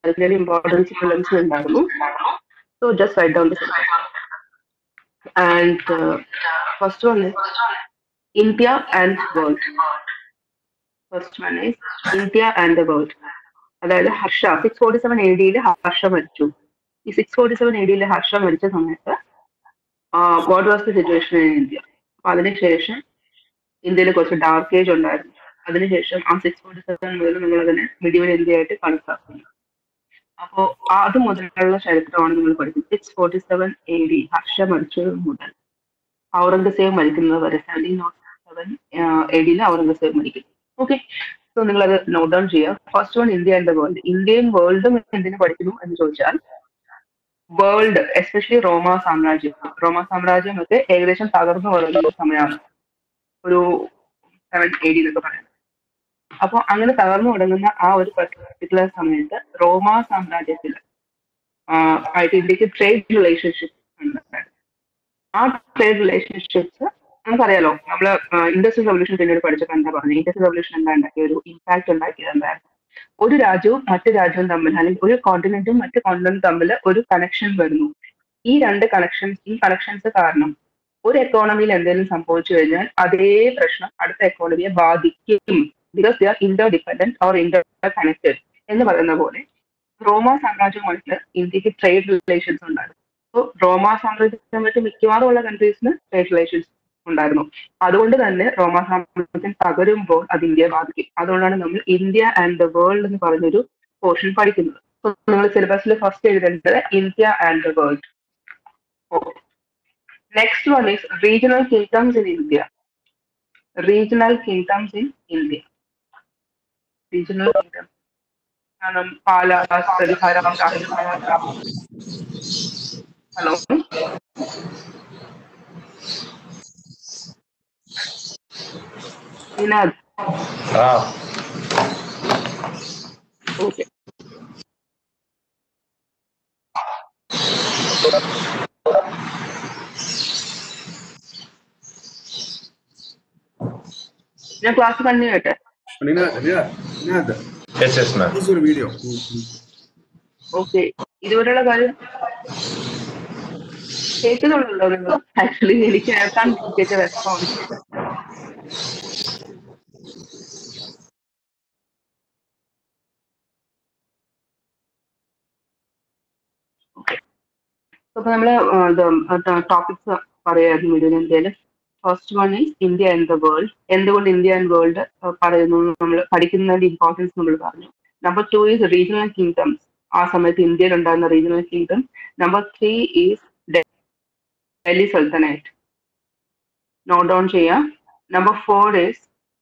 particularly important films ഉണ്ടായിരുന്നു so just write down the syllabus and uh, first one is India and world first one is India and the world അതായത് Harsha six forty seven A ഡിയിൽ ഹർഷ മരിച്ചു ഈ six forty seven A ഡിയിൽ ഹർഷ മരിച്ച സമയത്ത് what was the situation in India അപ്പൊ അതിനുശേഷം ഇന്ത്യയിൽ കുറച്ച് ഡാർക്ക് ഏജ് ഉണ്ടായിരുന്നു അതിനുശേഷം ആ സിക്സ് ഫോർട്ടി സെവൻ മുതൽ നമ്മൾ അതിനെ മിഡിവൽ ഇന്ത്യ ആയിട്ട് കണക്കാക്കുന്നു അപ്പോ അത് മുതലുള്ള ചരിത്രമാണ് നമ്മൾ പഠിക്കുന്നത് six forty seven A D Harsha മരിച്ചത് മുതൽ ഔറംഗസേബ് മരിക്കുന്നത് വരെ സെവൻറ്റീൻ നോട്ട് സെവൻ എ ഡിയിൽ ഔറംഗസേബ് മരിക്കുന്നു ഓക്കെ സോ നിങ്ങൾ അത് നോട്ട് ഡൗൺ ചെയ്യുക first one India and the world ഇന്ത്യയും വേൾഡും എന്തിനു പഠിക്കുന്നു എന്ന് ചോദിച്ചാൽ വേൾഡ് എസ്പെഷ്യലി റോമ സാമ്രാജ്യം റോമ സാമ്രാജ്യം ഒക്കെ ഏകദേശം തകർന്നു വരുന്ന ഒരു സമയമാണ് ഒരു സെവൻ എ ഡി എന്നൊക്കെ പറയുന്നത് അപ്പോൾ അങ്ങനെ തകർന്നു തുടങ്ങുന്ന ആ ഒരു പർട്ടിക്കുലർ സമയത്ത് റോമ സാമ്രാജ്യത്തിൽ ആയിട്ട് ഇന്ത്യക്ക് ട്രേഡ് റിലേഷൻഷിപ്പ് ഉണ്ടായിരുന്നു ആ ട്രേഡ് റിലേഷൻഷിപ്സ് നമുക്കറിയാലോ നമ്മള് ഇൻഡസ്ട്രിയൽ റവല്യൂഷൻ പിന്നീട് പഠിച്ചപ്പോൾ എന്താ പറഞ്ഞത് ഇൻഡസ്ട്രിയൽ റവല്യൂഷൻ എന്താ ഉണ്ടാക്കിയ ഒരു ഇമ്പാക്ട് ഉണ്ടാക്കിയത് എന്തായിരുന്നു ഒരു രാജ്യവും മറ്റു രാജ്യവും തമ്മിൽ അല്ലെങ്കിൽ ഒരു കോണ്ടിനെന്റും മറ്റു കോണ്ടിനെന്റും തമ്മിൽ ഒരു കണക്ഷൻ വരുന്നു ഈ രണ്ട് കണക്ഷൻസ് ഈ കണക്ഷൻസ് കാരണം ഒരു എക്കോണമിയിൽ എന്തെങ്കിലും സംഭവിച്ചു കഴിഞ്ഞാൽ അതേ പ്രശ്നം അടുത്ത എക്കോണമിയെ ബാധിക്കും because they are interdependent or interconnected എന്ന് പറയുന്ന പോലെ റോമ സാമ്രാജ്യമായിട്ട് ഇന്ത്യക്ക് ട്രേഡ് റിലേഷൻസ് ഉണ്ടായിരുന്നു അപ്പോൾ റോമ സാമ്രാജ്യമായിട്ട് മിക്കവാറും ഉള്ള കൺട്രീസിന് ട്രേഡ് റിലേഷൻസ് ഉണ്ടായിരുന്നു അതുകൊണ്ട് തന്നെ റോമ സാമ്രാജ്യം തകരുമ്പോൾ അത് ഇന്ത്യയെ ബാധിക്കും അതുകൊണ്ടാണ് നമ്മൾ ഇന്ത്യ ആൻഡ് ദ വേൾഡ് എന്ന് പറഞ്ഞൊരു പോർഷൻ പഠിക്കുന്നത് So, നിങ്ങൾ സിലബസിൽ ഫസ്റ്റ് എഴുതേണ്ടത് India and the world next one is regional kingdoms in India regional kingdoms in India regional kingdom കാരണം പാല പ്രതിഹാര ഹലോ ഇനാദ് ആ ഓക്കെ ഞാൻ ക്ലാസ് കണ്ടിന്യൂ ചെയ്യട്ടെ Ninada, Ninada, Ninada. Yes yes ma'am This is your video. Okay ഇതുവരെയുള്ള കാര്യം കേൾക്കുന്നുണ്ടല്ലോ നിങ്ങൾ actually എനിക്ക് കേൾക്കാൻ കേട്ട റെസ്പോൺസ് അപ്പൊ നമ്മള് ടോപ്പിക്സ് പറയായിരുന്നു മിഡിൽ ഇന്ത്യയിൽ first one is India and the world എന്തുകൊണ്ട് ഇന്ത്യ ആൻഡ് വേൾഡ് പറയുന്നു നമ്മൾ പഠിക്കുന്നതിന്റെ ഇമ്പോർട്ടൻസ് നമ്മൾ പറഞ്ഞു number two is regional kingdoms ആ സമയത്ത് ഇന്ത്യയിൽ ഉണ്ടായിരുന്ന regional kingdom number three is Delhi sultanate note down ചെയ്യാം number four is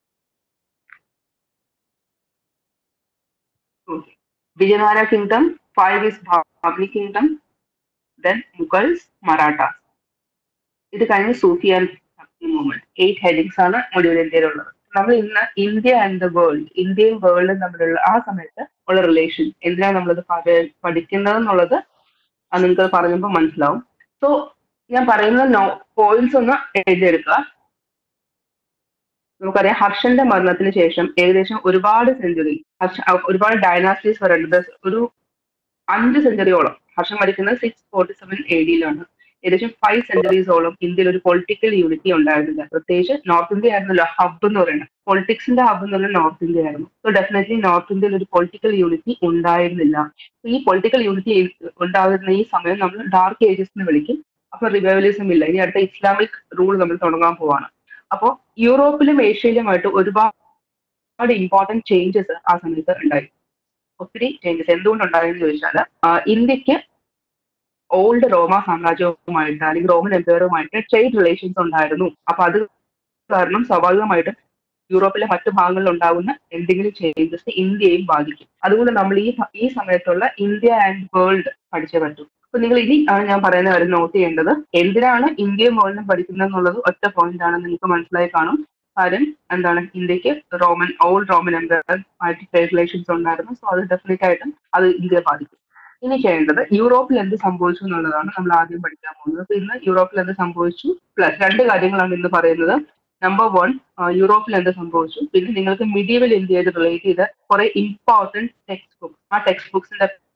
Vijayanagara kingdom five is ബാബ്ലി കിങ്ഡം ദെൻ മുഗൾസ് മറാഠാസ് ഇത് കഴിഞ്ഞ് സൂഫിയാൻ മൂവ്മെന്റ് എയ്റ്റ് ഹെഡിങ്സ് ആണ് മുഴുവൻ ഇന്ത്യയിലുള്ളത് നമ്മൾ ഇന്ന് ഇന്ത്യ ആൻഡ് ദ വേൾഡ് ഇന്ത്യയും വേൾഡും തമ്മിലുള്ള ആ സമയത്ത് ഉള്ള റിലേഷൻ എന്തിനാണ് നമ്മളത് പഠി- പഠിക്കുന്നത് എന്നുള്ളത് അത് നിങ്ങൾക്ക് പറഞ്ഞപ്പോൾ മനസ്സിലാവും സോ ഞാൻ പറയുന്ന നോ പോയിന്റ്സ് ഒന്ന് എഴുതിയെടുക്കുക നമുക്കറിയാം ഹർഷന്റെ മരണത്തിന് ശേഷം ഏകദേശം ഒരുപാട് സെഞ്ചുറി ഹർഷ ഒരുപാട് ഡൈനാസ്റ്റീസ് പറയുന്നത് ഒരു അഞ്ച് സെഞ്ചുറിയോളം ഹർഷം മരിക്കുന്നത് സിക്സ് ഫോർട്ടി സെവൻ എ ഡിയിലാണ് ഏകദേശം ഫൈവ് സെഞ്ചുറീസോളം ഇന്ത്യയിൽ ഒരു പൊളിറ്റിക്കൽ യൂണിറ്റി ഉണ്ടായിരുന്നില്ല പ്രത്യേകിച്ച് നോർത്ത് ഇന്ത്യ ആയിരുന്നല്ലോ ഹബ് എന്ന് പറയുന്നത് പൊളിറ്റിക്സിന്റെ ഹബ് എന്ന് പറയുന്നത് നോർത്ത് ഇന്ത്യ ആയിരുന്നു സോ ഡെഫിനറ്റ്ലി നോർത്ത് ഇന്ത്യയിൽ ഒരു പൊളിറ്റിക്കൽ യൂണിറ്റി ഉണ്ടായിരുന്നില്ല So ഈ പൊളിറ്റിക്കൽ യൂണിറ്റി ഉണ്ടാകുന്ന ഈ സമയം നമ്മൾ ഡാർക്ക് ഏജസ് എന്ന് വിളിക്കും അപ്പൊ റിവൈവലിസം ഇല്ല ഇനി അടുത്ത ഇസ്ലാമിക് റൂൾ നമ്മൾ തുടങ്ങാൻ പോവാണ് അപ്പോൾ യൂറോപ്പിലും ഏഷ്യയിലുമായിട്ട് ഒരുപാട് ഇമ്പോർട്ടന്റ് ചേഞ്ചസ് ആ സമയത്ത് ഉണ്ടായി ഒത്തിരി ചേഞ്ചസ് എന്തുകൊണ്ടുണ്ടായെന്ന് ചോദിച്ചാൽ ഇന്ത്യക്ക് ഓൾഡ് റോമ സാമ്രാജ്യവുമായിട്ട് അല്ലെങ്കിൽ റോമൻ എംപയറുമായിട്ട് ട്രേഡ് റിലേഷൻസ് ഉണ്ടായിരുന്നു അപ്പൊ അത് കാരണം സ്വാഭാവികമായിട്ടും യൂറോപ്പിലെ മറ്റു ഭാഗങ്ങളിൽ ഉണ്ടാകുന്ന എന്തെങ്കിലും ചേഞ്ചസ് ഇന്ത്യയും ബാധിക്കും അതുകൊണ്ട് നമ്മൾ ഈ ഈ സമയത്തുള്ള ഇന്ത്യ ആൻഡ് വേൾഡ് പഠിച്ചേ പറ്റൂ അപ്പൊ നിങ്ങൾ ഇനി ആണ് ഞാൻ പറയുന്ന കാര്യം നോട്ട് ചെയ്യേണ്ടത് എന്തിനാണ് ഇന്ത്യയും വേൾഡും പഠിക്കുന്നത് എന്നുള്ളത് ഒറ്റ പോയിന്റ് ആണ് നിങ്ങൾക്ക് മനസ്സിലായി കാണും കാര്യം എന്താണ് ഇന്ത്യക്ക് റോമൻ ഓൾഡ് റോമൻ എംപയർ ആയിട്ട് ട്രേഡ് റിലേഷൻസ് ഉണ്ടായിരുന്നു സോ അത് ഡെഫിനറ്റ് ആയിട്ടും അത് ഇന്ത്യയെ ബാധിക്കും ഇനി ചെയ്യേണ്ടത് യൂറോപ്പിൽ എന്ത് സംഭവിച്ചു എന്നുള്ളതാണ് നമ്മൾ ആദ്യം പഠിക്കാൻ പോകുന്നത് അപ്പൊ ഇന്ന് യൂറോപ്പിൽ എന്ത് സംഭവിച്ചു പ്ലസ് രണ്ട് കാര്യങ്ങളാണ് ഇന്ന് പറയുന്നത് നമ്പർ വൺ യൂറോപ്പിൽ എന്ത് സംഭവിച്ചു പിന്നെ നിങ്ങൾക്ക് മിഡീവൽ ഇന്ത്യയായിട്ട് റിലേറ്റ് ചെയ്ത കുറെ ഇമ്പോർട്ടന്റ് ടെക്സ്റ്റ് ബുക്സ് ആ ടെക്സ്റ്റ് ബുക്സിന്റെ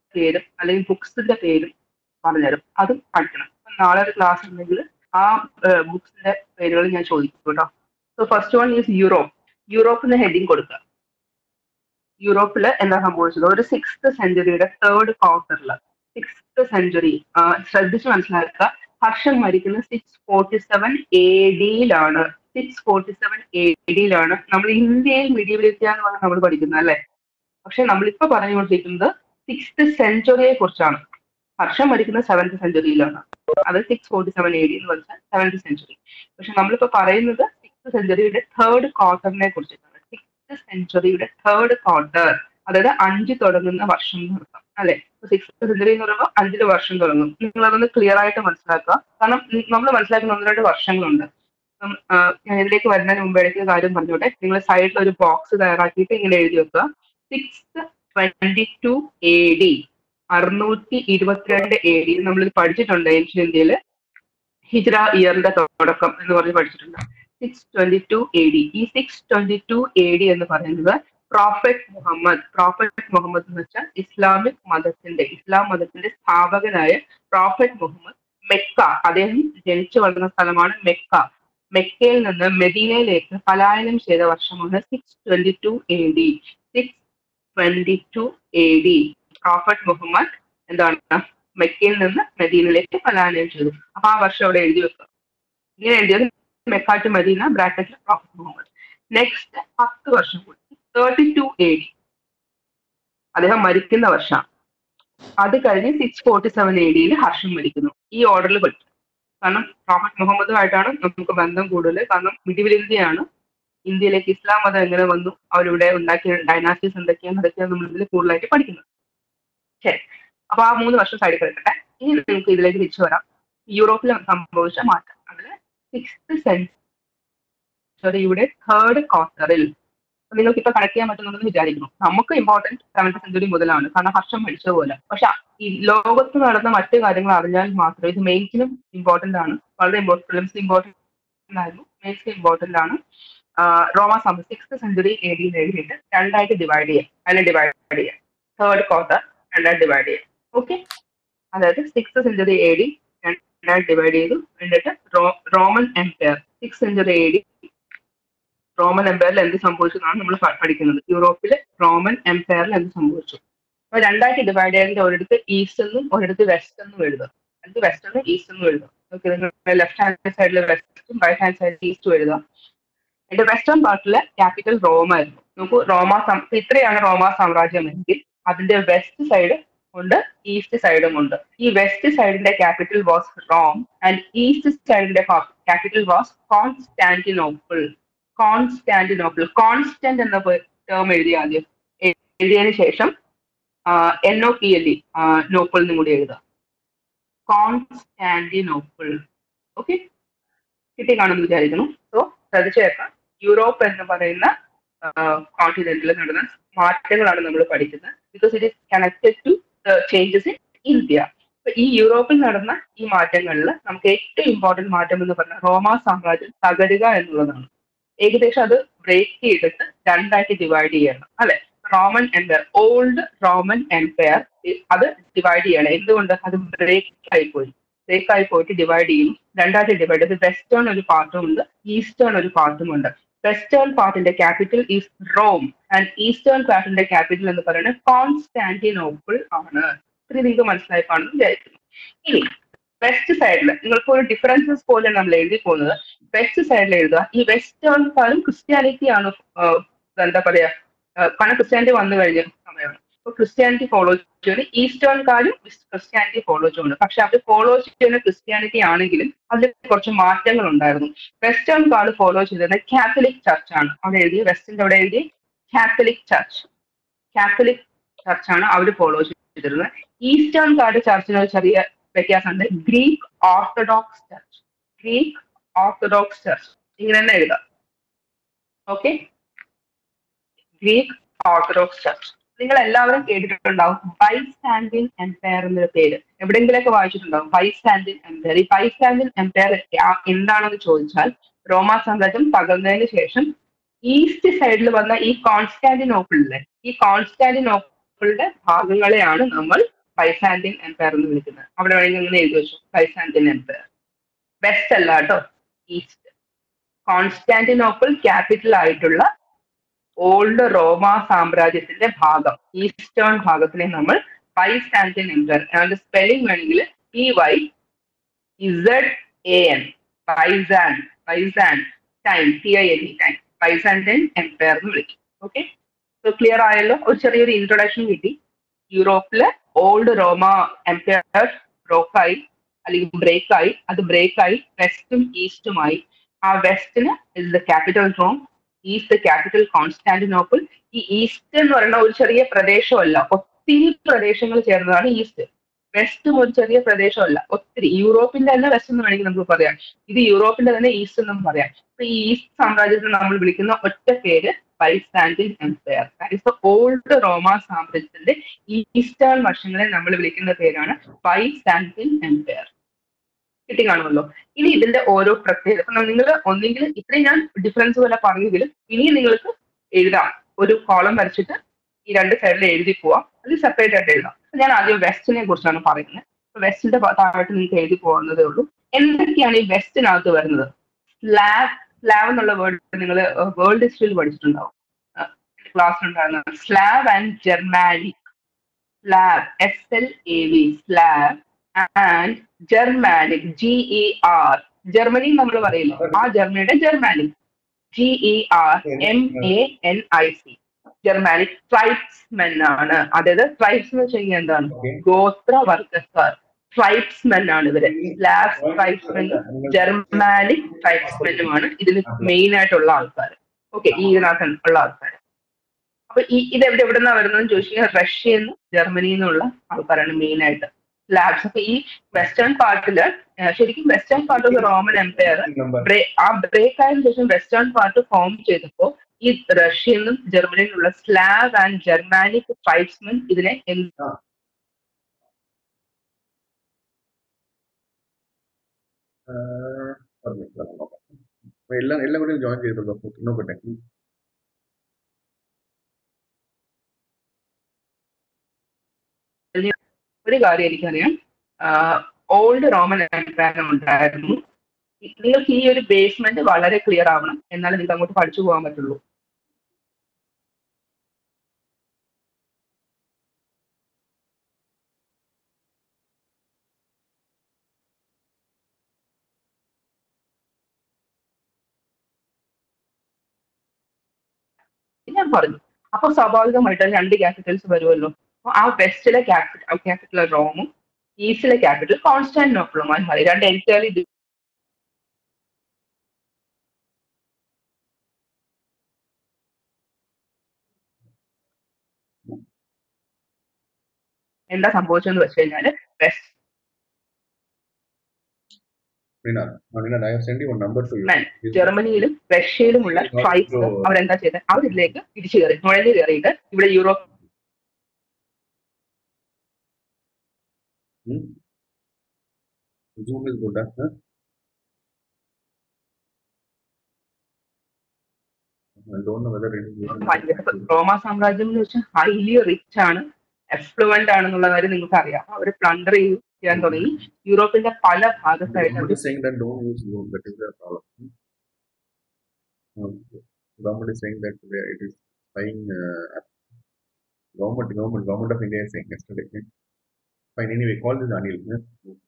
പേരും അല്ലെങ്കിൽ ബുക്സിന്റെ പേരും പറഞ്ഞുതരും അതും പഠിക്കണം അപ്പൊ നാളെ ഒരു ക്ലാസ് ഉണ്ടെങ്കിൽ ആ ബുക്സിന്റെ പേരുകൾ ഞാൻ ചോദിക്കും കേട്ടോ so first one is Europe യൂറോപ്പിന് ഹെഡിങ് കൊടുക്കുക യൂറോപ്പിൽ എന്താ സംഭവിച്ചത് ഒരു സിക്സ്ത് സെഞ്ചുറിയുടെ തേർഡ് ക്വാർട്ടറിൽ സിക്സ്ത് സെഞ്ചുറി ശ്രദ്ധിച്ച് മനസ്സിലാക്കുക ഹർഷൻ മരിക്കുന്നത് സിക്സ് ഫോർട്ടി സെവൻ എ ഡിയിലാണ് സിക്സ് ഫോർട്ടി സെവൻ എ ഡിയിലാണ് നമ്മൾ ഇന്ത്യയിൽ മിഡിയവിലിത്യ എന്ന് പറഞ്ഞാൽ നമ്മൾ പഠിക്കുന്നത് അല്ലെ പക്ഷെ നമ്മളിപ്പോ പറഞ്ഞുകൊണ്ടിരിക്കുന്നത് സിക്സ്ത് സെഞ്ചുറിയെ കുറിച്ചാണ് ഹർഷം മരിക്കുന്നത് സെവൻത് സെഞ്ചുറിയിലാണ് അത് six forty seven A D എന്ന് പറഞ്ഞാൽ സെവൻത് സെഞ്ചുറി പക്ഷെ നമ്മളിപ്പോ പറയുന്നത് സിക്സ് സെഞ്ചുറിയുടെ തേർഡ് ക്വാർട്ടറിനെ കുറിച്ചിട്ടാണ് സിക്സ് സെഞ്ചുറിയുടെ തേർഡ് ക്വാർട്ടർ അതായത് അഞ്ച് തുടങ്ങുന്ന വർഷം എന്ന് അർത്ഥം അല്ലെ സിക്സ് സെഞ്ചുറി എന്ന് പറയുമ്പോൾ അഞ്ചില് വർഷം തുടങ്ങും നിങ്ങൾ അതൊന്ന് ക്ലിയർ ആയിട്ട് മനസ്സിലാക്കുക കാരണം നമ്മൾ മനസ്സിലാക്കുന്ന ഒന്ന് രണ്ട് വർഷങ്ങളുണ്ട് ഉം, ആ, ഞാൻ ഇതിലേക്ക് വരുന്നതിന് മുമ്പ് ഇടയ്ക്ക് ഒരു കാര്യം പറഞ്ഞോട്ടെ നിങ്ങൾ സൈഡിൽ ഒരു ബോക്സ് തയ്യാറാക്കിയിട്ട് ഇങ്ങനെ എഴുതി വെക്കുക six twenty two A D അറുന്നൂറ്റി ഇരുപത്തിരണ്ട് എ ഡി നമ്മൾ പഠിച്ചിട്ടുണ്ട് ഏഷ്യൻ ഇന്ത്യയിൽ ഹിജ്ര ഇയറിന്റെ തുടക്കം എന്ന് പറഞ്ഞ് പഠിച്ചിട്ടുണ്ട് six twenty two A D ഈ six twenty two A D എന്ന് പറയുന്നത് പ്രോഫറ്റ് മുഹമ്മദ് പ്രോഫറ്റ് മുഹമ്മദ് എന്ന് വെച്ചാൽ ഇസ്ലാമിക് മതത്തിന്റെ ഇസ്ലാം മതത്തിന്റെ സ്ഥാപകനായ പ്രോഫറ്റ് മുഹമ്മദ് മെക്ക അദ്ദേഹം ജനിച്ചു വളർന്ന സ്ഥലമാണ് മെക്ക മെക്കയിൽ നിന്ന് മെദീനയിലേക്ക് പലായനം ചെയ്ത വർഷമാണ് six twenty two A D six twenty two A D prophet Muhammad എന്താണ് മെക്കയിൽ നിന്ന് മെദീനയിലേക്ക് പലായനം ചെയ്തു അപ്പൊ ആ വർഷം അവിടെ എഴുതി വെക്കുക ഇങ്ങനെ എഴുതിയത് മെക്ക ടു മദീന ബ്രാക്കറ്റിൽ പ്രോഫറ്റ് മുഹമ്മദ് നെക്സ്റ്റ് പത്ത് വർഷം കൂടി തേർട്ടി ടു എ ഡി അദ്ദേഹം മരിക്കുന്ന വർഷം അത് കഴിഞ്ഞ് സിക്സ് ഫോർട്ടി സെവൻ എ ഡിയിൽ ഹർഷം മരിക്കുന്നു ഈ ഓർഡറിൽ പറ്റും കാരണം പ്രോഫറ്റ് മുഹമ്മദുമായിട്ടാണ് നമുക്ക് ബന്ധം കൂടുതൽ കാരണം മിഡിവിൽ ഇന്ത്യയാണ് ഇന്ത്യയിലേക്ക് ഇസ്ലാം മതം എങ്ങനെ വന്നു അവരിവിടെ ഉണ്ടാക്കിയ ഡൈനാസ്റ്റീസ് എന്തൊക്കെയാണ് അതൊക്കെയാണ് നമ്മൾ ഇതിൽ കൂടുതലായിട്ട് പഠിക്കുന്നത് ശരി അപ്പൊ ആ മൂന്ന് വർഷം സൈഡിൽ കിടക്കട്ടെ ഇനി നിങ്ങൾക്ക് ഇതിലേക്ക് തിരിച്ചു വരാം യൂറോപ്പിൽ സംഭവിച്ച മാറ്റം അതിൽ സിക്സ്ത് സെഞ്ചുറിയുടെ തേർഡ് ക്വാർട്ടറിൽ നിങ്ങൾക്ക് ഇപ്പൊ കണക്ട് ചെയ്യാൻ പറ്റുന്നുണ്ടെന്ന് വിചാരിക്കുന്നു നമുക്ക് ഇമ്പോർട്ടന്റ് സെവൻത് സെഞ്ചുറി മുതലാണ് കാരണം ഹർഷം മരിച്ച പോലെ പക്ഷെ ഈ ലോകത്ത് നടന്ന മറ്റു കാര്യങ്ങൾ അറിഞ്ഞാൽ മാത്രമേ ഇത് മെയിൻസിനും ഇമ്പോർട്ടന്റ് ആണ് വളരെ ഇമ്പോർട്ടന്റ് ഫിലിംസ് ഇമ്പോർട്ടന്റ് ആയിരുന്നു മെയിൻസിന് ഇമ്പോർട്ടന്റ് ആണ് റോമ സം സിക്സ് സെഞ്ചുറി എ ഡി എഴുതിയിട്ട് രണ്ടായിട്ട് ഡിവൈഡ് ചെയ്യാം അതിനെ ഡിവൈഡ് ചെയ്യാം തേർഡ് ക്വാർട്ടർ രണ്ടായിട്ട് ഡിവൈഡ് ചെയ്യാം ഓക്കെ അതായത് സിക്സ് സെഞ്ചുറി എ ഡി രണ്ടായിട്ട് ഡിവൈഡ് ചെയ്തു എന്നിട്ട് Roman empire six century A D Roman എംപയറിൽ എന്ത് സംഭവിച്ചു എന്നാണ് നമ്മൾ പഠിക്കുന്നത് യൂറോപ്പിലെ റോമൻ എംപയറിൽ എന്ത് സംഭവിച്ചു അപ്പൊ രണ്ടായിട്ട് ഡിവൈഡ് ചെയ്യേണ്ട ഒരിടത്ത് ഈസ്റ്റ് എന്നും ഒരിടത്ത് വെസ്റ്റ് എന്നും എഴുതുക അത് വെസ്റ്റ് എന്നും ഈസ്റ്റ് എന്നും എഴുതുക ഓക്കെ ലെഫ്റ്റ് ഹാൻഡ് സൈഡിൽ വെസ്റ്റും റൈറ്റ് ഹാൻഡ് സൈഡിൽ ഈസ്റ്റും എഴുതുക എന്റെ വെസ്റ്റേൺ പാർട്ടിലെ ക്യാപിറ്റൽ റോം ആയിരുന്നു നോക്കൂ റോമ സം- ഇത്രയാണ് റോമ സാമ്രാജ്യം എങ്കിൽ അതിന്റെ വെസ്റ്റ് സൈഡ് ഉണ്ട് ഈസ്റ്റ് സൈഡും ഉണ്ട് ഈ വെസ്റ്റ് സൈഡിന്റെ capital was Rome and east സൈഡിന്റെ capital was Constantinople Constantinople constant എന്ന ടേം എഴുതി ആദ്യം എ- എഴുതിയതിനു ശേഷം N O P L E നോപ്പിൾ എന്നും കൂടി എഴുതുക കോൺസ്റ്റാന്റിനോപ്പിൾ ഓക്കെ കിട്ടി കാണുമെന്ന് വിചാരിക്കുന്നു സോ ശ്രദ്ധിച്ചു കേൾക്കാം യൂറോപ്പ് എന്ന് പറയുന്ന കോണ്ടിനെന്റിൽ നടന്ന മാറ്റങ്ങളാണ് നമ്മൾ പഠിക്കുന്നത് because it is connected to changes in India അപ്പൊ ഈ യൂറോപ്പിൽ നടന്ന ഈ മാറ്റങ്ങളിൽ നമുക്ക് ഏറ്റവും ഇമ്പോർട്ടന്റ് മാറ്റം എന്ന് പറഞ്ഞാൽ റോമ സാമ്രാജ്യം തകരുക എന്നുള്ളതാണ് ഏകദേശം അത് ബ്രേക്ക് ചെയ്തിട്ട് രണ്ടായിട്ട് ഡിവൈഡ് ചെയ്യണം അല്ലെ Roman empire old Roman empire അത് ഡിവൈഡ് ചെയ്യണം എന്തുകൊണ്ട് അത് ബ്രേക്ക് ആയിപ്പോയി ബ്രേക്ക് ആയി പോയിട്ട് ഡിവൈഡ് ചെയ്യും രണ്ടായിട്ട് ഡിവൈഡ് ചെയ്ത് വെസ്റ്റേൺ ഒരു പാർട്ടും ഉണ്ട് ഈസ്റ്റേൺ ഒരു പാർട്ടും ഉണ്ട് വെസ്റ്റേൺ പാർട്ടിന്റെ capital is Rome and eastern പാർട്ടിന്റെ ക്യാപിറ്റൽ എന്ന് പറയുന്നത് കോൺസ്റ്റാന്റിനോപ്പിൾ ആണ് ഇത് നിങ്ങൾക്ക് മനസ്സിലായി കാണുന്നു വിചാരിക്കുന്നു ഇനി വെസ്റ്റ് സൈഡിൽ നിങ്ങൾക്ക് ഒരു ഡിഫറൻസസ് പോലെ നമ്മൾ എഴുതി പോകുന്നത് വെസ്റ്റ് സൈഡിൽ എഴുതുക ഈ വെസ്റ്റേൺ കാലം ക്രിസ്ത്യാനിറ്റി ആണ് ആഹ് എന്താ പറയാ ആഹ് കാരണം ക്രിസ്ത്യാനിറ്റി വന്നു കഴിഞ്ഞ സമയമാണ് അപ്പൊ ക്രിസ്ത്യാനിറ്റി ഫോളോ ചെയ്യുന്നത് ഈസ്റ്റേൺ കാലും ക്രിസ്ത്യാനിറ്റി ഫോളോ ചെയ്യുന്നു പക്ഷെ അവർ ഫോളോ ചെയ്യുന്ന ക്രിസ്ത്യാനിറ്റി ആണെങ്കിലും അതിൽ കുറച്ച് മാറ്റങ്ങൾ ഉണ്ടായിരുന്നു വെസ്റ്റേൺ കാല് ഫോളോ ചെയ്തത് കാത്തലിക് ചർച്ച് ആണ് അവിടെ എഴുതി വെസ്റ്റിന്റെ അവിടെ എഴുതി കാത്തലിക് ചർച്ച് കാത്തലിക് ചർച്ചാണ് അവർ ഫോളോ ചെയ്തിരുന്നത് ഈസ്റ്റേൺ കാർഡ് ചർച്ചിന് ഒരു ചെറിയ വ്യത്യാസമുണ്ട് Greek Orthodox church Greek Orthodox church ഇങ്ങനെ തന്നെ എഴുതാം ഓക്കെ ഗ്രീക്ക് ഓർത്തഡോക്സ് ചർച്ച് നിങ്ങൾ എല്ലാവരും കേട്ടിട്ടുണ്ടാവും ബൈസ്റ്റാൻഡിൻ എംപയർ എന്നൊരു പേര് എവിടെയെങ്കിലൊക്കെ വായിച്ചിട്ടുണ്ടാവും ബൈസ്റ്റാൻഡിൻ എംപയർ ഈ ബൈസ്റ്റാൻഡിൻ എംപയർ എന്താണെന്ന് ചോദിച്ചാൽ റോമ സാമ്രാജ്യം തകർന്നതിന് ശേഷം ഈസ്റ്റ് സൈഡിൽ വന്ന ഈ കോൺസ്റ്റാന്റിനോപ്പിളിലെ ഈ കോൺസ്റ്റാന്റിനോപ്പിളിന്റെ ഭാഗങ്ങളെയാണ് നമ്മൾ ബൈസാൻഡിൻ എംപയർ എന്ന് വിളിക്കുന്നത് അവിടെ വേണമെങ്കിൽ ഇങ്ങനെ എഴുതി വെച്ചു ബൈസാൻഡിൻ എംപയർ വെസ്റ്റ് അല്ല കേട്ടോ ഈസ്റ്റ് കോൺസ്റ്റാന്റിനോപ്പിൾ ക്യാപിറ്റൽ ആയിട്ടുള്ള ഓൾഡ് റോമ സാമ്രാജ്യത്തിന്റെ ഭാഗം ഈസ്റ്റേൺ ഭാഗത്തിനെ നമ്മൾ ബൈസാൻഡിൻ എംപയർ അതിന്റെ സ്പെല്ലിംഗ് വേണമെങ്കിൽ P Y Z A N ബൈസാൻ ബൈസാൻ time T I N E time Byzantine empire എന്ന് വിളിക്കും ഓക്കെ സോ ക്ലിയർ ആയല്ലോ ഒരു ചെറിയൊരു ഇൻട്രൊഡക്ഷൻ കിട്ടി യൂറോപ്പിലെ ഓൾഡ് റോമ എംപയർ ബ്രോക്കായി അല്ലെങ്കിൽ ബ്രേക്കായി അത് ബ്രേക്കായി വെസ്റ്റും ഈസ്റ്റുമായി ആ വെസ്റ്റിന് is the capital Rome east capital Constantinople ഈ ഈസ്റ്റ് എന്ന് പറയുന്ന ഒരു ചെറിയ പ്രദേശമല്ല ഒത്തിരി പ്രദേശങ്ങൾ ചേർന്നതാണ് ഈസ്റ്റ് വെസ്റ്റും ഒരു ചെറിയ പ്രദേശമല്ല ഒത്തിരി യൂറോപ്പിന്റെ തന്നെ വെസ്റ്റ് എന്ന് വേണമെങ്കിൽ നമുക്ക് പറയാം ഇത് യൂറോപ്പിന്റെ തന്നെ ഈസ്റ്റ് എന്നും പറയാം അപ്പൊ ഈ ഈസ്റ്റ് സാമ്രാജ്യത്തെ നമ്മൾ വിളിക്കുന്ന ഒറ്റ പേര് ബൈസാൻഡിൻ എംപയർ ദാറ്റ് ഓൾഡ് റോമ സാമ്രാജ്യത്തിന്റെ ഈസ്റ്റേൺ വർഷങ്ങളെ നമ്മൾ വിളിക്കുന്ന പേരാണ് ബൈസാൻഡിൻ എംപയർ കിട്ടി കാണുമല്ലോ ഇനി ഇതിന്റെ ഓരോ പ്രത്യേകത നിങ്ങൾ ഒന്നെങ്കിൽ ഇത്രയും ഞാൻ ഡിഫറൻസ് പോലെ പറഞ്ഞെങ്കിലും ഇനി നിങ്ങൾക്ക് എഴുതാം ഒരു കോളം വരച്ചിട്ട് ഈ രണ്ട് സൈഡിൽ എഴുതി പോവാം അത് സെപ്പറേറ്റ് ആയിട്ട് എഴുതാം അപ്പൊ ഞാൻ ആദ്യം വെസ്റ്റിനെ കുറിച്ചാണ് പറയുന്നത് വെസ്റ്റിന്റെ താഴോട്ട് നിങ്ങൾക്ക് എഴുതി പോകുന്നതേ ഉള്ളൂ എന്തൊക്കെയാണ് ഈ വെസ്റ്റിനകത്ത് വരുന്നത് സ്ലാബ് സ്ലാബ് എന്നുള്ള വേർഡ് നിങ്ങൾ വേൾഡ് ഹിസ്റ്ററിയിൽ പഠിച്ചിട്ടുണ്ടാവും ക്ലാസ്സിലുണ്ടായിരുന്ന Slav and Germanic Slav S L A V Slav and Germanic G E R Germany നമ്മൾ പറയില്ല ആ ജർമ്മനിയുടെ Germanic G E R M A N I C Germanic tribesmen ആണ് അതായത് ട്രൈബ്സ് എന്ന് വെച്ച് കഴിഞ്ഞാൽ എന്താണ് ഗോത്ര വർഗക്കാർ ട്രൈബ്സ്മെൻ ആണ് ഇവര് സ്ലാബ് ട്രൈബ്സ്മെൻ ജർമാനിക് ട്രൈബ്സ്മെനുമാണ് ഇതിൽ മെയിൻ ആയിട്ടുള്ള ആൾക്കാർ ഓക്കെ ഈ ഇതിനകത്ത് ഉള്ള ആൾക്കാർ അപ്പൊ ഈ ഇത് എവിടെ എവിടെ നിന്നാണ് വരുന്നതെന്ന് ചോദിച്ചു കഴിഞ്ഞാൽ റഷ്യയിൽ നിന്ന് ജർമ്മനിയിൽ നിന്നുള്ള ആൾക്കാരാണ് മെയിൻ ആയിട്ട് സ്ലാബ്സ് അപ്പൊ ഈ വെസ്റ്റേൺ പാർട്ടില് ശരിക്കും western part of Roman empire ആ ബ്രേക്ക് ആയതിനു ശേഷം വെസ്റ്റേൺ പാർട്ട് ഫോം ചെയ്തപ്പോ ഈ റഷ്യയിൽ നിന്നും ജർമ്മനിയിൽ നിന്നുള്ള സ്ലാബ് ആൻഡ് ജർമാനിക് ട്രൈബ്സ്മെൻ ഇതിനെ എന്ത് എല്ലാം എല്ലാം കൂടി ജോയിൻ ചെയ്തല്ലോ നോക്കട്ടെ ഒരു കാര്യം എനിക്കറിയാം ഓൾഡ് റോമൻ എംപയർ ഉണ്ടായിരുന്നു നിങ്ങൾക്ക് ഈ ഒരു ബേസ്മെന്റ് വളരെ ക്ലിയർ ആവണം എന്നാലും നിങ്ങൾക്ക് അങ്ങോട്ട് പഠിച്ചു പോകാൻ പറ്റുള്ളൂ ഞാൻ പറഞ്ഞു അപ്പൊ സ്വാഭാവികമായിട്ട് രണ്ട് ക്യാപിറ്റൽസ് വരുമല്ലോ അപ്പൊ ആ വെസ്റ്റിലെ ക്യാപിറ്റൽ ക്യാപിറ്റൽ റോമും ഈസ്റ്റിലെ ക്യാപിറ്റൽ കോൺസ്റ്റാന്റിനോപ്പിളുമായി മാറി രണ്ട് എൻറ്റയർലി എന്താ സംഭവിച്ചെന്ന് വെച്ച് കഴിഞ്ഞാല് west I have sent you a number to you. Men. ജർമ്മനിയിലും റഷ്യയിലുമുള്ള ട്രൈബ്സ് അവരെന്താ ചെയ്തത് അവരിതിലേക്ക് തിരിച്ചു കയറി നുഴഞ്ഞു കയറിയിട്ട് ഇവിടെ Europe Hmm? Zoom is good, huh? I don't know whether it is good. ഭയങ്കര റോമ സാമ്രാജ്യം എന്ന് വെച്ചാൽ ഹൈലി റിച്ച് ആണ് എഫ്ലുവന്റ് ആണെന്നുള്ള കാര്യം നിങ്ങൾക്ക് അറിയാം അവർ പ്ലണ്ടർ ചെയ്യാൻ തുടങ്ങി യൂറോപ്പിന്റെ പല ഭാഗത്തായിട്ട് Government അവർ is saying that don't use Zoom. That is the problem. Hmm? Okay. Government is saying that they- it is spying. Uh, app. government, government, government of India is saying yesterday. Hmm? Fine. Anyway, call this Anil. Hmm?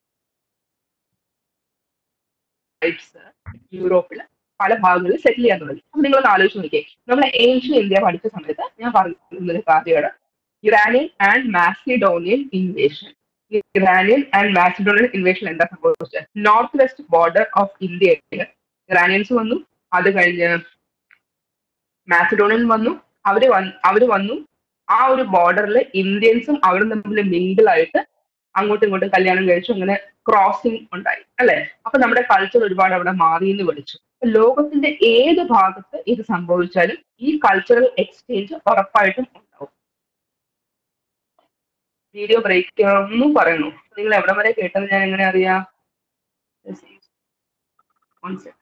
Tribes യൂറോപ്പിൽ പല ഭാഗങ്ങളിൽ സെറ്റിൽ ചെയ്യാൻ തുടങ്ങി അപ്പൊ നിങ്ങളൊന്ന് ആലോചിച്ച് നോക്കിയേ നമ്മൾ ഏൻഷ്യൻ ഇന്ത്യ പഠിച്ച സമയത്ത് ഞാൻ പറഞ്ഞൊരു കാര്യമാണ് Iranian and Macedonian invasion Iranian and Macedonian invasion എന്താ സംഭവിച്ചത് നോർത്ത് വെസ്റ്റ് ബോർഡർ ഓഫ് ഇന്ത്യയിൽ ഇറാനിയൻസ് വന്നു അത് കഴിഞ്ഞ് മാസിഡോണിയൻ വന്നു അവര് വന്ന് അവര് വന്നു ആ ഒരു ബോർഡറിൽ ഇന്ത്യൻസും അവരും തമ്മിൽ മിങ്കിൾ ആയിട്ട് അങ്ങോട്ടും ഇങ്ങോട്ടും കല്യാണം കഴിച്ചു അങ്ങനെ ക്രോസിംഗ് ഉണ്ടായി അല്ലെ അപ്പൊ നമ്മുടെ കൾച്ചർ ഒരുപാട് അവിടെ മാറി എന്ന് വിളിച്ചു അപ്പൊ ലോകത്തിന്റെ ഏത് ഭാഗത്ത് ഇത് സംഭവിച്ചാലും ഈ കൾച്ചറൽ എക്സ്ചേഞ്ച് ഉറപ്പായിട്ടും ഉണ്ടാവും വീഡിയോ ബ്രേക്ക് ചെയ്യണമെന്നും പറയുന്നു നിങ്ങൾ എവിടെ വരെ കേട്ടത് ഞാൻ എങ്ങനെ അറിയാം One second.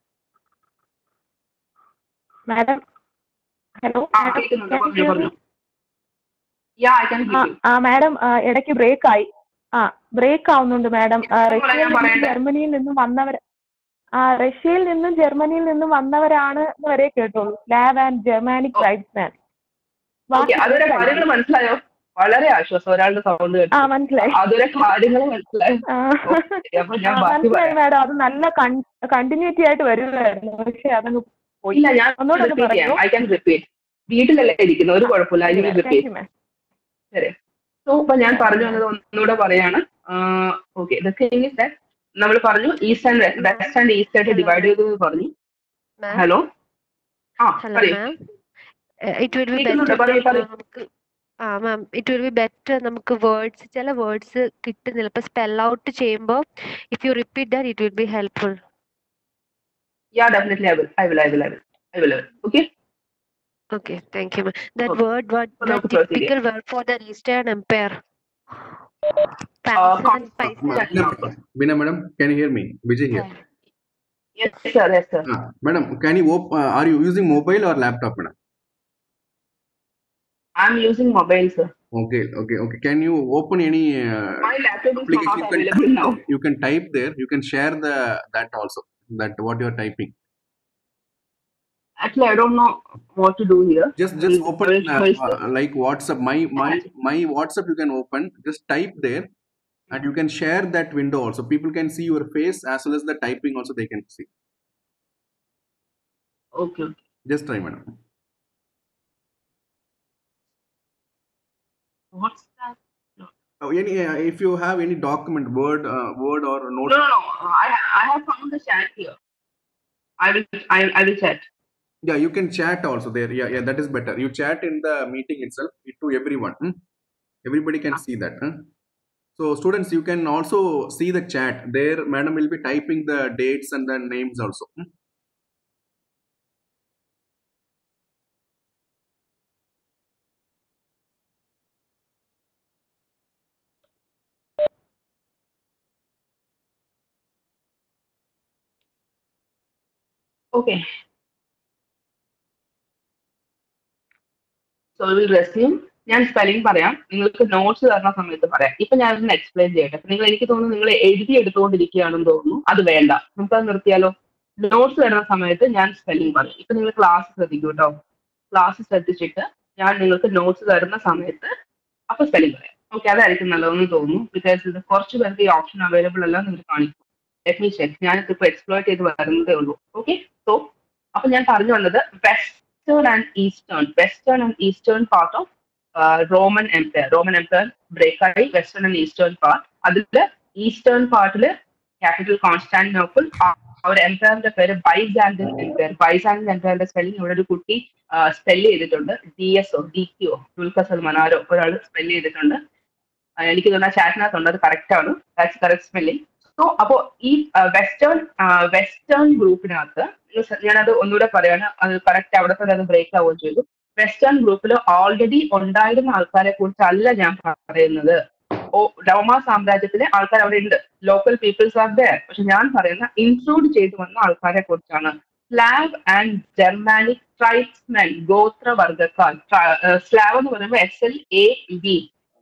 മാഡം ഹലോ ആ കേൾക്കുന്നുണ്ട് പറഞ്ഞു പറഞ്ഞു yeah I can ah madam ഇടയ്ക്ക് ബ്രേക്ക് ആയി ആ ബ്രേക്ക് ആവുന്നുണ്ട് മാഡം ഞാൻ റഷ്യയിൽ നിന്നും പറയട്ടെ? ജർമ്മനിയിൽ നിന്നും വന്നവർ ആ റഷ്യയിൽ നിന്നും ജർമ്മനിയിൽ നിന്നും വന്നവരാണ് എന്ന് വരെ കേട്ടോളൂ Slav and Germanic tribesmen okay അതുവരെ കാര്യങ്ങൾ മനസ്സിലായോ വളരെ ആശ്വാസം ഒരാളുടെ സൗണ്ട് കേട്ടു ആ മനസ്സിലായി അതുവരെ കാര്യങ്ങൾ മനസ്സിലായോ ആ. ഓക്കേ, അപ്പൊ ഞാൻ ആ, ബാക്കി മനസ്സിലായി പറയാം മാഡം അത് നല്ല കണ്ടിന്യൂറ്റി ആയിട്ട് വരുമായിരുന്നു പക്ഷെ അതങ്ങ് പോയി ഇല്ല ഞാൻ ഒന്നുകൂടെ ഒന്ന് റിപ്പീറ്റ് ചെയ്യാം പറയൂ. ഐ ക്യാൻ റിപ്പീറ്റ് വീട്ടിലല്ലേ ഇരിക്കുന്നത് ഒരു കുഴപ്പമില്ല I will thank repeat you ma'am so ഇപ്പൊ ഞാൻ പറഞ്ഞു വന്നത് ഒന്നുകൂടെ പറയാണ് okay the thing is that നമ്മൾ പറഞ്ഞു east and west and east ആയിട്ട് ഡിവൈഡ് ചെയ്തു എന്ന് പറഞ്ഞു മാം ഹലോ ആ ഹലോ പറയൂ മാം ഇറ്റ് വിൽ ബി കേൾക്കുന്നുണ്ട്, ബെറ്റർ പറയൂ, പറയൂ. നമുക്ക് ആ ma'am it will be better നമുക്ക് വേർഡ്സ് ചില വേർഡ്സ് കിട്ടുന്നില്ല ഇപ്പൊ സ്പെൽ ഔട്ട് ചെയ്യുമ്പോൾ if you repeat that it will B helpful yeah definitely I will I will I will I will I will okay Okay, thank you, ma'am. That Okay. word, what So the now to proceed, yeah. typical word for the Eastern Empire. Uh, Pencil con- and spices. Bina, Bina madam, can you hear me? Vijay here. Yes sir yes sir Ah, madam, can you op- uh, are you using mobile or laptop, madam? I am using mobile sir Okay, okay, okay. Can you open any uh, my laptop is application? Not You available can, now you can type there. You can share the that also. That what you are typing. Actually, I don't know what to do here. Just just Mm, open very uh, nice. uh, like WhatsApp. My my my WhatsApp you can open. Just type there, and you can share that window also. People can see your face as well as the typing also. They can see. Okay. okay. Just try, madam. What's that? Oh, any uh, if you have any document, word, uh, word or No, note. no, no. I I have found the chat here. I will I, I will chat. Yeah, you can chat also there. Yeah, yeah, that is better. You chat in the meeting itself to everyone. hmm? Everybody can see that. huh? So, students, you can also see the chat. There, madam will be typing the dates and the names also. hmm? Okay. So we will resume. ഞാൻ spelling പറയാം നിങ്ങൾക്ക് notes തരുന്ന സമയത്ത് പറയാം ഇപ്പൊ ഞാൻ ഒന്ന് explain ചെയ്യട്ടെ അപ്പൊ നിങ്ങൾ എനിക്ക് തോന്നുന്നു നിങ്ങൾ എഴുതി എടുത്തുകൊണ്ടിരിക്കുകയാണെന്ന് തോന്നുന്നു അത് വേണ്ട നമുക്കത് നിർത്തിയാലോ നോട്ട്സ് തരുന്ന സമയത്ത് ഞാൻ സ്പെല്ലിംഗ് പറയും ഇപ്പൊ നിങ്ങൾ ക്ലാസ് ശ്രദ്ധിക്കൂ കേട്ടോ ക്ലാസ് ശ്രദ്ധിച്ചിട്ട് ഞാൻ നിങ്ങൾക്ക് നോട്ട്സ് തരുന്ന സമയത്ത് അപ്പൊ സ്പെല്ലിംഗ് പറയാം ഓക്കെ അതായിരിക്കും നല്ലതെന്ന് തോന്നുന്നു ബിക്കോസ് ഇത് കുറച്ച് പേർക്ക് ഈ ഓപ്ഷൻ അവൈലബിൾ അല്ല നിങ്ങൾ കാണിക്കും ലെറ്റ് മീ ചെക്ക് ഞാനിത് ഇപ്പൊ എക്സ്പ്ലോർ ചെയ്ത് വരുന്നതേ ഉള്ളൂ ഓക്കെ സോ അപ്പൊ ഞാൻ പറഞ്ഞു വന്നത് western and eastern western and eastern part of Roman empire Roman empire break ആയി വെസ്റ്റേൺ ആൻഡ് ഈസ്റ്റേൺ പാർട്ട് അതില് ഈസ്റ്റേൺ പാർട്ടില് ക്യാപിറ്റൽ കോൺസ്റ്റാന്റിനോപ്പിൾ ആ ഒരു എംപയറിന്റെ പേര് ബൈസാൻഡിൻ എംപയർ ബൈസാൻഡിൻ എംപയറിന്റെ സ്പെല്ലിംഗ് ഇവിടെ ഒരു കുട്ടി സ്പെല് ചെയ്തിട്ടുണ്ട് D S O D Q Dulquer സൽമാനാരോ ഒരാൾ സ്പെല് ചെയ്തിട്ടുണ്ട് ആ, എനിക്ക് തോന്നുന്ന ചാറ്റിനകത്തുണ്ട് അത് കറക്റ്റ് ആണ് ദാറ്റ്സ് കറക്റ്റ് സ്പെല്ലിംഗ് സോ അപ്പോ ഈ വെസ്റ്റേൺ വെസ്റ്റേൺ ഗ്രൂപ്പിനകത്ത് ഞാനത് ഒന്നുകൂടെ പറയാണ് അത് കറക്റ്റ് അവിടെ തന്നെ അത് ബ്രേക്ക് ആവുകയും ചെയ്തു വെസ്റ്റേൺ ഗ്രൂപ്പിൽ ഓൾറെഡി ഉണ്ടായിരുന്ന ആൾക്കാരെ കുറിച്ചല്ല ഞാൻ പറയുന്നത് ഓ റോമ സാമ്രാജ്യത്തിലെ ആൾക്കാർ അവിടെ ഉണ്ട് ലോക്കൽ പീപ്പിൾസ് ആർ ദയർ പക്ഷെ ഞാൻ പറയുന്ന ഇൻക്ലൂഡ് ചെയ്തു വന്ന ആൾക്കാരെ കുറിച്ചാണ് സ്ലാവ് ആൻഡ് ജർമാനിക് ട്രൈബ്സ്മെൻ ഗോത്രവർഗക്കാർ സ്ലാവ് എന്ന് പറയുമ്പോൾ S L A V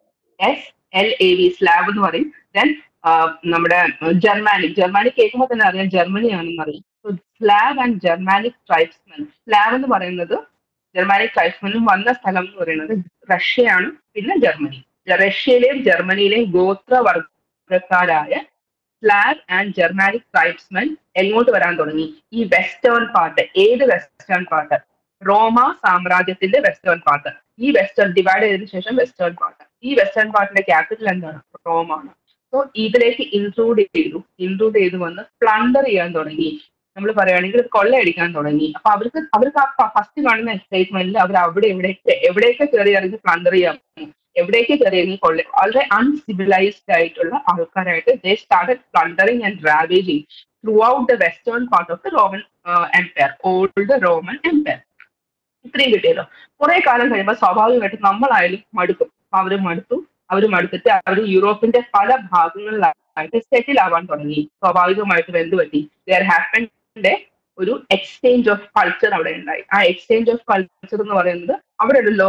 S L A V Slav എന്ന് പറയും ദെൻ നമ്മുടെ ജർമാനിക് ജർമാനിക് കേൾക്കുമ്പോൾ തന്നെ അറിയാം ജർമ്മനി ആണെന്ന് അറിയാം Slav and Germanic tribesmen Slav എന്ന് പറയുന്നത് ജർമാനിക് ട്രൈബ്സ്മെനും വന്ന സ്ഥലം എന്ന് പറയുന്നത് റഷ്യയാണ് പിന്നെ ജർമ്മനി റഷ്യയിലെയും ജർമ്മനിയിലെയും ഗോത്രവർഗക്കാരായ സ്ലാവ് ആൻഡ് ജർമാനിക് ട്രൈബ്സ്മെൻ എങ്ങോട്ട് വരാൻ തുടങ്ങി ഈ വെസ്റ്റേൺ പാർട്ട് ഏത് വെസ്റ്റേൺ പാർട്ട് റോമ സാമ്രാജ്യത്തിന്റെ വെസ്റ്റേൺ പാർട്ട് ഈ വെസ്റ്റേൺ ഡിവൈഡ് ചെയ്തതിനു ശേഷം വെസ്റ്റേൺ പാർട്ട് ഈ വെസ്റ്റേൺ പാർട്ടിന്റെ ക്യാപിറ്റൽ എന്താണ് റോമാണ് സോ ഇതിലേക്ക് ഇൻക്ലൂഡ് ചെയ്തു ഇൻക്ലൂഡ് ചെയ്ത് വന്ന് പ്ലണ്ടർ ചെയ്യാൻ തുടങ്ങി നമ്മൾ പറയുകയാണെങ്കിൽ ഇത് കൊള്ളയടിക്കാൻ തുടങ്ങി അപ്പൊ അവർക്ക് അവർക്ക് ആ ഫസ്റ്റ് കാണുന്ന എക്സൈറ്റ്മെന്റിൽ അവർ അവിടെ എവിടെയൊക്കെ എവിടെയൊക്കെ കയറി ഇറങ്ങി പ്ലണ്ടർ ചെയ്യാൻ എവിടേക്ക് കയറി ഇറങ്ങി കൊള്ള വളരെ അൺസിവിലൈസ്ഡ് ആയിട്ടുള്ള ആൾക്കാരായിട്ട് they started plundering and ravaging throughout the western part of the Roman empire old Roman empire ഇത്രയും കിട്ടിയല്ലോ കുറെ കാലം കഴിയുമ്പോൾ സ്വാഭാവികമായിട്ട് നമ്മളായാലും മടുക്കും അവർ മടുത്തു അവർ മടുത്തിട്ട് അവർ യൂറോപ്പിന്റെ പല ഭാഗങ്ങളിലായിട്ട് സെറ്റിൽ ആവാൻ തുടങ്ങി സ്വാഭാവികമായിട്ടും എന്ത് പറ്റി ദർ ഹാപ്പൻഡ് ഒരു എക്സ്ചേഞ്ച് ഓഫ് കൾച്ചർ അവിടെ ഉണ്ടായി ആ എക്സ്ചേഞ്ച് ഓഫ് കൾച്ചർ എന്ന് പറയുന്നത് അവിടെ ഒരു ലോക്കൽ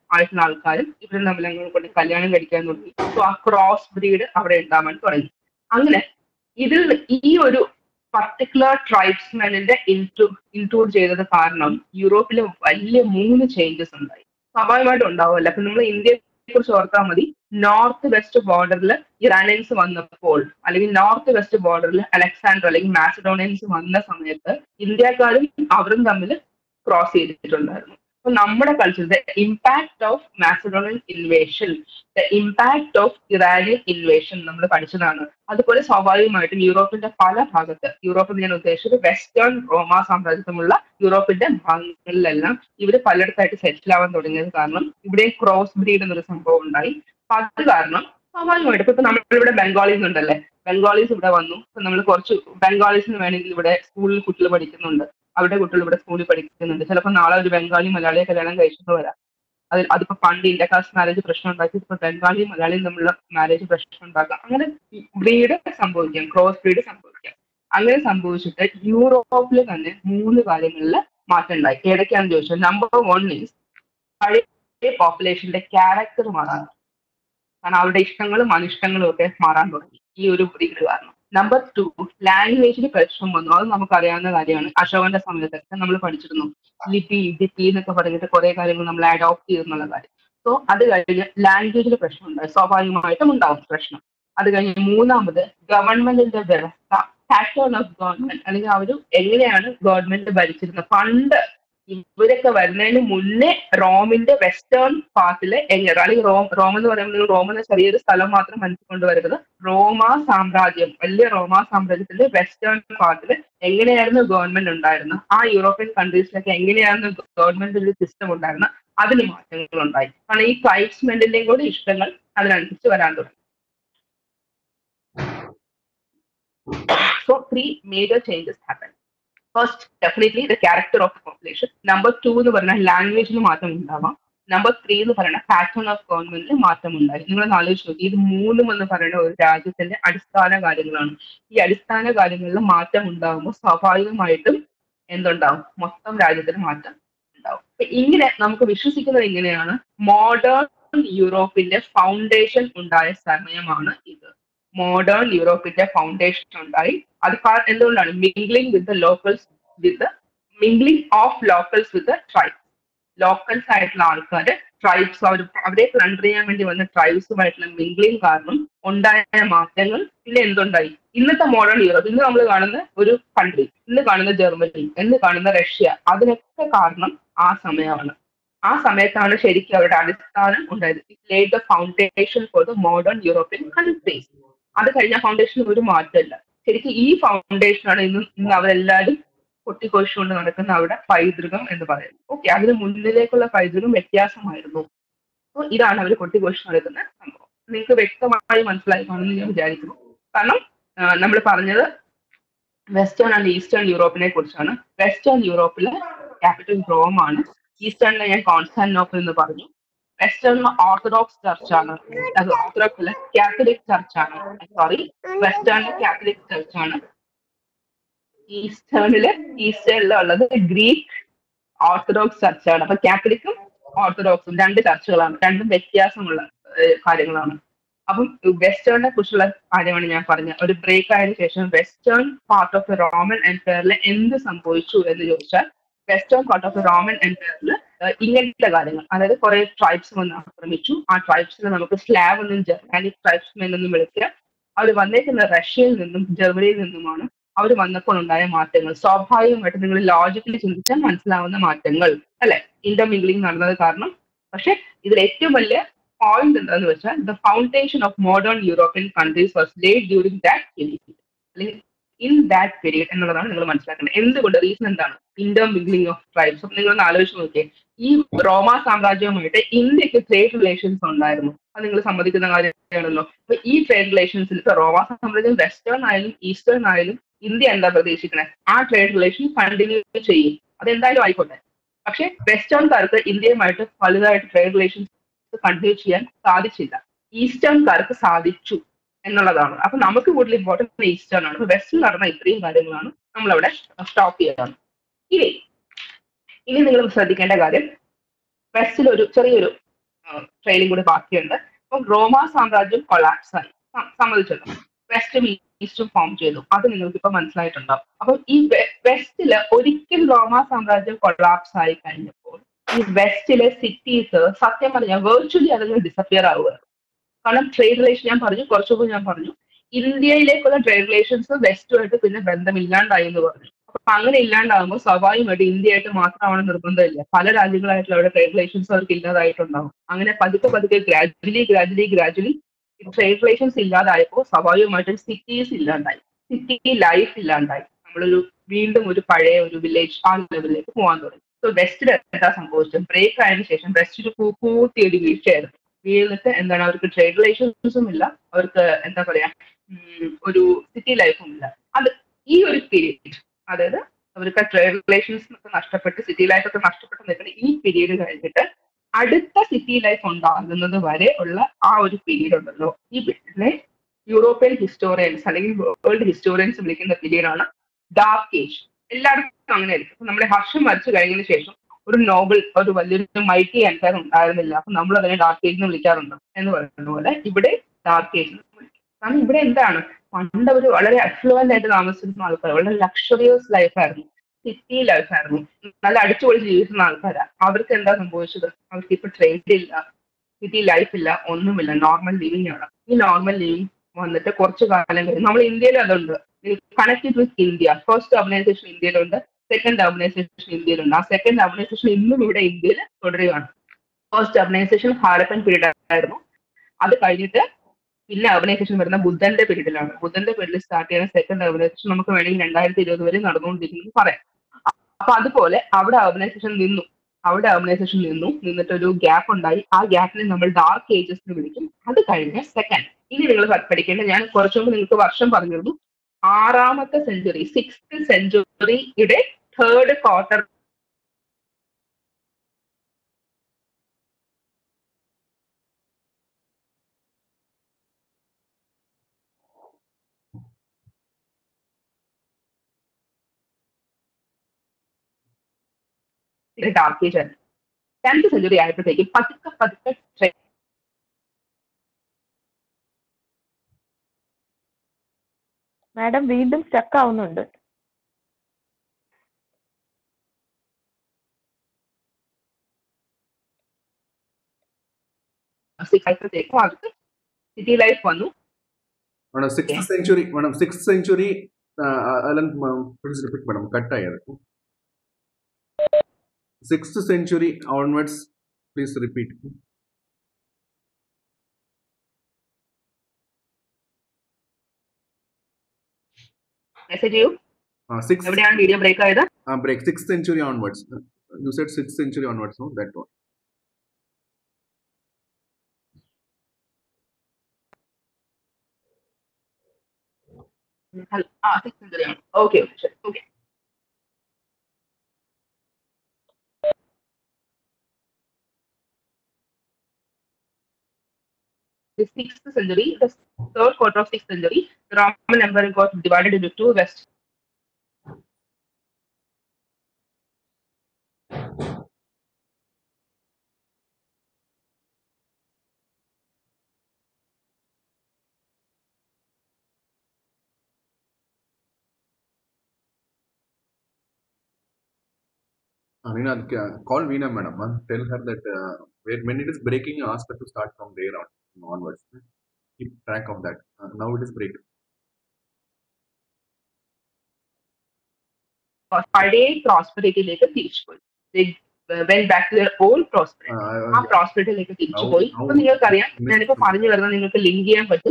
ആയിട്ടുള്ള ആൾക്കാരും ഇവരും തമ്മിൽ അങ്ങനെ കൊണ്ട് കല്യാണം കഴിക്കാൻ തുടങ്ങി സോ ആ ക്രോസ് ബ്രീഡ് അവിടെ ഉണ്ടാവാൻ തുടങ്ങി അങ്ങനെ ഇതിൽ ഈ ഒരു പർട്ടിക്കുലർ ട്രൈബ്സ്മെനിന്റെ ഇൻക്ലൂഡ് ചെയ്തത് കാരണം യൂറോപ്പിലെ വലിയ മൂന്ന് ചേഞ്ചസ് ഉണ്ടായി സ്വാഭാവികമായിട്ടും ഉണ്ടാവുമല്ലോ അപ്പൊ നമ്മൾ ഇന്ത്യയെ കുറിച്ച് ഓർത്താൽ മതി നോർത്ത് വെസ്റ്റ് ബോർഡറിൽ ഇറാനിയൻസ് വന്നപ്പോൾ അല്ലെങ്കിൽ നോർത്ത് വെസ്റ്റ് ബോർഡറിൽ അലക്സാണ്ടർ അല്ലെങ്കിൽ മാസിഡോണിയൻസ് വന്ന സമയത്ത് ഇന്ത്യക്കാരും അവരും തമ്മിൽ ക്രോസ് ചെയ്തിട്ടുണ്ടായിരുന്നു അപ്പൊ നമ്മുടെ culture the impact of Macedonian invasion the impact of Iranian invasion നമ്മൾ പഠിച്ചതാണ് അതുപോലെ സ്വാഭാവികമായിട്ടും യൂറോപ്പിന്റെ പല ഭാഗത്ത് യൂറോപ്പ് എന്ന് ഞാൻ ഉദ്ദേശിച്ചത് വെസ്റ്റേൺ റോമ സാമ്രാജ്യത്വമുള്ള യൂറോപ്പിന്റെ ഭാഗങ്ങളിലെല്ലാം ഇവര് പലയിടത്തായിട്ട് സെറ്റിൽ ആവാൻ തുടങ്ങിയത് കാരണം ഇവിടെ ക്രോസ് ബ്രീഡ് എന്നൊരു സംഭവം ഉണ്ടായി അപ്പൊ അത് കാരണം സ്വാഭാവികമായിട്ടും ഇപ്പൊ നമ്മളിവിടെ ബംഗാളീസ് ഉണ്ടല്ലേ ബംഗാളീസ് ഇവിടെ വന്നു ഇപ്പൊ നമ്മൾ കുറച്ച് ബംഗാളീസിന് വേണമെങ്കിൽ ഇവിടെ സ്കൂളിൽ കുട്ടികൾ പഠിക്കുന്നുണ്ട് അവരുടെ കുട്ടികൾ ഇവിടെ സ്കൂളിൽ പഠിക്കുന്നുണ്ട് ചിലപ്പോൾ നാളെ ഒരു ബംഗാളി മലയാളിയെ കല്യാണം കഴിച്ചിട്ട് വരാം അത് അതിപ്പോ പണ്ട് ഇന്ത്യ കാസ്റ്റ് മാരേജ് പ്രശ്നം ഉണ്ടാക്കി ഇപ്പൊ ബംഗാളിയും മലയാളിയും തമ്മിലുള്ള മാരേജ് പ്രശ്നം ഉണ്ടാക്കാം അങ്ങനെ ബ്രീഡ് സംഭവിക്കാം ക്രോസ് ബ്രീഡ് സംഭവിക്കാം അങ്ങനെ സംഭവിച്ചിട്ട് യൂറോപ്പിൽ തന്നെ മൂന്ന് കാര്യങ്ങളിൽ മാറ്റം ഉണ്ടായി ഏതൊക്കെയാണെന്ന് ചോദിച്ചാൽ നമ്പർ വൺ ഈസ് പഴയ പോപ്പുലേഷന്റെ ക്യാരക്ടർ മാറാൻ കാരണം അവരുടെ ഇഷ്ടങ്ങളും അനിഷ്ടങ്ങളും ഒക്കെ മാറാൻ തുടങ്ങി ഈ ഒരു ബ്രീഡ് കാരണം നമ്പർ ടു ലാംഗ്വേജിൽ പ്രശ്നം വന്നു അത് നമുക്കറിയാവുന്ന കാര്യമാണ് അശോകന്റെ സമയത്തൊക്കെ നമ്മൾ പഠിച്ചിരുന്നു ലിപി ഡിപി എന്നൊക്കെ പറഞ്ഞിട്ട് കുറെ കാര്യങ്ങൾ നമ്മൾ അഡോപ്റ്റ് ചെയ്തെന്നുള്ള കാര്യം സോ അത് കഴിഞ്ഞ് ലാംഗ്വേജിൽ പ്രശ്നം ഉണ്ടായി സ്വാഭാവികമായിട്ടും ഉണ്ടാവും പ്രശ്നം അത് കഴിഞ്ഞ് മൂന്നാമത് ഗവൺമെന്റിന്റെ വ്യവസ്ഥ പാറ്റേൺ ഓഫ് ഗവൺമെന്റ് അല്ലെങ്കിൽ അവർ എങ്ങനെയാണ് ഗവൺമെന്റ് ഭരിച്ചിരുന്നത് പണ്ട് ഇവരൊക്കെ വരുന്നതിന് മുന്നേ റോമിന്റെ വെസ്റ്റേൺ പാർട്ടില് എങ്ങനെ അല്ലെങ്കിൽ റോം റോം എന്ന് പറയുമ്പോൾ റോം എന്ന ചെറിയൊരു സ്ഥലം മാത്രം മനസ്സിൽ കൊണ്ടുവരുന്നത് റോമ സാമ്രാജ്യം വലിയ റോമ സാമ്രാജ്യത്തിന്റെ വെസ്റ്റേൺ പാർട്ടില് എങ്ങനെയായിരുന്നു ഗവൺമെന്റ് ഉണ്ടായിരുന്നത് ആ യൂറോപ്യൻ കൺട്രീസിലൊക്കെ എങ്ങനെയായിരുന്നു ഗവൺമെന്റ് ഒരു സിസ്റ്റം ഉണ്ടായിരുന്നത് അതിന് മാറ്റങ്ങൾ ഉണ്ടായി കാരണം ഈ ട്രൈബ്സ്മെന്റിന്റെയും കൂടി ഇഷ്ടങ്ങൾ അതിനനുസരിച്ച് വരാൻ തുടങ്ങി So three major changes happened. First, definitely the character of the population. Number two എന്ന് പറഞ്ഞാൽ ലാംഗ്വേജിൽ മാറ്റം ഉണ്ടാവാം നമ്പർ ത്രീ എന്ന് പറയുന്ന പാറ്റേൺ ഓഫ് ഗവൺമെന്റിൽ മാറ്റം ഉണ്ടായി നിങ്ങൾ ആലോചിച്ച് നോക്കി ഇത് മൂന്നും എന്ന് പറയുന്ന ഒരു രാജ്യത്തിന്റെ അടിസ്ഥാന കാര്യങ്ങളാണ് ഈ അടിസ്ഥാന കാര്യങ്ങളിൽ മാറ്റം ഉണ്ടാകുമ്പോൾ സ്വാഭാവികമായിട്ടും എന്തുണ്ടാവും മൊത്തം രാജ്യത്തിന് മാറ്റം ഉണ്ടാവും അപ്പൊ ഇങ്ങനെ നമുക്ക് വിശ്വസിക്കുന്നത് എങ്ങനെയാണ് മോഡേൺ യൂറോപ്പിന്റെ ഫൗണ്ടേഷൻ ഉണ്ടായ സമയമാണ് ഇത് മോഡേൺ യൂറോപ്പിന്റെ ഫൗണ്ടേഷൻ ഉണ്ടായി അത് കാ- എന്തുകൊണ്ടാണ് mingling with the locals with mingling of locals with tribes locals ആയിട്ടുള്ള ആൾക്കാര് ട്രൈബ്സ് അവർ അവരെ പ്ലണ്ടർ ചെയ്യാൻ വേണ്ടി വന്ന ട്രൈബ്സുമായിട്ടുള്ള മിംഗ്ലിംഗ് കാരണം ഉണ്ടായ മാറ്റങ്ങൾ പിന്നെ എന്തുണ്ടായി ഇന്നത്തെ മോഡേൺ യൂറോപ്പ് ഇന്ന് നമ്മൾ കാണുന്ന ഒരു കൺട്രി ഇന്ന് കാണുന്ന ജർമ്മനി ഇന്ന് കാണുന്ന റഷ്യ അതിനൊക്കെ കാരണം ആ സമയമാണ് ആ സമയത്താണ് ശരിക്കും അവരുടെ അടിസ്ഥാനം ഉണ്ടായത് laid the foundation for the modern European countries അത് കഴിഞ്ഞ ഫൗണ്ടേഷൻ ഒരു മാറ്റമില്ല ശരിക്കും ഈ ഫൗണ്ടേഷനാണ് ഇന്ന് ഇന്ന് അവരെല്ലാവരും കൊട്ടിക്കൊഴിച്ചുകൊണ്ട് നടക്കുന്ന അവിടെ പൈതൃകം എന്ന് പറയുന്നത് ഓക്കെ അതിന് മുന്നിലേക്കുള്ള പൈതൃകം വ്യത്യാസമായിരുന്നു അപ്പൊ ഇതാണ് അവർ കൊട്ടിക്കൊഴിച്ച് നടക്കുന്ന സംഭവം നിങ്ങൾക്ക് വ്യക്തമായി മനസ്സിലായി കാണുമെന്ന് ഞാൻ വിചാരിക്കുന്നു കാരണം നമ്മൾ പറഞ്ഞത് വെസ്റ്റേൺ ആൻഡ് ഈസ്റ്റേൺ യൂറോപ്പിനെ കുറിച്ചാണ് വെസ്റ്റേൺ യൂറോപ്പിലെ ക്യാപിറ്റൽ റോം ആണ് ഈസ്റ്റേണിലെ ഞാൻ കോൺസ്റ്റാന്റിനോപ്പിൾ എന്ന് പറഞ്ഞു വെസ്റ്റേണിലെ ഓർത്തഡോക്സ് ചർച്ചാണ് അത് ഓർത്തഡോക്സ് അല്ല കാത്തലിക് ചർച്ചാണ് സോറി വെസ്റ്റേണിലെ കാത്തലിക് ചർച്ചാണ് ഈസ്റ്റേണില് ഈസ്റ്റേണിൽ ഉള്ളത് ഗ്രീക്ക് ഓർത്തഡോക്സ് ചർച്ചാണ് അപ്പൊ കാത്തലിക്കും ഓർത്തഡോക്സും രണ്ട് ചർച്ചുകളാണ് രണ്ടും വ്യത്യാസമുള്ള ഏഹ്, കാര്യങ്ങളാണ് അപ്പം വെസ്റ്റേണിനെ കുറിച്ചുള്ള കാര്യമാണ് ഞാൻ പറഞ്ഞത് ഒരു ബ്രേക്ക് ആയതിനു ശേഷം western part of the Roman എംപയറിൽ എന്ത് സംഭവിച്ചു എന്ന് ചോദിച്ചാൽ western part of the Roman എംപയറിൽ ഇങ്ങനത്തെ കാര്യങ്ങൾ അതായത് കുറെ ട്രൈബ്സ് വന്ന് ആക്രമിച്ചു ആ ട്രൈബ്സിനെ നമുക്ക് സ്ലാവ് എന്നും ജർമാനിക് ട്രൈബ്സ്മെൻ എന്നും വിളിക്കുക അവർ വന്നേക്കുന്ന റഷ്യയിൽ നിന്നും ജർമ്മനിയിൽ നിന്നുമാണ് അവർ വന്നപ്പോൾ ഉണ്ടായ മാറ്റങ്ങൾ സ്വാഭാവികമായിട്ട് നിങ്ങൾ ലോജിക്കലി ചിന്തിച്ചാൽ മനസ്സിലാവുന്ന മാറ്റങ്ങൾ അല്ലെ ഇന്റർമിംഗ്ലിംഗ് നടന്നത് കാരണം പക്ഷെ ഇതിൽ ഏറ്റവും വലിയ പോയിന്റ് എന്താന്ന് വെച്ചാൽ the foundation of modern European countries was laid during that period അല്ലെങ്കിൽ ഇൻ ദാറ്റ് പീരീഡ് എന്നുള്ളതാണ് നിങ്ങൾ മനസ്സിലാക്കേണ്ടത് എന്തുകൊണ്ട് റീസൺ എന്താണ് ഇന്റർമിംഗ്ലിംഗ് ഓഫ് ട്രൈബ്സ് അപ്പൊ നിങ്ങൾ ഒന്ന് ആലോചിച്ച് നോക്കിയേ ഈ റോമ സാമ്രാജ്യവുമായിട്ട് ഇന്ത്യക്ക് ട്രേഡ് റിലേഷൻസ് ഉണ്ടായിരുന്നു അത് നിങ്ങൾ സമ്മതിക്കുന്ന കാര്യമാണല്ലോ അപ്പൊ ഈ ട്രേഡ് റിലേഷൻസിൽ ഇപ്പൊ റോമ സാമ്രാജ്യം വെസ്റ്റേൺ ആയാലും ഈസ്റ്റേൺ ആയാലും ഇന്ത്യ എന്താ പ്രതീക്ഷിക്കണേ ആ ട്രേഡ് റിലേഷൻ കണ്ടിന്യൂ ചെയ്യും അതെന്തായാലും ആയിക്കോട്ടെ പക്ഷെ വെസ്റ്റേൺകാർക്ക് ഇന്ത്യയുമായിട്ട് വലുതായിട്ട് ട്രേഡ് റിലേഷൻസ് കണ്ടിന്യൂ ചെയ്യാൻ സാധിച്ചില്ല ഈസ്റ്റേൺകാർക്ക് സാധിച്ചു എന്നുള്ളതാണ് അപ്പൊ നമുക്ക് കൂടുതൽ ഇമ്പോർട്ടൻറ്റ് ഈസ്റ്റേൺ ആണ് അപ്പൊ വെസ്റ്റിൽ നടന്ന ഇത്രയും കാര്യങ്ങളാണ് നമ്മളവിടെ സ്റ്റോപ്പ് ചെയ്യാണ് ഇനി ഇനി നിങ്ങൾ ശ്രദ്ധിക്കേണ്ട കാര്യം വെസ്റ്റിൽ ഒരു ചെറിയൊരു ട്രെയിനിങ് കൂടി ബാക്കിയുണ്ട് അപ്പം റോമ സാമ്രാജ്യം കൊളാപ്സ് ആയി സ- സമ്മതിച്ചല്ലോ വെസ്റ്റും ഈസ്റ്റും ഫോം ചെയ്തു അത് നിങ്ങൾക്ക് ഇപ്പൊ മനസ്സിലായിട്ടുണ്ടാവും അപ്പം ഈ വെസ്റ്റില് ഒരിക്കൽ റോമ സാമ്രാജ്യം കൊളാപ്സ് ആയി കഴിഞ്ഞപ്പോൾ ഈ വെസ്റ്റിലെ സിറ്റീസ് സത്യം പറഞ്ഞാൽ വെർച്വലി അതങ്ങ് ഡിസപ്പിയർ ആവുക കാരണം ട്രേഡ് റിലേഷൻ ഞാൻ പറഞ്ഞു കുറച്ചു മുമ്പ് ഞാൻ പറഞ്ഞു ഇന്ത്യയിലേക്കുള്ള ട്രേഡ് റിലേഷൻസ് വെസ്റ്റുമായിട്ട് പിന്നെ ബന്ധമില്ലാണ്ടായി എന്ന് പറഞ്ഞു അപ്പൊ അങ്ങനെ ഇല്ലാണ്ടാകുമ്പോൾ സ്വാഭാവികമായിട്ട് ഇന്ത്യയായിട്ട് മാത്രമാണ് നിർബന്ധമില്ല പല രാജ്യങ്ങളായിട്ടുള്ള അവിടെ ട്രേഡ് റിലേഷൻസ് അവർക്ക് ഇല്ലാതായിട്ടുണ്ടാവും അങ്ങനെ പതുക്കെ പതുക്കെ gradually gradually gradually trade relations ഇല്ലാതായപ്പോൾ സ്വാഭാവികമായിട്ടും സിറ്റീസ് ഇല്ലാണ്ടായി സിറ്റി ലൈഫ് ഇല്ലാണ്ടായി നമ്മളൊരു വീണ്ടും ഒരു പഴയ ഒരു വില്ലേജ് ആ ലെവലിലേക്ക് പോകാൻ തുടങ്ങി സോ വെസ്റ്റിൽ എന്താ സംഭവിച്ചത് ബ്രേക്ക് ആയതിനു ശേഷം വെസ്റ്റിൽ പൂർത്തി ഒരു വീഴ്ചയായിരുന്നു വീണിട്ട് എന്താണ് അവർക്ക് ട്രേഡ് റിലേഷൻസും ഇല്ല അവർക്ക് എന്താ പറയാ ഉം, ഒരു സിറ്റി ലൈഫും ഇല്ല അത് ഈ ഒരു പീരീഡ് അതായത് അവർക്ക് ട്രേഡ് റിലേഷൻസ് ഒക്കെ നഷ്ടപ്പെട്ട് സിറ്റി ലൈഫ് ഒക്കെ നഷ്ടപ്പെട്ട് നിൽക്കുന്ന ഈ പീരീഡ് കഴിഞ്ഞിട്ട് അടുത്ത സിറ്റി ലൈഫ് ഉണ്ടാകുന്നത് വരെ ഉള്ള ആ ഒരു പീരീഡ് ഉണ്ടല്ലോ ഈ പീരീഡിനെ യൂറോപ്യൻ ഹിസ്റ്റോറിയൻസ് അല്ലെങ്കിൽ വേൾഡ് ഹിസ്റ്റോറിയൻസ് വിളിക്കുന്ന പീരീഡാണ് ഡാർക്ക് ഏജ് എല്ലായിടത്തും അങ്ങനെ ആയിരിക്കും ഇപ്പൊ നമ്മുടെ ഹർഷം മരിച്ചു കഴിഞ്ഞതിന് ശേഷം ഒരു നോബൽ ഒരു വലിയൊരു മൈറ്റി എംപയർ ഉണ്ടായിരുന്നില്ല അപ്പൊ നമ്മൾ അതിനെ ഡാർക്ക് ഏജ് എന്ന് വിളിക്കാറുണ്ട് എന്ന് പറയുന്ന പോലെ ഇവിടെ ഡാർക്ക് ഏജ് എന്ന് വിളിക്കും കാരണം ഇവിടെ എന്താണ് പണ്ട് അവർ വളരെ അഫ്ലുവന്റ് ആയിട്ട് താമസിച്ചിരുന്ന ആൾക്കാർ വളരെ ലക്ഷറിയസ് ലൈഫായിരുന്നു സിറ്റി ലൈഫായിരുന്നു നല്ല അടിച്ചുപൊളിച്ച് ജീവിക്കുന്ന ആൾക്കാരാണ് അവർക്ക് എന്താ സംഭവിച്ചത് അവർക്ക് ഇപ്പൊ ട്രേഡ് ഇല്ല സിറ്റി ലൈഫ് ഇല്ല ഒന്നുമില്ല നോർമൽ ലിവിങ് ആണ് ഈ നോർമൽ ലിവിങ് വന്നിട്ട് കുറച്ച് കാലം കഴിഞ്ഞ് നമ്മൾ ഇന്ത്യയിൽ അതുണ്ട് connected with India first organisation ഇന്ത്യയിലുണ്ട് സെക്കൻഡ് ഓർഗനൈസേഷൻ ഇന്ത്യയിലുണ്ട് ആ സെക്കൻഡ് ഓർഗനൈസേഷൻ ഇന്നും ഇവിടെ ഇന്ത്യയിൽ തുടരുകയാണ് ഫസ്റ്റ് ഓർഗനൈസേഷൻ ഹാരപ്പൻ പീരീഡ് ആയിരുന്നു അത് കഴിഞ്ഞിട്ട് പിന്നെ ഓർഗനൈസേഷൻ വരുന്ന ബുദ്ധന്റെ പീരീഡിലാണ് ബുദ്ധന്റെ പീരീഡിൽ സ്റ്റാർട്ട് ചെയ്യുന്ന സെക്കൻഡ് ഓർഗനൈസേഷൻ നമുക്ക് വേണമെങ്കിൽ രണ്ടായിരത്തി ഇരുപത് വരെ നടന്നുകൊണ്ടിരിക്കുന്നു പറയാം അപ്പൊ അതുപോലെ അവിടെ ഓർഗനൈസേഷൻ നിന്നു അവിടെ ഓർഗനൈസേഷൻ നിന്നു നിന്നിട്ട് ഒരു ഗ്യാപ്പ് ഉണ്ടായി ആ ഗ്യാപ്പിനെ നമ്മൾ ഡാർക്ക് ഏജസ് എന്ന് വിളിക്കും അത് കഴിഞ്ഞ സെക്കൻഡ് ഇനി നിങ്ങൾ പഠിക്കേണ്ട ഞാൻ കുറച്ചു മുമ്പ് നിങ്ങൾക്ക് വർഷം പറഞ്ഞിരുന്നു ആറാമത്തെ സെഞ്ചുറി സിക്സ്ത് സെഞ്ചുറിയുടെ തേർഡ് ക്വാർട്ടർ ഡാർക്ക് ഏജ് ആയിരുന്നു ടെൻത്ത് സെഞ്ചുറി ആയപ്പോഴത്തേക്കും പതുക്കെ പതുക്കെ ട്രെ- മാഡം വീണ്ടും സ്റ്റക്ക് ആവുന്നുണ്ട് സിക്സ് ആയപ്പോഴത്തേക്കും അവർക്ക് സിറ്റി ലൈഫ് വന്നു madam sixth century madam sixth century ಅಲನ್ ಪ್ಲೀಸ್ ರಿಪೀಟ್ ಮೇಡಮ್ ಕಟ್ ಆಗಿದೆ sixth century onwards please repeat message ചെയ്യൂ ಸಿಕ್ಸ್ എവിടെയാണ് വീഡിയോ ബ്രേക്ക് ആയത് break six century onwards you set six century onwards no that one hello ആ six century ആണ് okay okay ശരി okay The sixth century, the third quarter of sixth century, the Roman Empire got divided into two west. I mean, I'll ca- call Veena madam. uh, Tell her that uh, where, when it is breaking, ask her to start from there on onwards. Keep track of that. Uh, now it is break. പഴയ പ്രോസ്പെരിറ്റിയിലേക്ക് തിരിച്ചുപോയി went back to their old prosperity Uh, ആ പ്രോസ്പെരിറ്റിയിലേക്ക് തിരിച്ചുപോയി Now- അപ്പൊ now- നിങ്ങൾക്കറിയാം Miss- ഞാനിപ്പോ പറഞ്ഞു വരുന്നത് നിങ്ങൾക്ക് ലിങ്ക് ചെയ്യാൻ പറ്റും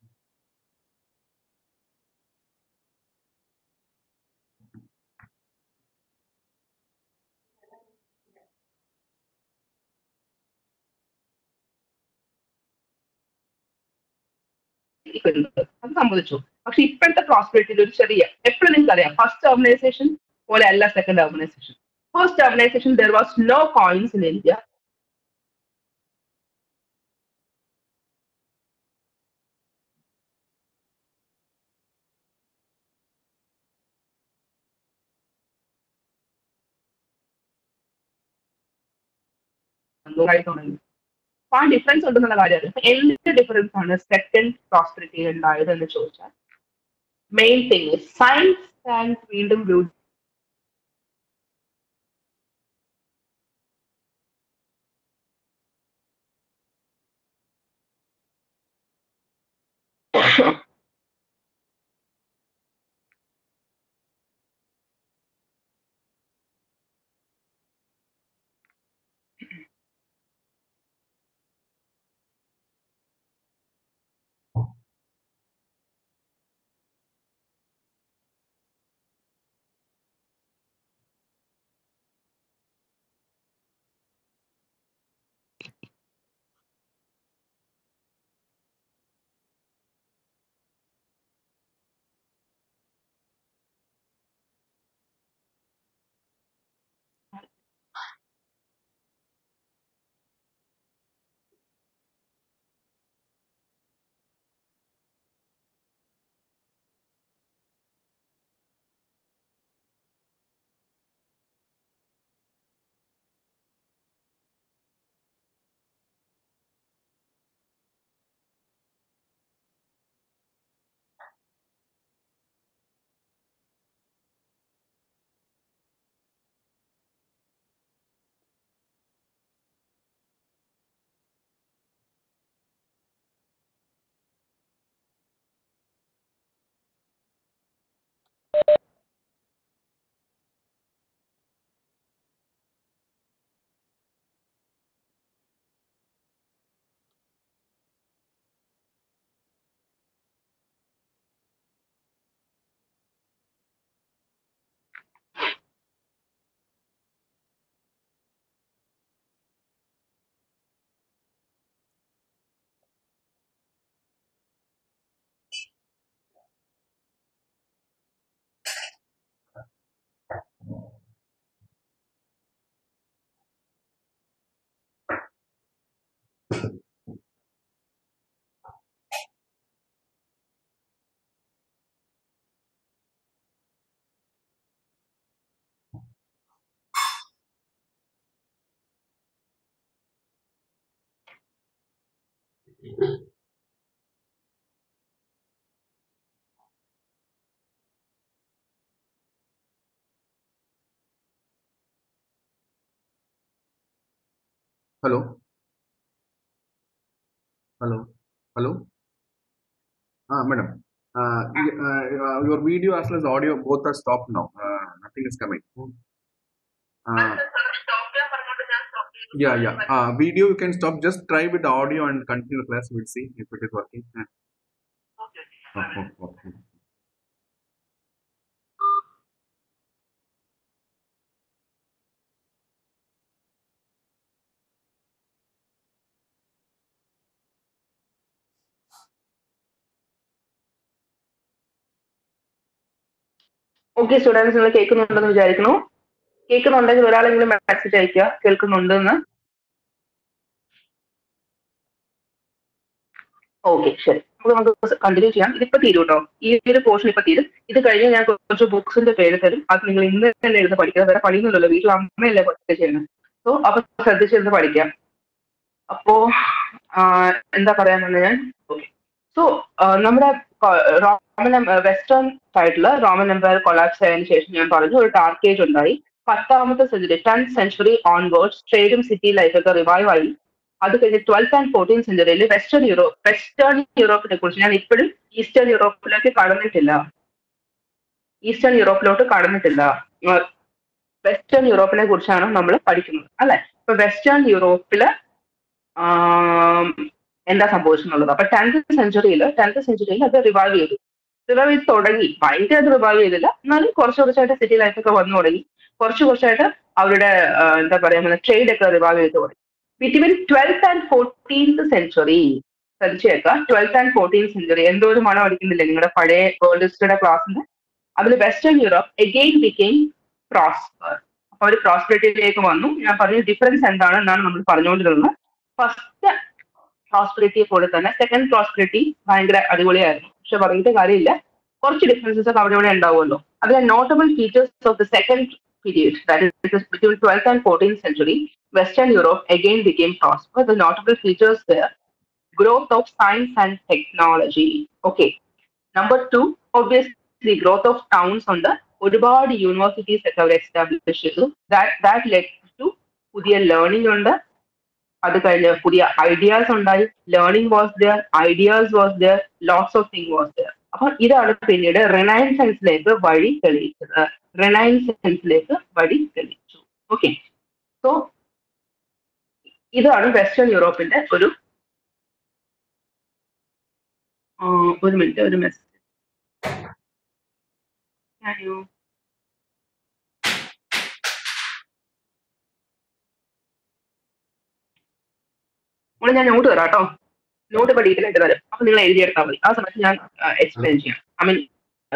ഇപ്പൊ ഉണ്ട്. അത് സമ്മതിച്ചു പക്ഷെ ഇപ്പോഴത്തെ പ്രോസ്പെരിറ്റിയിൽ ഒരു ചെറിയ എപ്പോഴും നിങ്ങൾക്ക് അറിയാം ഫസ്റ്റ് ഓർഗനൈസേഷൻ പോലെ അല്ല second organisation first organisation there was no coins in India ആയി തുടങ്ങി അപ്പൊ ആ ഡിഫറൻസ് ഉണ്ടെന്നുള്ള കാര്യം അപ്പൊ എന്ത് ഡിഫറൻസ് ആണ് സെക്കൻഡ് പ്രോസ്പെരിറ്റി ഉണ്ടായത് എന്ന് ചോദിച്ചാൽ മെയിൻ തിങ് സയൻസ് ആൻഡ് വീണ്ടും beauty Hello? Hello? Hello? Ah, madam. Uh, y- uh, uh, your video as well as audio both are stopped now. Uh, nothing is coming. Uh, yeah, yeah. Uh, video you can stop. Just try with the audio and continue the class. We'll see if it is working. Uh, oh, oh, okay. Okay students നിങ്ങൾ കേൾക്കുന്നുണ്ടെന്ന് വിചാരിക്കുന്നു കേൾക്കുന്നുണ്ടെങ്കിൽ ഒരാളെങ്കിലും message അയക്കുക കേൾക്കുന്നുണ്ടെന്ന് okay ശരി അപ്പൊ നമുക്ക് continue ചെയ്യാം ഇതിപ്പോ തീരും കേട്ടോ ഈ ഒരു പോർഷൻ ഇപ്പൊ തീരും ഇത് കഴിഞ്ഞ് ഞാൻ കുറച്ച് ബുക്സിന്റെ പേര് തരും അത് നിങ്ങൾ ഇന്ന് തന്നെ എഴുതി പഠിക്കുക വേറെ പണിയൊന്നുമില്ലല്ലോ വീട്ടിൽ അമ്മയല്ലേ പഠിക്കുക ചെയ്യുന്നത് സോ അപ്പൊ ശ്രദ്ധിച്ചിരുന്ന് പഠിക്കാം അപ്പോ ആ, എന്താ പറയാന്ന് ഞാൻ ഓക്കെ സോ നമ്മുടെ റോമൻ വെസ്റ്റേൺ സൈഡില് റോമൻ എംപയർ കൊളാപ്സ് ആയതിനു ശേഷം ഞാൻ പറഞ്ഞു ഒരു ഡാർക്ക് ഏജ് ഉണ്ടായി പത്താമത്തെ സെഞ്ചുറി ടെൻത്ത് സെഞ്ചുറി ഓൺവേർഡ്സ് ട്രേഡും സിറ്റി ലൈഫൊക്കെ റിവൈവ് ആയി അത് കഴിഞ്ഞ് ട്വൽത്ത് ആൻഡ് ഫോർട്ടീൻ സെഞ്ചുറിയിൽ വെസ്റ്റേൺ യൂറോപ്പ് വെസ്റ്റേൺ യൂറോപ്പിനെ കുറിച്ച് ഞാൻ ഇപ്പോഴും ഈസ്റ്റേൺ യൂറോപ്പിലേക്ക് കടന്നിട്ടില്ല ഈസ്റ്റേൺ യൂറോപ്പിലോട്ട് കടന്നിട്ടില്ല വെസ്റ്റേൺ യൂറോപ്പിനെ കുറിച്ചാണ് നമ്മൾ പഠിക്കുന്നത് അല്ലെ ഇപ്പൊ വെസ്റ്റേൺ യൂറോപ്പില് ആം, എന്താ സംഭവിച്ചെന്നുള്ളത് അപ്പൊ ടെൻത്ത് സെഞ്ചുറിയിൽ ടെൻത്ത് സെഞ്ചുറിയിൽ അത് റിവൈവ് ചെയ്തു റിവൈവ് ചെയ്ത് തുടങ്ങി ഭയങ്കരമായിട്ട് റിവൈവ് ചെയ്തില്ല എന്നാലും കുറച്ച് കുറച്ചായിട്ട് സിറ്റി ലൈഫൊക്കെ വന്നു തുടങ്ങി കുറച്ച് കുറച്ചായിട്ട് അവരുടെ ആ, എന്താ പറയാ ട്രേഡ് ഒക്കെ റിവൈവ് ചെയ്ത് തുടങ്ങി between twelfth and fourteenth century ശ്രദ്ധിച്ചേക്കാം ട്വൽത്ത് ആൻഡ് ഫോർട്ടീൻ സെഞ്ചുറി എന്തോ ഒരു മണം അടിക്കുന്നില്ലേ നിങ്ങളുടെ പഴയ വേൾഡ് ഹിസ്റ്ററിയുടെ ക്ലാസ്സിന് അതിൽ western Europe again became prosper അപ്പൊ ഒരു പ്രോസ്പെരിറ്റിയിലേക്ക് വന്നു ഞാൻ പറഞ്ഞു ഡിഫറൻസ് എന്താണ് എന്നാണ് നമ്മൾ പറഞ്ഞുകൊണ്ടിരുന്നത് ഫസ്റ്റ് പ്രോസ്പെരിറ്റിയെ പോലെ തന്നെ സെക്കൻഡ് പ്രോസ്പെരിറ്റി ഭയങ്കര അടിപൊളിയായിരുന്നു പക്ഷെ പറഞ്ഞിട്ട് കാര്യമില്ല കുറച്ച് ഡിഫറൻസസ് ഒക്കെ അവിടെ ഇവിടെ ഉണ്ടാവുമല്ലോ അതിലെ notable features of the second period that is between twelfth and fourteen century Western Europe again became prosperous. The notable features were growth of science and technology. Okay. Number two, obviously growth of towns on the ഒരുപാട് universities ഒക്കെ അവർ establish ചെയ്തു that that led to പുതിയ learning ഉണ്ട് അത് കഴിഞ്ഞ് പുതിയ ideas ഉണ്ടായി learning was there ideas was there lots of thing was there അപ്പൊ ഇതാണ് പിന്നീട് റിനൈൻസൻസിലേക്ക് വഴി തെളിയിച്ചത് റിനൈൻസൻസിലേക്ക് വഴി തെളിയിച്ചു ഓക്കെ സോ ഇതാണ് വെസ്റ്റേൺ യൂറോപ്പിന്റെ ഒരു ആ, ഒരു മിനിറ്റ് ഒരു മെസ്സേജ് മോളെ ഞാൻ നോട്ട് തരാം കേട്ടോ നോട്ട് ഇപ്പൊ ഡീറ്റെയിൽ ആയിട്ട് തരാം അപ്പൊ നിങ്ങൾ എഴുതിയെടുത്താൽ മതി ആ സമയത്ത് ഞാൻ എക്സ്പ്ലെയിൻ ചെയ്യാം ഐ മീൻ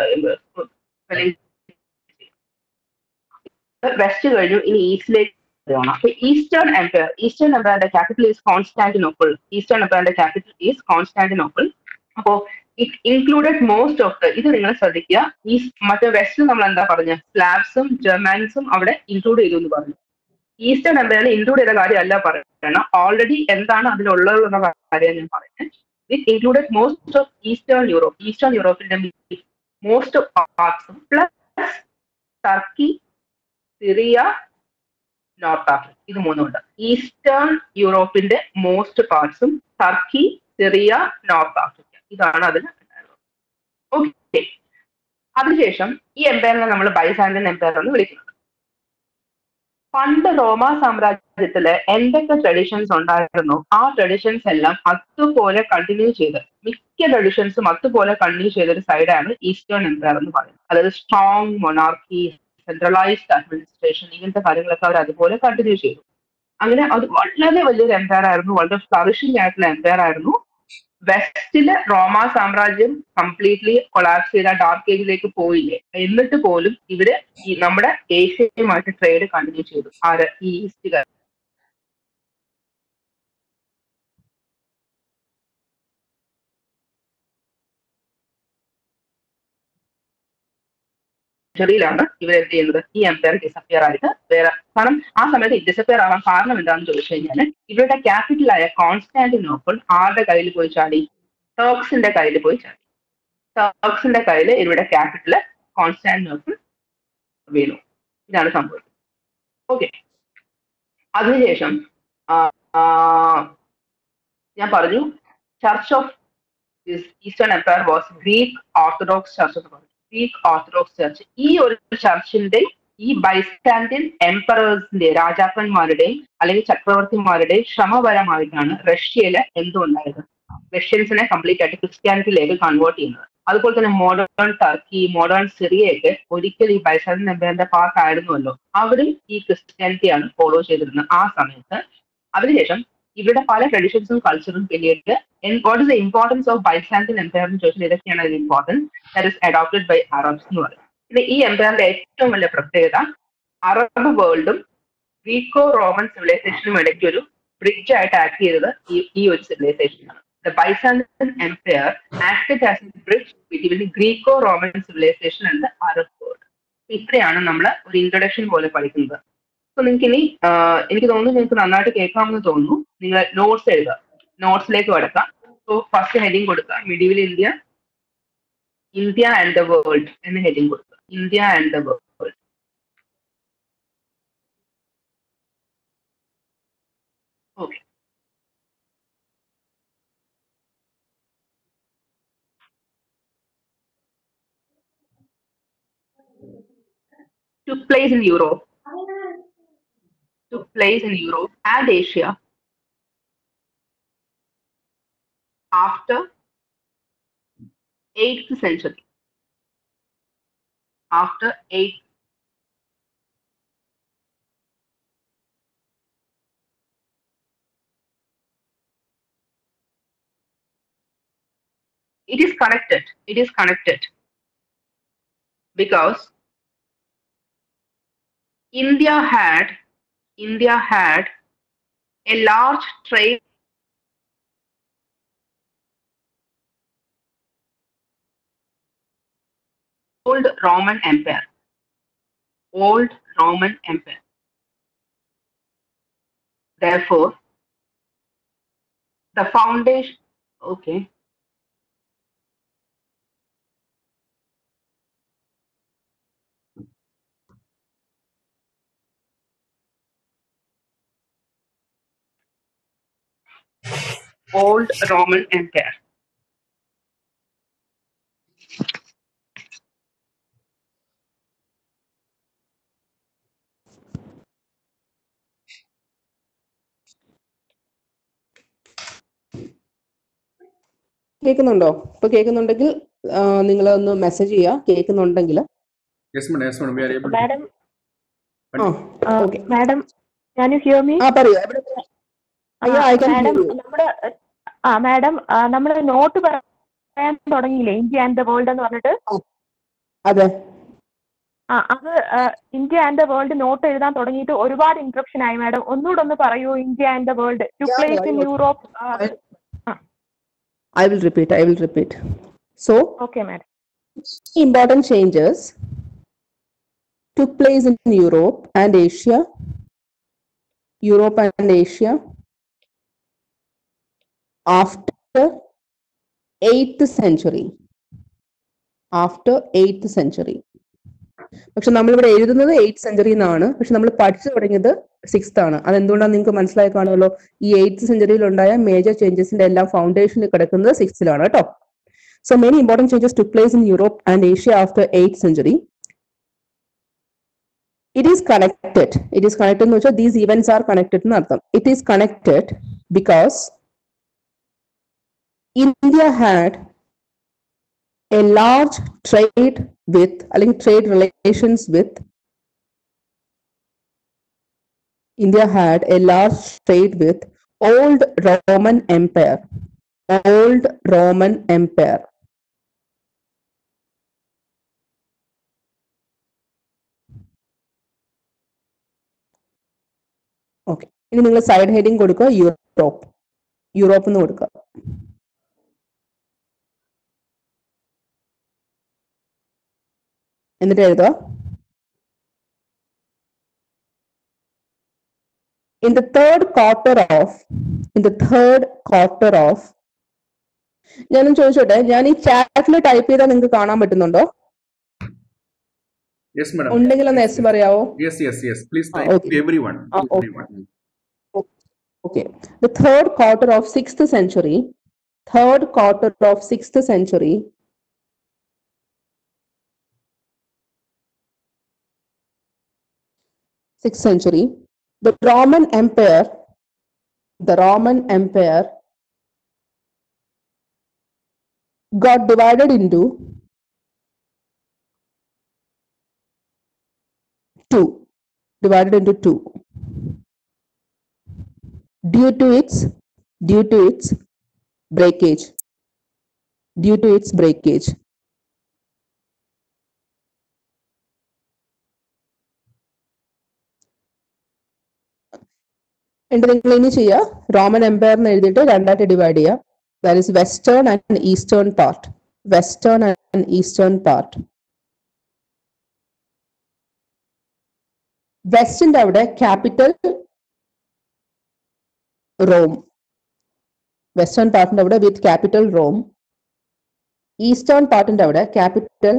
വെസ്റ്റ് കഴിഞ്ഞു ഇനി ഈസ്റ്റിലേക്ക് പോകണം അപ്പൊ ഈസ്റ്റേൺ എംപയർ ഈസ്റ്റേൺ എംപയറിന്റെ ക്യാപിറ്റൽ ഈസ് കോൺസ്റ്റാന്റിനോപ്പിൾ ഈസ്റ്റേൺ എംപയറിന്റെ ക്യാപിറ്റൽ ഈസ് കോൺസ്റ്റാന്റിനോപ്പിൾ അപ്പോ it included most of the ഇത് നിങ്ങൾ ശ്രദ്ധിക്കുക ഈ മറ്റേ വെസ്റ്റ് നമ്മൾ എന്താ പറഞ്ഞ സ്ലാബ്സും ജർമാൻസും അവിടെ ഇൻക്ലൂഡ് ചെയ്തു എന്ന് പറഞ്ഞു ഈസ്റ്റേൺ എംപയറിൽ ഇൻക്ലൂഡ് ചെയ്ത കാര്യമല്ല പറയണം ഓൾറെഡി എന്താണ് അതിലുള്ളതെന്ന കാര്യം ഞാൻ പറയുന്നത് it included most of eastern Europe eastern യൂറോപ്പിന്റെ മോസ്റ്റ് പാർട്സും plus Turkey Syria north Africa ഇത് മൂന്നുമുണ്ട് ഈസ്റ്റേൺ യൂറോപ്പിന്റെ മോസ്റ്റ് പാർട്സും ടർക്കി സിറിയ നോർത്ത് ആഫ്രിക്ക ഇതാണ് അതിൽ ഓക്കെ അതിനുശേഷം ഈ എംപയറിനെ നമ്മൾ ബൈസാൻഡൻ എംപയർ എന്ന് വിളിക്കുന്നത് പണ്ട് റോമ സാമ്രാജ്യത്തില് എന്തൊക്കെ ട്രഡീഷൻസ് ഉണ്ടായിരുന്നോ ആ ട്രഡീഷൻസ് എല്ലാം അതുപോലെ കണ്ടിന്യൂ ചെയ്ത് മിക്ക ട്രഡീഷൻസും അതുപോലെ കണ്ടിന്യൂ ചെയ്ത ഒരു സൈഡാണ് ഈസ്റ്റേൺ എംപയർ എന്ന് പറയുന്നത് അതായത് സ്ട്രോങ് മൊണാർക്കി സെൻട്രലൈസ്ഡ് അഡ്മിനിസ്ട്രേഷൻ ഇങ്ങനത്തെ കാര്യങ്ങളൊക്കെ അവർ അതുപോലെ കണ്ടിന്യൂ ചെയ്തു അങ്ങനെ അത് വളരെ വലിയൊരു എംപയർ ആയിരുന്നു വളരെ ഫ്ലറിഷിംഗ് ആയിട്ടുള്ള എംപയർ ആയിരുന്നു വെസ്റ്റില് റോമ സാമ്രാജ്യം കംപ്ലീറ്റ്ലി കൊളാപ്സ് ചെയ്ത ഡാർക്ക് ഏജിലേക്ക് പോയില്ലേ എന്നിട്ട് പോലും ഇവര് ഈ നമ്മുടെ ഏഷ്യയുമായിട്ട് ട്രേഡ് കണ്ടിന്യൂ ചെയ്തു ആര് ഈ ഈസ്റ്റുകാർ ചെറിയിലാണ് ഇവർ എന്ത് ചെയ്യുന്നത് ഈ എംപയർ ഡിസപ്പിയർ ആയിട്ട് വേറെ കാരണം ആ സമയത്ത് ഡിസപ്പിയർ ആവാൻ കാരണം എന്താണെന്ന് ചോദിച്ചു കഴിഞ്ഞാൽ ഇവരുടെ ക്യാപിറ്റലായ കോൺസ്റ്റാന്റിനോപ്പിൾ ആരുടെ കയ്യിൽ പോയി ചാടി ടർക്സിന്റെ കയ്യിൽ പോയി ചാടി ടർക്സിന്റെ കയ്യിൽ ഇവരുടെ ക്യാപിറ്റല് കോൺസ്റ്റാന്റിനോപ്പിൾ വീണു ഇതാണ് സംഭവിച്ചത് ഓക്കെ അതിനുശേഷം ആ, ആ, ഞാൻ പറഞ്ഞു church of eastern empire was Greek Orthodox church എന്ന് പറഞ്ഞു ഗ്രീക്ക് ഓർത്തഡോക്സ് ചർച്ച് ഈ ഒരു ചർച്ചിന്റെ ഈ ബൈസ്റ്റാൻഡിയൻ എംപറേഴ്സിന്റെ രാജാക്കന്മാരുടെയും അല്ലെങ്കിൽ ചക്രവർത്തിമാരുടെയും ശ്രമപരമായിട്ടാണ് റഷ്യയിലെ എന്തുണ്ടായത് റഷ്യൻസിനെ കംപ്ലീറ്റ് ആയിട്ട് ക്രിസ്ത്യാനിറ്റിയിലേക്ക് കൺവേർട്ട് ചെയ്യുന്നത് അതുപോലെ തന്നെ മോഡേൺ ടർക്കി മോഡേൺ സിറിയയൊക്കെ ഒരിക്കൽ ഈ ബൈസാൻഡിയൻ എംപയറിന്റെ പാർട്ട് ആയിരുന്നുവല്ലോ അവരും ഈ ക്രിസ്ത്യാനിറ്റിയാണ് ഫോളോ ചെയ്തിരുന്നത് ആ സമയത്ത് അതിനുശേഷം ഇവരുടെ പല ട്രഡീഷൻസും കൾച്ചറും പിന്നീട് what is the importance of Byzantine empire എന്ന് ചോദിച്ചാൽ ഇതൊക്കെയാണ് അതിന് importance that is adopted by Arabs എന്ന് പറയും പിന്നെ ഈ എംപയറിന്റെ ഏറ്റവും വലിയ പ്രത്യേകത അറബ് വേൾഡും ഗ്രീക്കോ റോമൻ സിവിലൈസേഷനും ഇടയ്ക്ക് ഒരു ബ്രിഡ്ജ് ആയിട്ട് ആക്ട് ചെയ്തത് ഈ ഈ ഒരു സിവിലൈസേഷനാണ് the Byzantine empire acted as a bridge between Greco Roman civilization and the Arab world ഇത്രയാണ് നമ്മൾ ഒരു ഇൻട്രൊഡക്ഷൻ പോലെ പഠിക്കുന്നത് സോ നിങ്ങൾക്ക് ഇനി ആഹ് എനിക്ക് തോന്നുന്നു നിങ്ങൾക്ക് നന്നായിട്ട് കേൾക്കാമെന്ന് തോന്നുന്നു നിങ്ങൾ നോട്ട്സ് എഴുതുക നോട്ട്സിലേക്ക് കടക്കാം സോ ഫസ്റ്റ് ഹെഡിങ് കൊടുക്കുക medieval India India and the world എന്ന ഹെഡിങ് കൊടുക്കുക India and the world okay took place in Europe, took place in Europe and Asia after 8th century. After 8th It is connected. It is connected because India had India had a large trade old Roman Empire. Old Roman Empire. Therefore, the foundation. Okay. Old Roman Empire. കേൾക്കുന്നുണ്ടോ ഇപ്പൊ കേൾക്കുന്നുണ്ടെങ്കിൽ നിങ്ങൾ ഒന്ന് message ചെയ്യുക കേൾക്കുന്നുണ്ടെങ്കിൽ yes madam yes madam we are able madam ആ okay madam ഞാൻ you hear me ആ പറയൂ എവിടെ അയ്യോ ഐ ക്യാൻ മാഡം നമ്മുടെ ആ മാഡം നമ്മൾ നോട്ട് പറയാൻ തുടങ്ങിയില്ലേ ഇന്ത്യ ആൻഡ് ദ വേൾഡ് എന്ന് പറഞ്ഞിട്ട് അതെ ആ അത് ആ, India and the world note എഴുതാൻ തുടങ്ങിയിട്ട് ഒരുപാട് ഇൻട്രപ്ഷൻ ആയി മാഡം ഒന്നുകൂടെ ഒന്ന് പറയൂ India and the world to Yeah, place yeah, in yeah. Europe I will repeat I will repeat so okay madam important changes took place in Europe and Asia. Europe and Asia after 8th century. After 8th century. പക്ഷെ നമ്മളിവിടെ എഴുതുന്നത് eighth century എന്നാണ് പക്ഷെ നമ്മൾ പഠിച്ചു തുടങ്ങിയത് sixth ആണ് അതെന്തുകൊണ്ടാണ് നിങ്ങൾക്ക് മനസ്സിലായി കാണുമല്ലോ ഈ എയ്ത്ത് സെഞ്ചുറിയിൽ ഉണ്ടായ മേജർ ചേഞ്ചസിന്റെ എല്ലാം ഫൗണ്ടേഷനിൽ കിടക്കുന്നത് സിക്സ്ത്തിലാണ് കേട്ടോ So many important changes took place in Europe and Asia after 8th century. It is connected. It is connected. എന്ന് വെച്ചാൽ these events are connected എന്ന് അർത്ഥം. It is connected because India had a large trade with, അല്ലെങ്കിൽ trade relations with India had a large trade with old Roman Empire. Old Roman Empire. Okay ഇനി നിങ്ങൾ side heading കൊടുക്കുക Europe Europe എന്ന് കൊടുക്കുക എന്നിട്ട് എഴുതുക in the third quarter of in the third quarter of ഞാനും ചോദിച്ചോട്ടെ ഞാൻ ഈ ചാറ്റിൽ ടൈപ്പ് ചെയ്താൽ നിങ്ങൾക്ക് കാണാൻ പറ്റുന്നുണ്ടോ യെസ് മാഡം ഉണ്ടെങ്കിൽ ഒന്ന് എസ് പറയാവോ yes yes yes please Ah, type okay. Every one Ah, okay. Okay. The third quarter of sixth century, third quarter of sixth century, sixth century, the Roman Empire, the Roman Empire got divided into two, divided into two due to its due to its breakage due to its breakage എന്നിട്ട് നിങ്ങൾ ഇനി ചെയ്യുക Roman Empire എന്ന് എഴുതിയിട്ട് രണ്ടായിട്ട് divide ചെയ്യുക that is western and eastern part western and eastern part വെസ്റ്റിന്റെ അവിടെ ക്യാപിറ്റൽ റോം വെസ്റ്റേൺ പാർട്ടിന്റെ അവിടെ വിത്ത് ക്യാപിറ്റൽ റോം ഈസ്റ്റേൺ പാർട്ടിന്റെ അവിടെ ക്യാപിറ്റൽ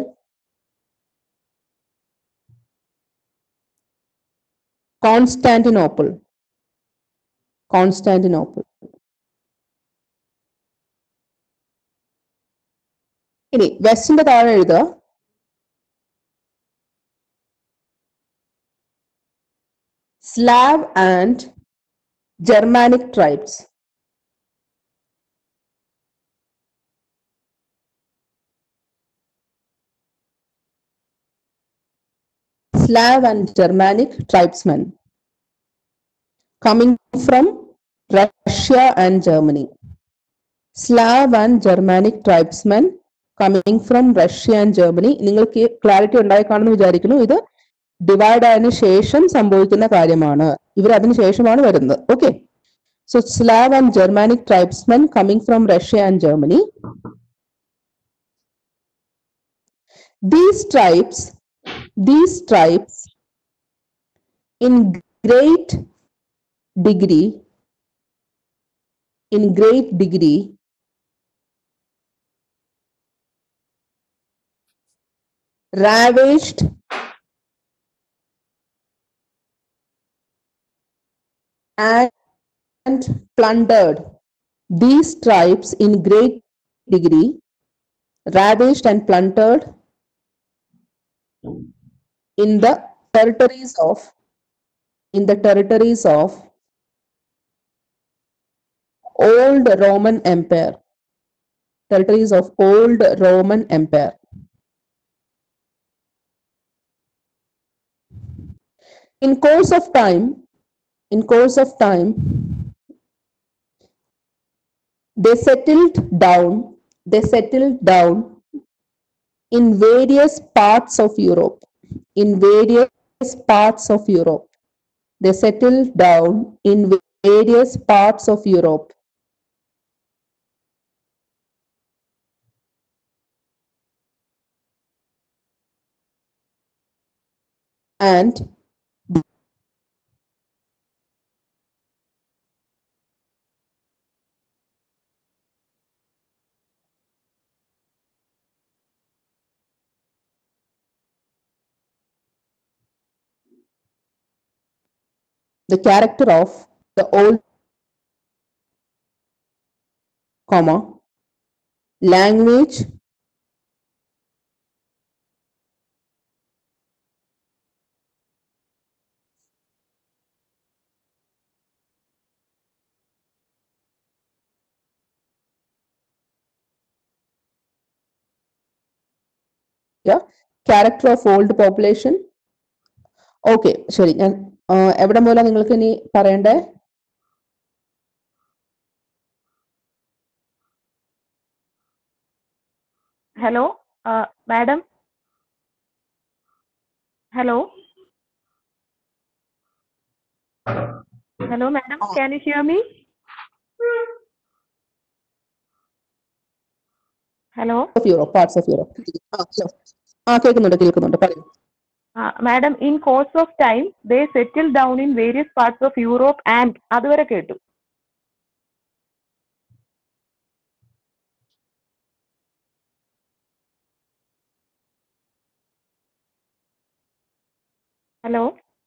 കോൺസ്റ്റാന്റിനോപ്പിൾ കോൺസ്റ്റാന്റിനോപ്പിൾ ഇനി വെസ്റ്റിന്റെ താഴെ എഴുതുക Slav and Germanic tribes. Slav and Germanic tribesmen coming from Russia and Germany. Slav and Germanic tribesmen coming from Russia and Germany. നിങ്ങൾക്ക് clarity ഉണ്ടായി കാണുമെന്ന് വിചാരിക്കുന്നു ഇത് ഡിവൈഡ് ആയതിനു ശേഷം സംഭവിക്കുന്ന കാര്യമാണ് ഇവർ അതിന് ശേഷമാണ് വരുന്നത് okay so Slav and Germanic tribesmen coming from Russia and Germany these tribes these tribes in great degree, in great degree, ravished and plundered these tribes in great degree, ravished and plundered in the territories of in the territories of old Roman Empire, territories of old Roman Empire. In course of time, in course of time, they settled down, they settled down in various parts of Europe, in various parts of Europe. They settled down in various parts of Europe. And the character of the old comma language yeah character of old population okay ശരി ഞാൻ ആ, എവിടെ മുതലാ നിങ്ങൾക്ക് ഇനി പറയണ്ടേ hello madam hello hello madam can you hear me hello of Europe parts of Europe ആ hello. ആ കേൾക്കുന്നുണ്ട് കേൾക്കുന്നുണ്ട് പറയൂ madam in course of time they settle down in various parts of Europe and അതുവരെ കേട്ടു ഹലോ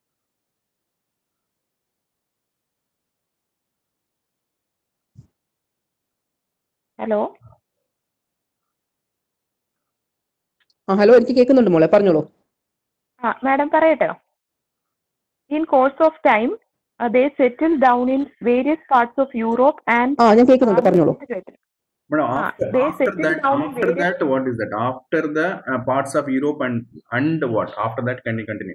ഹലോ ആ ഹലോ എനിക്ക് കേൾക്കുന്നുണ്ട് മോളെ പറഞ്ഞോളൂ ആ മാഡം പറയട്ടെ in course of time they settle down in various parts of Europe and ആ ഞാൻ കേൾക്കുന്നുണ്ട് പറഞ്ഞോളൂ Madam, Ah, after, they after settle that, down in after various- that, what is that? After the uh, parts of Europe and and what? After that, can you continue?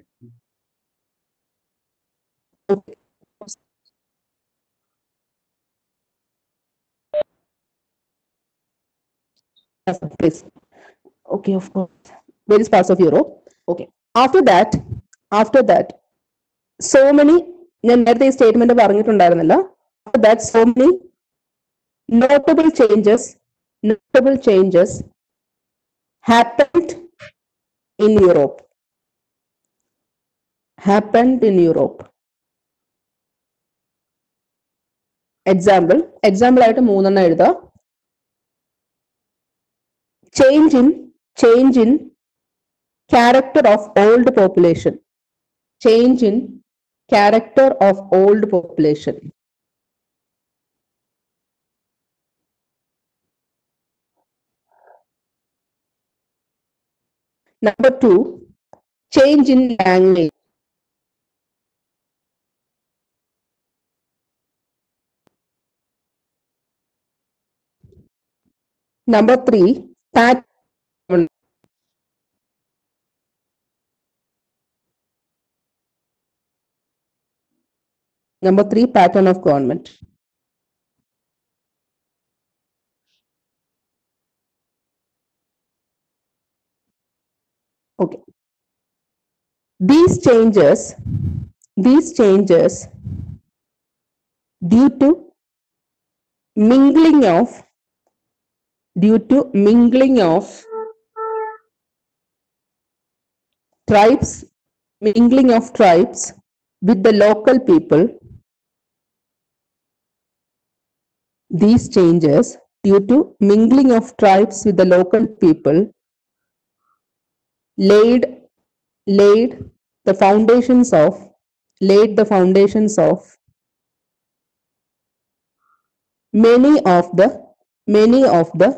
Yes, please. Okay, of course. Various parts of Europe. Okay. After that, after that, so many, ഞാൻ നേരത്തെ ഈ statement പറഞ്ഞിട്ടുണ്ടായിരുന്നില്ല After that, so many notable changes, notable changes happened in Europe. Happened in Europe. Example example ആയിട്ട് മൂന്നെണ്ണം എഴുതാം change in change in character of old population change in character of old population number 2 change in language number 3 pat Number three, pattern of government. Okay. These changes, these changes due to mingling of, due to mingling of tribes, mingling of tribes with the local people these changes due to mingling of tribes with the local people laid laid the foundations of laid the foundations of many of the many of the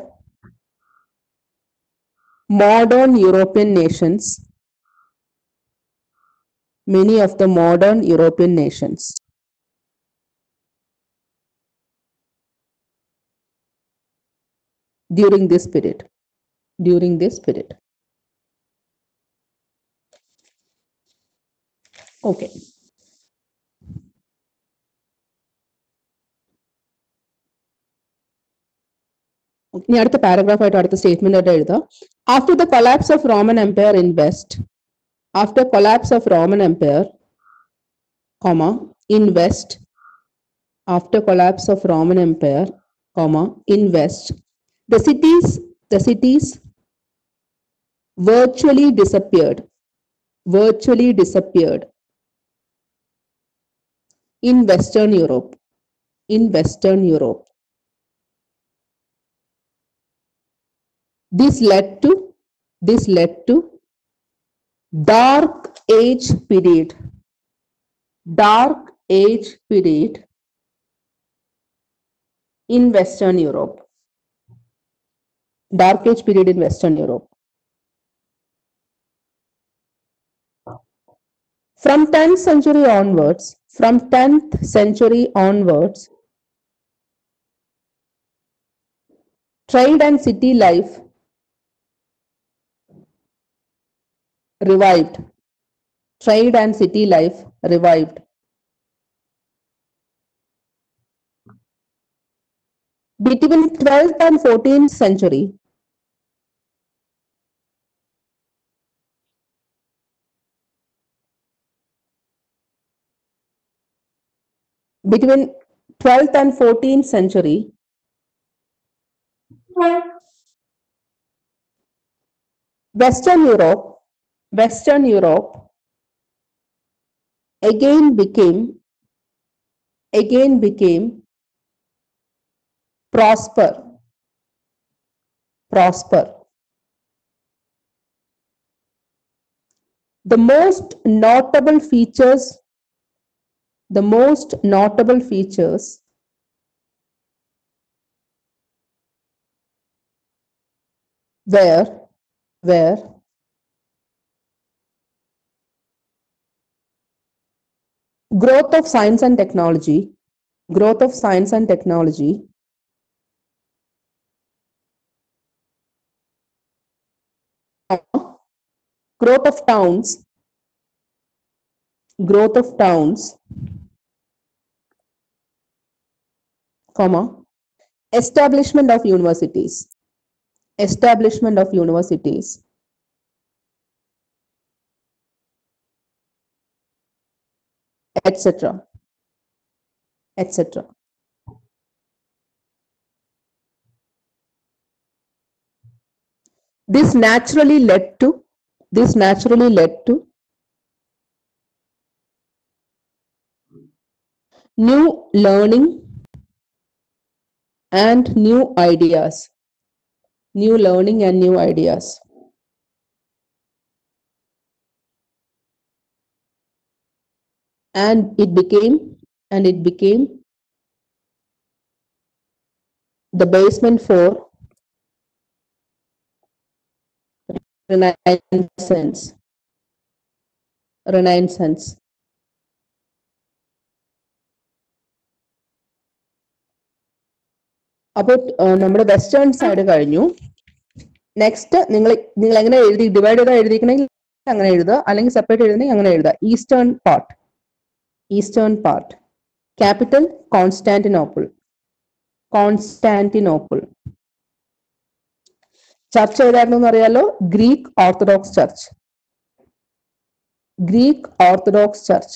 modern european nations many of the modern european nations during this period during this period okay ഇനി അടുത്ത paragraph ആയിട്ട് അടുത്ത statement ആയിട്ട് എഴുതാം after the collapse of Roman empire in west after collapse of Roman empire comma in west after collapse of roman empire comma in west the cities the cities virtually disappeared virtually disappeared in western europe in western europe this led to this led to dark age period dark age period in western europe dark age period in western europe from 10th century onwards from 10th century onwards trade and city life revived trade and city life revived between 12th and 14th century between 12th and 14th century western europe western europe again became again became prosper prosper the most notable features the most notable features were were growth of science and technology growth of science and technology growth of towns growth of towns comma establishment of universities establishment of universities etc etc this naturally led to this naturally led to new learning and new ideas new learning and new ideas and it became and it became the basement for renaissance renaissance അപ്പോൾ നമ്മുടെ western side കഴിഞ്ഞു next നിങ്ങൾ നിങ്ങൾ എങ്ങനെ എഴുതി divide ചെയ്താൽ എഴുതിക്കണമെങ്കിൽ അങ്ങനെ എഴുതുക അല്ലെങ്കിൽ സെപ്പറേറ്റ് എഴുതണമെങ്കിൽ അങ്ങനെ എഴുതുക eastern part eastern part capital Constantinople Constantinople church ഏതായിരുന്നു എന്ന് അറിയാലോ Greek Orthodox church Greek Orthodox church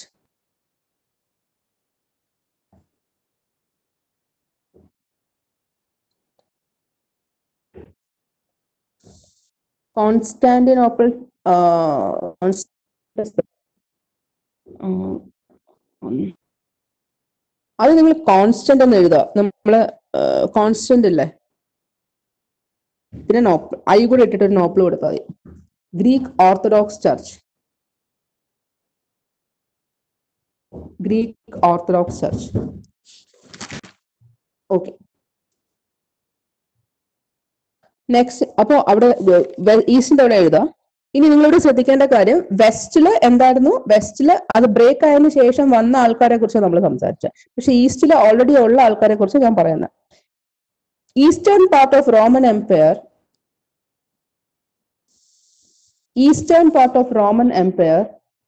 Constantinople അത് നിങ്ങൾ കോൺസ്റ്റന്റ് എന്ന് എഴുതുക നമ്മള് കോൺസ്റ്റന്റ് അല്ലേ പിന്നെ നോപ്പ് ഐ കൂടെ ഇട്ടിട്ട് ഒരു നോപ്പിൾ കൊടുത്താൽ മതി Greek Orthodox church Greek Orthodox church okay next അപ്പോ അവിടെ ഈസ്റ്റിന്റെ അവിടെ എഴുതാം ഇനി നിങ്ങളോട് ശ്രദ്ധിക്കേണ്ട കാര്യം വെസ്റ്റില് എന്തായിരുന്നു വെസ്റ്റില് അത് ബ്രേക്ക് ആയതിനു ശേഷം വന്ന ആൾക്കാരെ കുറിച്ച് നമ്മൾ സംസാരിച്ചത് പക്ഷെ ഈസ്റ്റില് ഓൾറെഡി ഉള്ള ആൾക്കാരെ കുറിച്ച് ഞാൻ പറയുന്നത് eastern part of Roman empire eastern part of Roman empire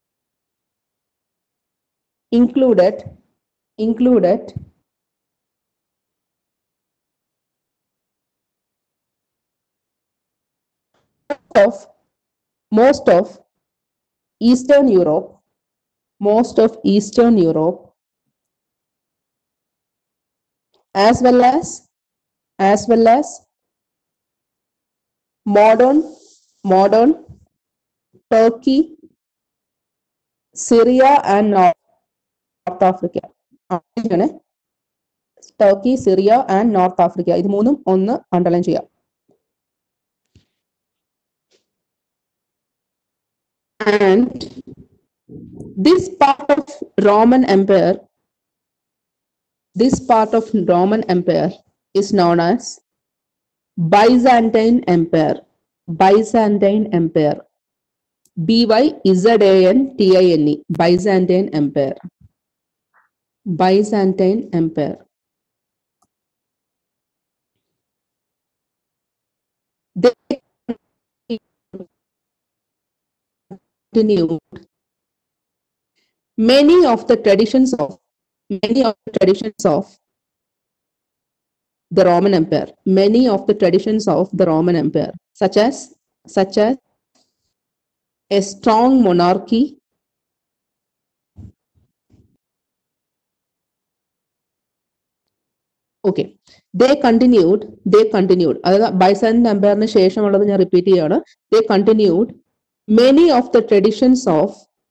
included included of most of eastern europe most of eastern europe as well as as well as modern modern turkey syria and north north Africa ആണ് Turkey Syria and north Africa ഇത് മൂന്നും ഒന്ന് underline ചെയ്യാം and this part of roman empire this part of roman empire is known as byzantine empire byzantine empire b y z a n t i n e byzantine empire Byzantine Empire. They continued many of the traditions of many of the traditions of the Roman Empire, many of the traditions of the Roman Empire, such as such as a strong monarchy, okay they continued they continued അതായത് Byzantine എംപയറിന് ശേഷമുള്ളത് ഞാൻ repeat ചെയ്യാണ് they continued many of the traditions of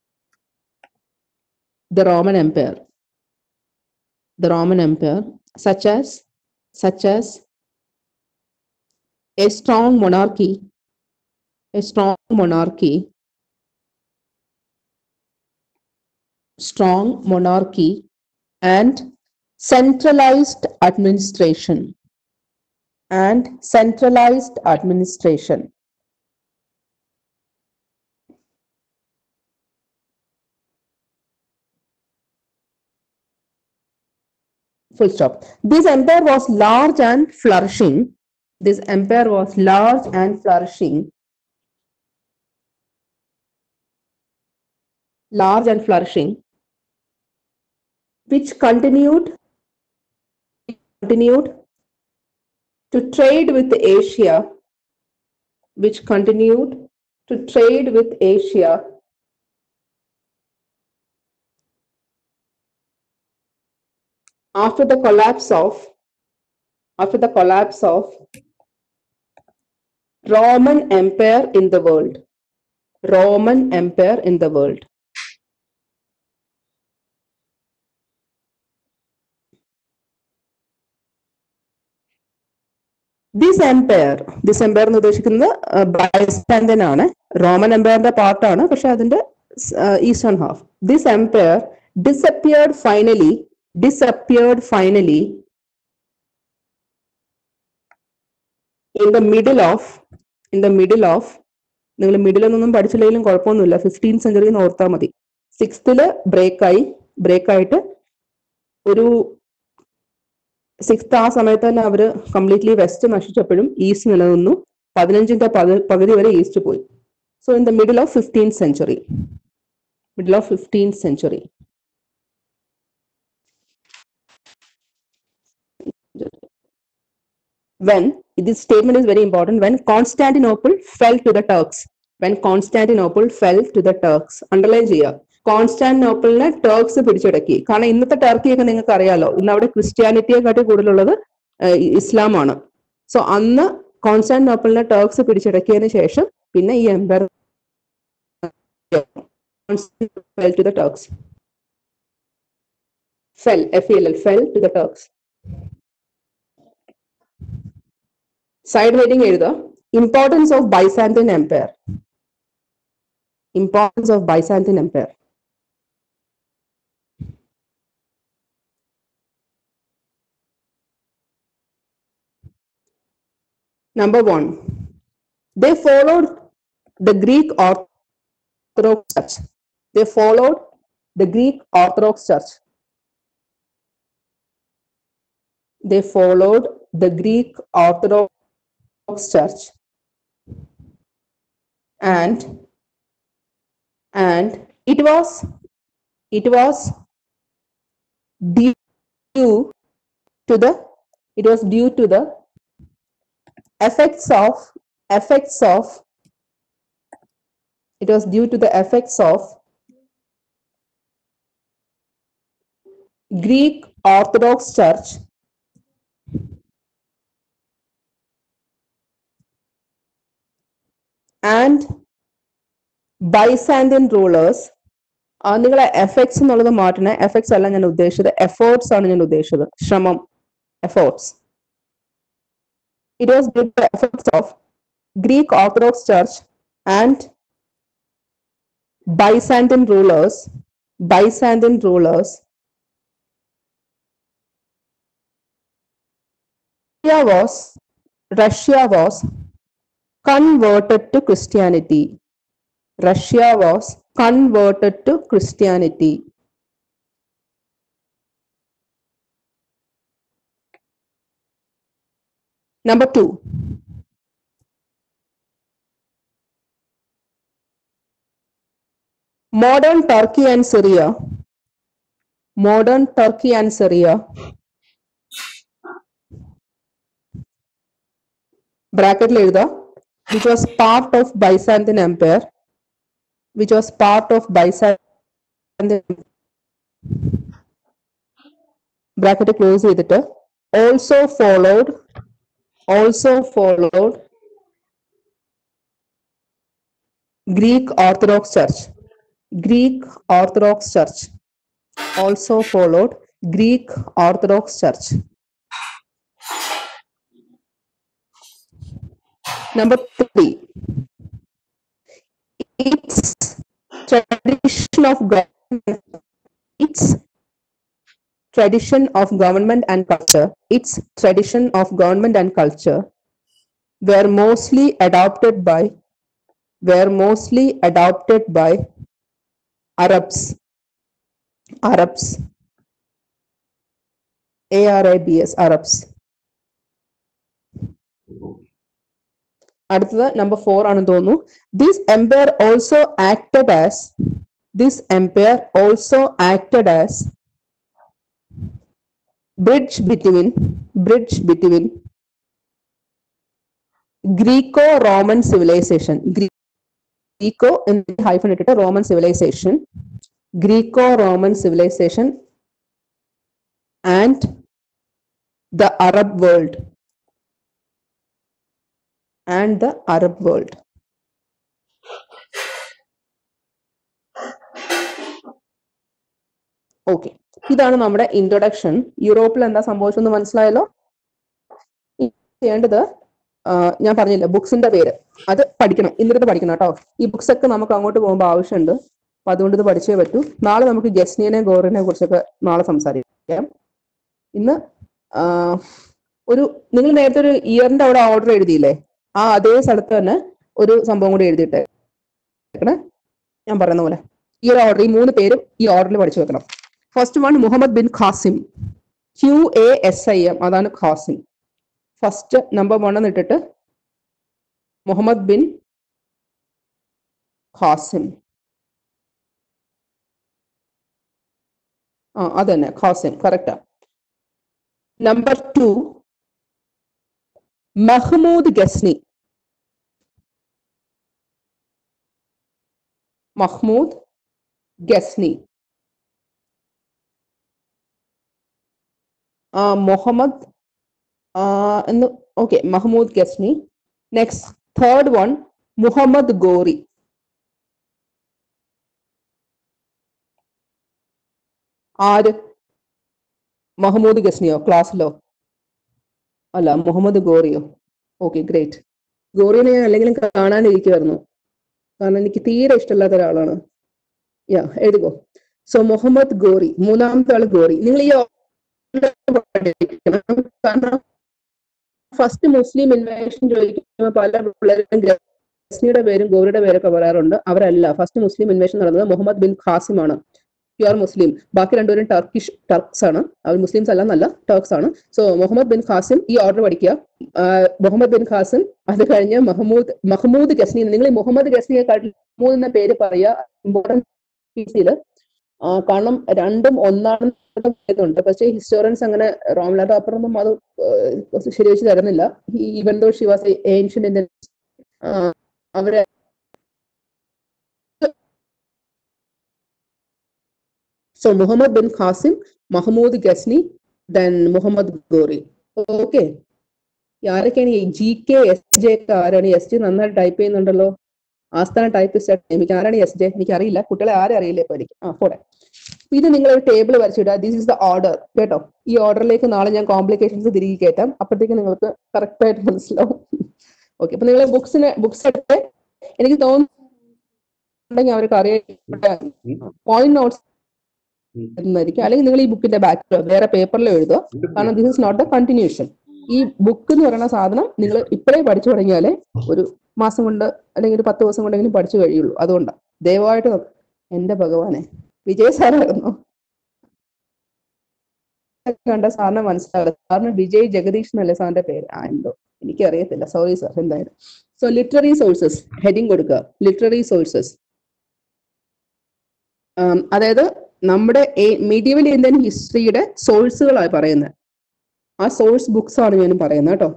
the Roman empire the Roman empire such as such as a strong monarchy a strong monarchy strong monarchy and centralized administration and centralized administration full stop this empire was large and flourishing this empire was large and flourishing large and flourishing which continued continued to trade with Asia, which continued to trade with Asia after the collapse of after the collapse of Roman Empire in the world. Roman Empire in the world. This empire this empire എന്ന് ഉദ്ദേശിക്കുന്നത് Byzantine ആണ് Roman എംപയറിന്റെ പാർട്ടാണ് പക്ഷെ അതിന്റെ eastern half this empire disappeared finally disappeared finally in the middle of in the middle of നിങ്ങൾ മിഡിലൊന്നും പഠിച്ചില്ലെങ്കിലും കുഴപ്പമൊന്നുമില്ല ഫിഫ്റ്റീൻ സെഞ്ചുറി എന്ന് ഓർത്താൽ മതി സിക്സ്ത്തില് ബ്രേക്കായി ബ്രേക്കായിട്ട് ഒരു സിക്സ്ത് ആ സമയത്ത് തന്നെ അവര് കംപ്ലീറ്റ്ലി വെസ്റ്റ് നശിച്ചപ്പോഴും ഈസ്റ്റ് നിലനിന്നു പതിനഞ്ചിന്റെ പതി- പകുതി വരെ ഈസ്റ്റ് പോയി so in the middle of fifteen century middle of fifteen century when this statement is very important when constantinople fell to the turks when constantinople fell to the turks underline ചെയ്യുക കോൺസ്റ്റാന്റിനോപ്പിളിനെ Turks പിടിച്ചടക്കി കാരണം ഇന്നത്തെ ടർക്കിയൊക്കെ നിങ്ങൾക്ക് അറിയാലോ ഇന്ന് അവിടെ ക്രിസ്ത്യാനിറ്റിയെ കാട്ടി കൂടുതലുള്ളത് ഏഹ്, ഇസ്ലാമാണ് സോ അന്ന് കോൺസ്റ്റാന്റിനോപ്പിളിനെ ടർക്സ് പിടിച്ചടക്കിയതിന് ശേഷം പിന്നെ ഈ empire fell to the turks fell f e l l fell to the turks side heading എഴുതുക importance of Byzantine empire importance of Byzantine empire Number one, they followed the Greek Orthodox Church. They followed the Greek Orthodox Church. They followed the Greek Orthodox Church. And and it was it was due to the it was due to the effects of effects of it was due to the effects of greek orthodox church and byzantine rulers ആ നിങ്ങൾ effects എന്നുള്ളത് മാറ്റണേ effects അല്ല ഞാൻ ഉദ്ദേശിച്ചത് efforts ആണ് ഞാൻ ഉദ്ദേശിച്ചത് ശ്രമം efforts it was due to the efforts of Greek Orthodox Church and Byzantine rulers, Byzantine rulers. Russia was Russia was converted to Christianity. Russia was converted to Christianity. Number two. Modern Turkey and Syria. Modern Turkey and Syria. Bracket which was part of Byzantine Empire. Which was part of Byzantine bracket close ചെയ്തിട്ട് also followed also followed Greek Orthodox Church. Greek Orthodox Church also followed Greek Orthodox Church. Number three, its tradition of government, its tradition of government and culture, its tradition of government and culture were mostly adopted by were mostly adopted by Arabs. Arabs. A-R-A-B-S, Arabs. അടുത്തത് number four ആണെന്ന് തോന്നുന്നു this empire also acted as this empire also acted as bridge between bridge between Greco Roman civilization Greco എന്ന് hyphen ഇട്ടിട്ട് Roman civilization Greco Roman civilization and the Arab world and the Arab world okay ഇതാണ് നമ്മുടെ introduction യൂറോപ്പിൽ എന്താ സംഭവിച്ചെന്ന് മനസ്സിലായല്ലോ ഇനി ചെയ്യേണ്ടത് ആ, ഞാൻ പറഞ്ഞില്ല ബുക്സിന്റെ പേര് അത് പഠിക്കണം ഇന്നത്തെ പഠിക്കണം കേട്ടോ ഈ ബുക്സ് ഒക്കെ നമുക്ക് അങ്ങോട്ട് പോകുമ്പോൾ ആവശ്യമുണ്ട് അപ്പൊ അതുകൊണ്ട് ഇത് പഠിച്ചേ പറ്റൂ നാളെ നമുക്ക് ഗസ്നിയനെ ഗോറിനെ കുറിച്ചൊക്കെ നാളെ സംസാരിക്കാം ഇന്ന് ആ, ഒരു നിങ്ങൾ നേരത്തെ ഒരു ഇയറിന്റെ അവിടെ ഓർഡർ എഴുതിയില്ലേ ആ അതേ സ്ഥലത്ത് തന്നെ ഒരു സംഭവം കൂടി എഴുതിയിട്ടേ ഞാൻ പറയുന്ന പോലെ ഈ ഒരു ഓർഡർ ഈ മൂന്ന് പേരും ഈ ഓർഡറിൽ പഠിച്ചു വെക്കണം first one Muhammad bin Qasim Q A S I M അതാണ് ഖാസിം ഫസ്റ്റ് നമ്പർ വൺ എന്ന് ഇട്ടിട്ട് മുഹമ്മദ് ബിൻ ഖാസിം ആ അത് തന്നെ ഖാസിം കറക്റ്റാ നമ്പർ ടു മഹ്മൂദ് ഗസ്നി മഹ്മൂദ് ഗസ്നി ആ മുഹമ്മദ് ആ എന്ന് okay Mahmud Ghazni next third one Muhammad Ghori ആര് മഹമ്മൂദ് ഗസ്നിയോ ക്ലാസ്സിലോ അല്ല മുഹമ്മദ് ഗോറിയോ ഓക്കെ ഗ്രേറ്റ് ഗോറിനെ ഞാൻ അല്ലെങ്കിലും കാണാനിരിക്കുമായിരുന്നു കാരണം എനിക്ക് തീരെ ഇഷ്ടമില്ലാത്ത ഒരാളാണ് യാ എഴുതുകോ സോ മുഹമ്മദ് ഗോറി മൂന്നാമത്തെ ആള് ഗോറി നിങ്ങൾ ഈ order പഠിക്കണം. കാരണം ഫസ്റ്റ് മുസ്ലിം ഇൻവേഷൻ ചോദിക്കുമ്പോൾ പല പിള്ളേരും ഗസ്നിയുടെ പേരും ഗോറിയുടെ പേരൊക്കെ പറയാറുണ്ട് അവരല്ല ഫസ്റ്റ് മുസ്ലിം ഇൻവേഷൻ നടന്നത് മുഹമ്മദ് ബിൻ ഖാസിം ആണ് പ്യുവർ മുസ്ലിം ബാക്കി രണ്ടുപേരും ടർക്കിഷ് ടർക്സ് ആണ് അവർ മുസ്ലിംസ് അല്ല എന്നല്ല ടർക്സ് ആണ് സോ മുഹമ്മദ് ബിൻ ഖാസിം ഈ ഓർഡർ പഠിക്കുക ആഹ് മുഹമ്മദ് ബിൻ ഖാസിം അത് കഴിഞ്ഞ് മഹമ്മൂദ് മഹമ്മൂദ് ഗസ്നി നിങ്ങൾ ഈ മുഹമ്മദ് ഗസ്നിയെ കാട്ടി മഹമ്മൂദ് എന്ന പേര് പറയുക ഇമ്പോർട്ടൻറ്റ് കാരണം രണ്ടും ഒന്നാണെന്നുണ്ട് പക്ഷേ ഹിസ്റ്റോറിയൻസ് അങ്ങനെ റോംലാ പേപ്പറൊന്നും അത് ആഹ് ശരിവെച്ച് തരുന്നില്ല even though she was ancient Indian അവരെ So Muhammad bin Qasim, Mahmoud Ghazni, then Muhammad Gori. Okay ആരൊക്കെയാണ് ഈ ജി കെ എസ് ജെ ഒക്കെ ആരാണ് എസ് ജെ നന്നായിട്ട് ടൈപ്പ് ചെയ്യുന്നുണ്ടല്ലോ ആസ്ഥാന ടൈപ്പിസ്റ്റ് എനിക്ക് ആരാണ് എസ് ജെ എനിക്ക് അറിയില്ല കുട്ടികളെ ആരും അറിയില്ല ഇപ്പൊ എനിക്ക് ആ പോടെ ഇത് നിങ്ങൾ ഒരു ടേബിൾ വരച്ചിടുക ദിസ് ഇസ് ദ ഓർഡർ കേട്ടോ ഈ ഓർഡറിലേക്ക് നാളെ ഞാൻ കോംപ്ലിക്കേഷൻസ് തിരികെ കയറ്റാം അപ്പോഴത്തേക്ക് നിങ്ങൾക്ക് കറക്റ്റ് ആയിട്ട് മനസ്സിലാവും ഓക്കെ അപ്പൊ നിങ്ങൾ ബുക്സിന് ബുക്സ് എടുത്ത് എനിക്ക് തോന്നുന്നുണ്ടെങ്കിൽ അവർക്ക് അറിയാം പോയിന്റ് നോട്ട്സ് എന്നായിരിക്കും അല്ലെങ്കിൽ നിങ്ങൾ ഈ ബുക്കിന്റെ ബാക്കിലോ വേറെ പേപ്പറിലോ എഴുതുക കാരണം this is not a continuation ഈ ബുക്ക് എന്ന് പറയുന്ന സാധനം നിങ്ങൾ ഇപ്പോഴേ പഠിച്ചു തുടങ്ങിയാലേ ഒരു മാസം കൊണ്ട് അല്ലെങ്കിൽ ഒരു പത്ത് ദിവസം കൊണ്ടെങ്കിലും പഠിച്ചു കഴിയുള്ളൂ അതുകൊണ്ടാണ് ദയവായിട്ട് നോക്ക്. എന്റെ ഭഗവാനെ വിജയ് സാറായിരുന്നു കണ്ട സാറിന് മനസ്സിലാവില്ല സാറിന് വിജയ് ജഗദീഷ് എന്നല്ലേ സാറിന്റെ പേര് ആ എന്തോ എനിക്കറിയത്തില്ല സോറി സാർ എന്തായാലും സോ ലിറ്റററി സോഴ്സസ് ഹെഡിങ് കൊടുക്കുക ലിറ്റററി സോഴ്സസ് അതായത് നമ്മുടെ മീഡിയവൽ ഇന്ത്യൻ ഹിസ്റ്ററിയുടെ സോഴ്സുകളാണ് പറയുന്നത് ആ സോഴ്സ് ബുക്സ് ആണ് ഞാൻ പറയുന്നത് കേട്ടോ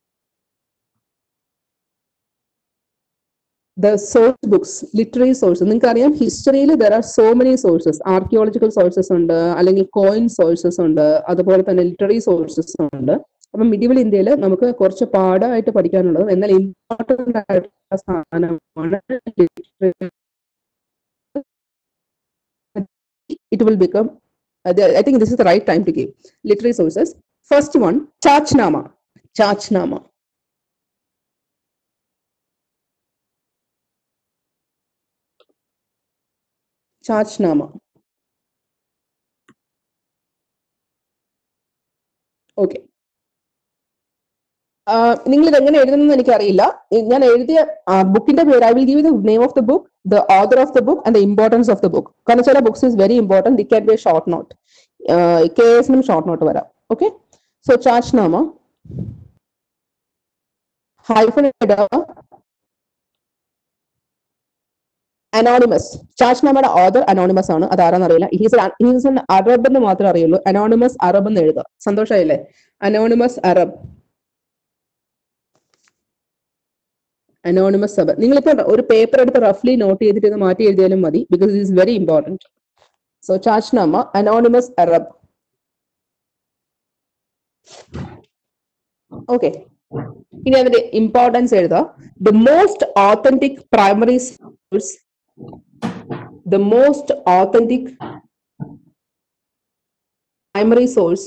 the source books literary source നിങ്ങൾക്ക് അറിയാം ഹിസ്റ്ററിയിൽ there are so many sources archaeological sources ഉണ്ട് അല്ലെങ്കിൽ കോയിൻ സോഴ്സസ് ഉണ്ട് അതുപോലെ തന്നെ ലിറ്റററി സോഴ്സസ് ഉണ്ട് അപ്പം മിഡിവൽ ഇന്ത്യയിൽ നമുക്ക് കുറച്ച് പാടായിട്ട് പഠിക്കാനുള്ളത് എന്നാൽ ഇമ്പോർട്ടൻ്റ് ആയിട്ടുള്ള സാധനമാണ് it will become uh, the- I think this is the right time to give literary sources. First one, Chachnama. Chachnama. Chachnama. Okay നിങ്ങൾ ഇത് എങ്ങനെ എഴുതുന്നെന്ന് എനിക്കറിയില്ല ഇ- ഞാൻ എഴുതിയ ബുക്കിന്റെ പേര് I will give the name of the book the author of the book and the importance of the book കാരണം ചില books is very important they can be short note K എസിനും ഷോർട്ട് നോട്ട് വരാം okay so Chachnama hyphen anonymous ചാച്ച്നാമയുടെ author anonymous ആണ് അത് ആരാന്ന് അറിയില്ല he's he's an Arab എന്ന് മാത്രമേ അറിയുള്ളൂ അനോണിമസ് അറബ് എന്ന് എഴുതുക സന്തോഷമായില്ലേ അനോണിമസ് അറബ് അനോണിമസ് സബ് നിങ്ങളിപ്പോ ഒരു പേപ്പർ എടുത്ത് റഫ്ലി നോട്ട് ചെയ്തിട്ട് ഇത് മാറ്റി എഴുതിയാലും മതി because it is very important so Chachnama anonymous Arab okay ഇനി അതിന്റെ ഇമ്പോർട്ടൻസ് എഴുതാം the most authentic primary source the most authentic primary source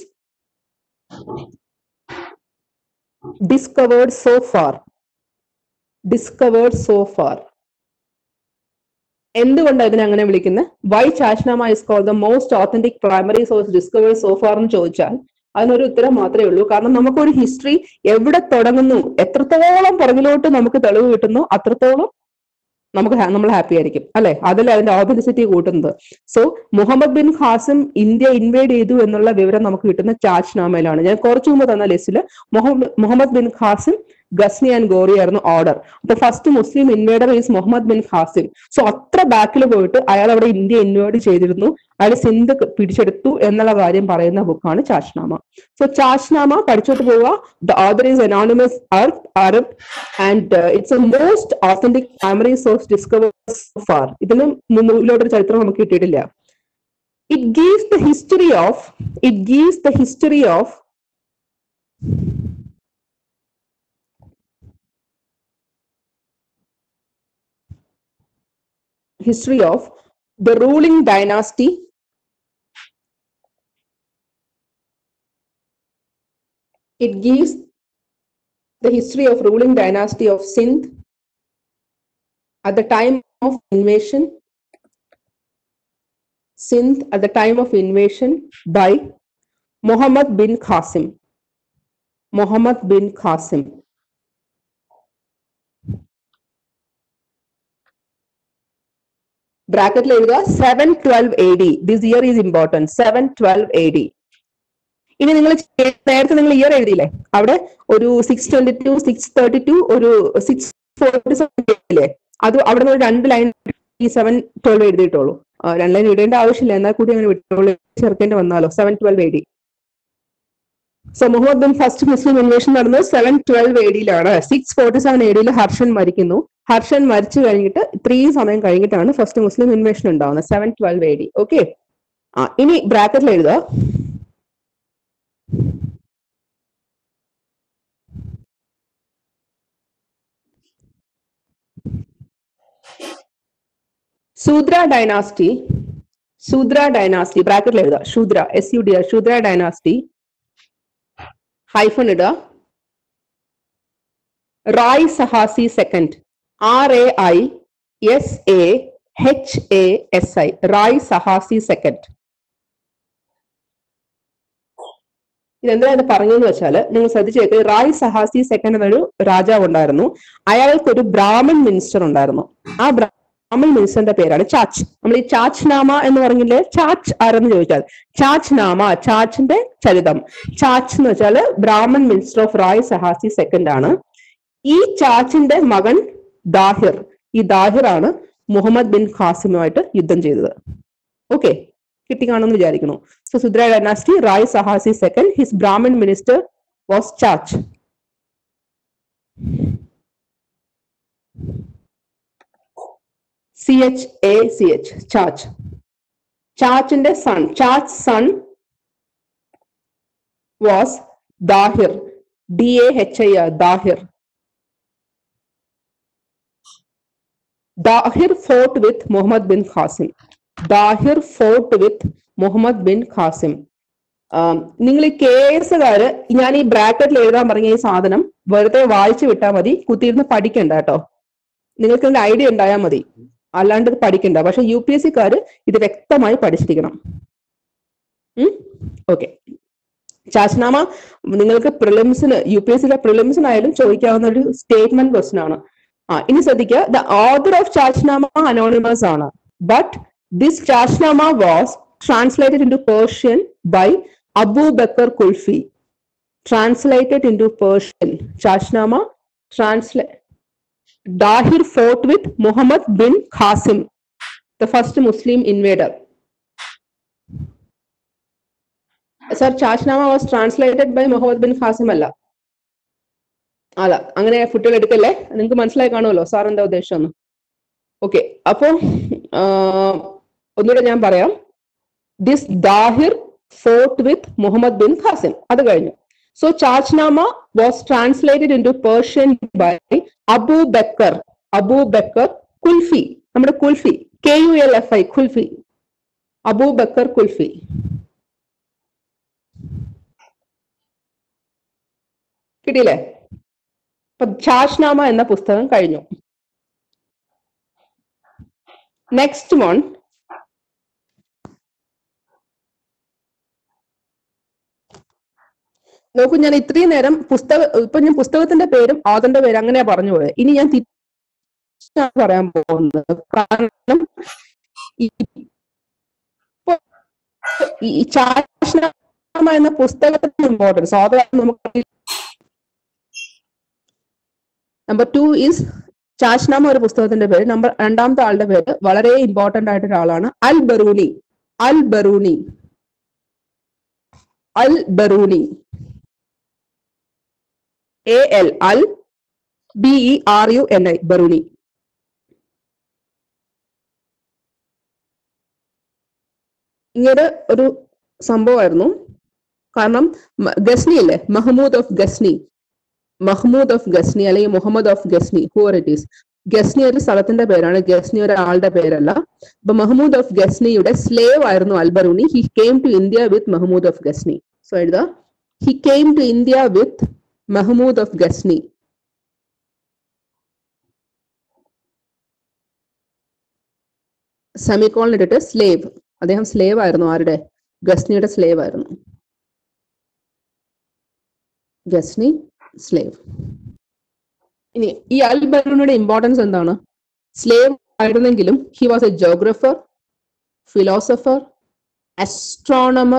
discovered so far discovered so far എന്തുകൊണ്ടാണ് ഇതിനെ അങ്ങനെ വിളിക്കുന്നത് why Chachnama is call the most authentic primary source discovered so far എന്ന് ചോദിച്ചാൽ അതിനൊരു ഉത്തരം മാത്രമേ ഉള്ളൂ കാരണം നമുക്കൊരു ഹിസ്റ്ററി എവിടെ തുടങ്ങുന്നു എത്രത്തോളം പുറകിലോട്ട് നമുക്ക് തെളിവ് കിട്ടുന്നു അത്രത്തോളം നമുക്ക് ഹാ- നമ്മൾ ഹാപ്പി ആയിരിക്കും അല്ലെ അതല്ലേ അതിന്റെ ഓതന്റിസിറ്റി കൂട്ടുന്നത് so Muhammad bin Qasim India invade ചെയ്തു എന്നുള്ള വിവരം നമുക്ക് കിട്ടുന്ന ചാച്ച്നാമയിലാണ് ഞാൻ കുറച്ചു മുമ്പ് തന്ന ലിസ്റ്റിൽ മുഹമ്മദ് മുഹമ്മദ് ബിൻ ഖാസിം ഗസ്നി ആൻഡ് ഗോറി ആയിരുന്നു ഓർഡർ അപ്പൊ first Muslim invader is Muhammad bin Qasim so അത്ര ബാക്കിൽ പോയിട്ട് അയാൾ അവിടെ ഇന്ത്യ ഇൻവേഡ് ചെയ്തിരുന്നു അയാൾ സിന്ധ് പിടിച്ചെടുത്തു എന്നുള്ള കാര്യം പറയുന്ന ബുക്കാണ് ചാച്ച്നാമ സോ ചാച്ച്നാമ പഠിച്ചോട്ട് പോവുക the author is anonymous Arab and it's a most authentic primary source discover far ഇതിന് മുന്നിലോട്ടൊരു ചരിത്രം നമുക്ക് കിട്ടിയിട്ടില്ല it gives the history of it gives the history of history of the ruling dynasty it gives the history of ruling dynasty of Sindh at the time of invasion. Sindh at the time of invasion by Muhammad bin Qasim. Muhammad bin Qasim. ബ്രാക്കറ്റിൽ എഴുതുക seven twelve A D this year is important seven twelve A D ഇനി നിങ്ങൾ നേരത്തെ നിങ്ങൾ year എഴുതിയില്ലേ അവിടെ ഒരു six twenty two six thirty two ഒരു സിക്സ് ഫോർട്ടി സെവൻ അത് അവിടെ നിന്ന് ഒരു രണ്ട് ലൈൻ ഈ സെവൻ ട്വൽവ് എഴുതിയിട്ടുള്ളൂ ആ, രണ്ട് ലൈൻ ഇടേണ്ട ആവശ്യമില്ല എന്നാൽ കൂടി അങ്ങനെ വിട്ടോളൂ ചേർക്കേണ്ടി വന്നാലോ seven twelve A D so Muhammad bin first Muslim invasion നടന്നത് സെവൻ ട്വൽവ് എ ഡിയിലാണ് സിക്സ് ഫോർട്ടി സെവൻ എ ഡിയിൽ ഹർഷൻ മരിക്കുന്നു ഹർഷൻ മരിച്ചു കഴിഞ്ഞിട്ട് ഇത്രയും സമയം കഴിഞ്ഞിട്ടാണ് ഫസ്റ്റ് മുസ്ലിം ഇൻവേഷൻ ഉണ്ടാവുന്നത് seven twelve A D okay ആ ഇനി ബ്രാക്കറ്റിൽ എഴുതുക ശൂദ്ര ഡൈനാസ്റ്റി ശൂദ്ര ഡൈനാസ്റ്റി ബ്രാക്കറ്റിൽ എഴുതുക Shudra S U D R Shudra dynasty hyphen ഇടുക Rai Sahasi second R A I S A H A S I Rai Sahasi second ഇതെന്തിനാണ് പറഞ്ഞതെന്ന് വെച്ചാൽ നിങ്ങൾ ശ്രദ്ധിച്ചേക്ക് റായ് സഹാസി സെക്കൻഡ് എന്നൊരു രാജാവ് ഉണ്ടായിരുന്നു അയാൾക്ക് ഒരു ബ്രാഹ്മൺ മിനിസ്റ്റർ ഉണ്ടായിരുന്നു ആ ബ്രാഹ്മൺ മിനിസ്റ്ററിന്റെ പേരാണ് ചാച്ച് നമ്മൾ ഈ ചാച്ച് നാമ എന്ന് പറഞ്ഞില്ലേ ചാച്ച് ആരെന്ന് ചോദിച്ചാൽ ചാച്ച് നാമ ചാച്ചിന്റെ ചരിതം ചാച്ച് എന്ന് വെച്ചാൽ Brahmin minister of Rai Sahasi second ആണ് ഈ ചാച്ചിന്റെ മകൻ ദാഹിർ ഈ ദാഹിർ ആണ് മുഹമ്മദ് ബിൻ ഖാസിമുമായിട്ട് യുദ്ധം ചെയ്തത് ഓക്കെ കിട്ടിക്കാണെന്ന് വിചാരിക്കുന്നു so Shudra dynasty Rai Sahasi second his Brahmin minister was Chach C H A C H Chach ചാച്ചിന്റെ son Chach son was Dahir D A H I R Dahir Dahir fought with Muhammad bin Qasim Dahir fought with Muhammad bin Qasim നിങ്ങൾ ഈ കേസുകാര് ഞാൻ ഈ ബ്രാക്കറ്റിൽ എഴുതാൻ പറഞ്ഞ ഈ സാധനം വെറുതെ വായിച്ചു വിട്ടാൽ മതി കുത്തിയിരുന്ന് പഠിക്കണ്ട കേട്ടോ നിങ്ങൾക്ക് ഇതിന്റെ ഐഡിയ ഉണ്ടായാൽ മതി അല്ലാണ്ട് ഇത് പഠിക്കണ്ട പക്ഷെ യു പി എസ് സിക്കാര് ഇത് വ്യക്തമായി പഠിച്ചിരിക്കണം ഓക്കെ ചാച്ചനാമ നിങ്ങൾക്ക് പ്രിലിംസിന് യു പി എസ് സിയിലെ പ്രിലിംസിനായാലും ചോദിക്കാവുന്ന ഒരു സ്റ്റേറ്റ്മെന്റ് ക്വസ്റ്റൻ ആണ് ആ ഇനി ശ്രദ്ധിക്കുക the author of Chachnama anonymous ആണ് but this Chachnama was translated into Persian by Abu Bakr Kufi translated into Persian Chachnama translate Dahir fought with Muhammad bin Qasim the first Muslim invader sir Chachnama was translated by Muhammad bin Qasim അല്ല അല്ല അങ്ങനെ ഫുട്ടുകൾ എടുക്കല്ലേ നിങ്ങൾക്ക് മനസ്സിലായി കാണുമല്ലോ sir എന്താ ഉദ്ദേശം എന്ന് ഓക്കെ അപ്പോ ഒന്നുകൂടെ ഞാൻ പറയാം this ദാഹിർ fought with Muhammad bin Qasem അത് കഴിഞ്ഞു so ചാച്ച്നാമ was translated into Persian by Abu Backer Abu Bakr kulfi നമ്മുടെ kulfi K U L F I kulfi Abu Bakr kulfi കിട്ടിയില്ലേ അപ്പൊ ഛാഷ്നാമ എന്ന പുസ്തകം കഴിഞ്ഞു നെക്സ്റ്റ് വൺ നോക്കൂ ഞാൻ ഇത്രയും നേരം പുസ്തക ഇപ്പൊ ഞാൻ പുസ്തകത്തിന്റെ പേരും ആദന്റെ പേരും അങ്ങനെയാ പറഞ്ഞു പോയത് ഇനി ഞാൻ തിരിച്ചാണ് പറയാൻ പോകുന്നത് കാരണം ഈ ഇപ്പൊ ഈ ചാഷ്നാമ എന്ന പുസ്തകത്തിന്റെ ഇമ്പോർട്ടൻസ് അത് നമുക്ക് നമ്പർ ടു ഈസ് ചാഷ്നാമ ഒരു പുസ്തകത്തിന്റെ പേര് നമ്പർ രണ്ടാമത്തെ ആളുടെ പേര് വളരെ ഇമ്പോർട്ടന്റ് ആയിട്ട് ഒരാളാണ് Al Biruni Al Biruni Al Biruni A L Al B E R U N I Biruni ഇങ്ങനെ ഒരു സംഭവമായിരുന്നു കാരണം ഗസ്നി അല്ലേ Mahmud of Ghazni Mahmud of Ghazni അല്ലെങ്കിൽ മുഹമ്മദ് ഓഫ് ഗസ്നി ഹൂർ ഇറ്റ് ഈസ് ഗസ്നി ഒരു സ്ഥലത്തിന്റെ പേരാണ് ഗസ്നി ഒരാളുടെ പേരല്ല അപ്പൊ മഹ്മൂദ് ഓഫ് ഗസ്നിയുടെ സ്ലേവ് ആയിരുന്നു Al Biruni he came to India with Mahmud of Ghazni so എഴുതാ he came to India with Mahmud of Ghazni semicolon ഇട്ടിട്ട് സ്ലേവ് അദ്ദേഹം സ്ലേവ് ആയിരുന്നു ആരുടെ ഗസ്നിയുടെ സ്ലേവ് ആയിരുന്നു ഗസ്നി സ്ലേവ് ഇനി ഈ അൽ ബറൂണിയുടെ ഇമ്പോർട്ടൻസ് എന്താണ് സ്ലേവ് ആയിരുന്നെങ്കിലും he was a geographer philosopher astronomer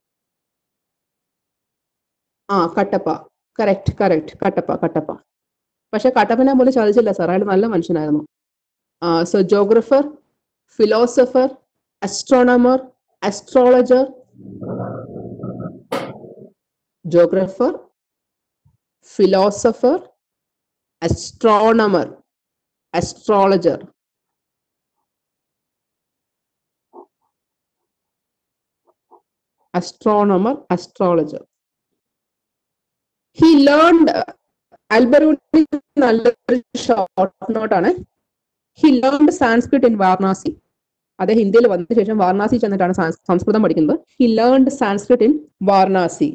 ആ കട്ടപ്പ കറക്റ്റ് കറക്റ്റ് കട്ടപ്പ കട്ടപ്പ പക്ഷെ കട്ടപ്പനെ പോലും ചതിച്ചില്ല സാർ അയാൾ നല്ല മനുഷ്യനായിരുന്നു so geographer philosopher astronomer astrologer geographer philosopher astronomer astrologer astronomer astrologer he learned Al Biruni നല്ലൊരു ഷോർട്ട് നോട്ടാണ് he learned Sanskrit in Varanasi അദ്ദേഹം ഇന്ത്യയിൽ വന്നതിന് ശേഷം വാരണാസി ചെന്നിട്ടാണ് സാൻസ് സംസ്കൃതം പഠിക്കുന്നത് he learned Sanskrit in Varanasi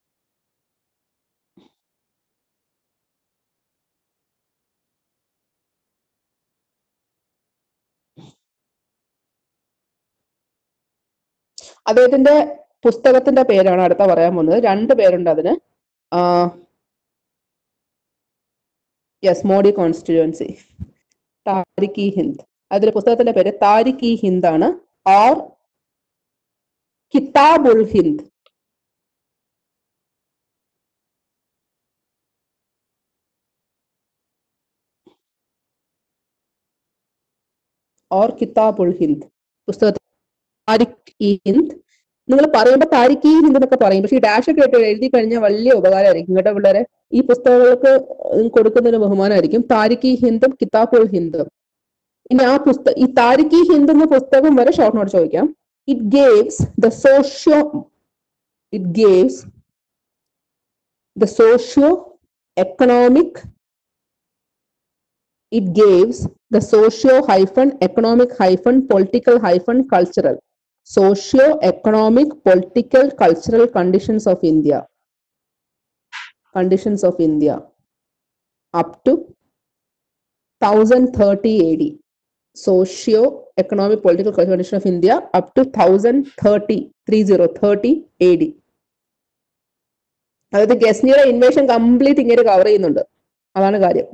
അദ്ദേഹത്തിന്റെ പുസ്തകത്തിന്റെ പേരാണ് അടുത്ത പറയാൻ പോകുന്നത് രണ്ട് പേരുണ്ട് അതിന് യെസ് മോഡി കോൺസ്റ്റിറ്റ്യുവൻസി താരിഖ് ഇ ഹിന്ദ് അതിലെ പുസ്തകത്തിന്റെ പേര് താരിഖ് ഇ ഹിന്ദ് ആണ് ഓർ കിതാബുൽ ഹിന്ദ് ഓർ കിതാബുൽ ഹിന്ദ് പുസ്തകത്തിൽ താരിഖ് ഇ ഹിന്ദ് നിങ്ങൾ പറയുമ്പോൾ താരിഖ് ഇ ഹിന്ദ് എന്നൊക്കെ പറയും പക്ഷേ ഈ ഡാഷ് ഒക്കെ ഇട്ട് എഴുതി കഴിഞ്ഞാൽ വലിയ ഉപകാരമായിരിക്കും കേട്ടോ പിള്ളേരെ ഈ പുസ്തകങ്ങൾക്ക് കൊടുക്കുന്നതിന് ബഹുമാനമായിരിക്കും താരിഖ് ഇ ഹിന്ദും കിതാബുൽ ഹിന്ദും ഇനി ആ പുസ്തക ഈ താരിഖ് ഇ ഹിന്ദ് എന്ന പുസ്തകം വരെ ഷോർട്ട് നോട്ട് ചോദിക്കാം it gives the socio it gives the socio economic it gives the socio hyphen economic hyphen political hyphen cultural socio economic political cultural conditions of india conditions of india up to 1030 ad socio economic political cultural condition of india up to 1030 30 ad അതായത് ഗസ്നിയുടെ invasion complete ഇങ്ങനെ cover ചെയ്യുന്നുണ്ട് അതാണ് കാര്യം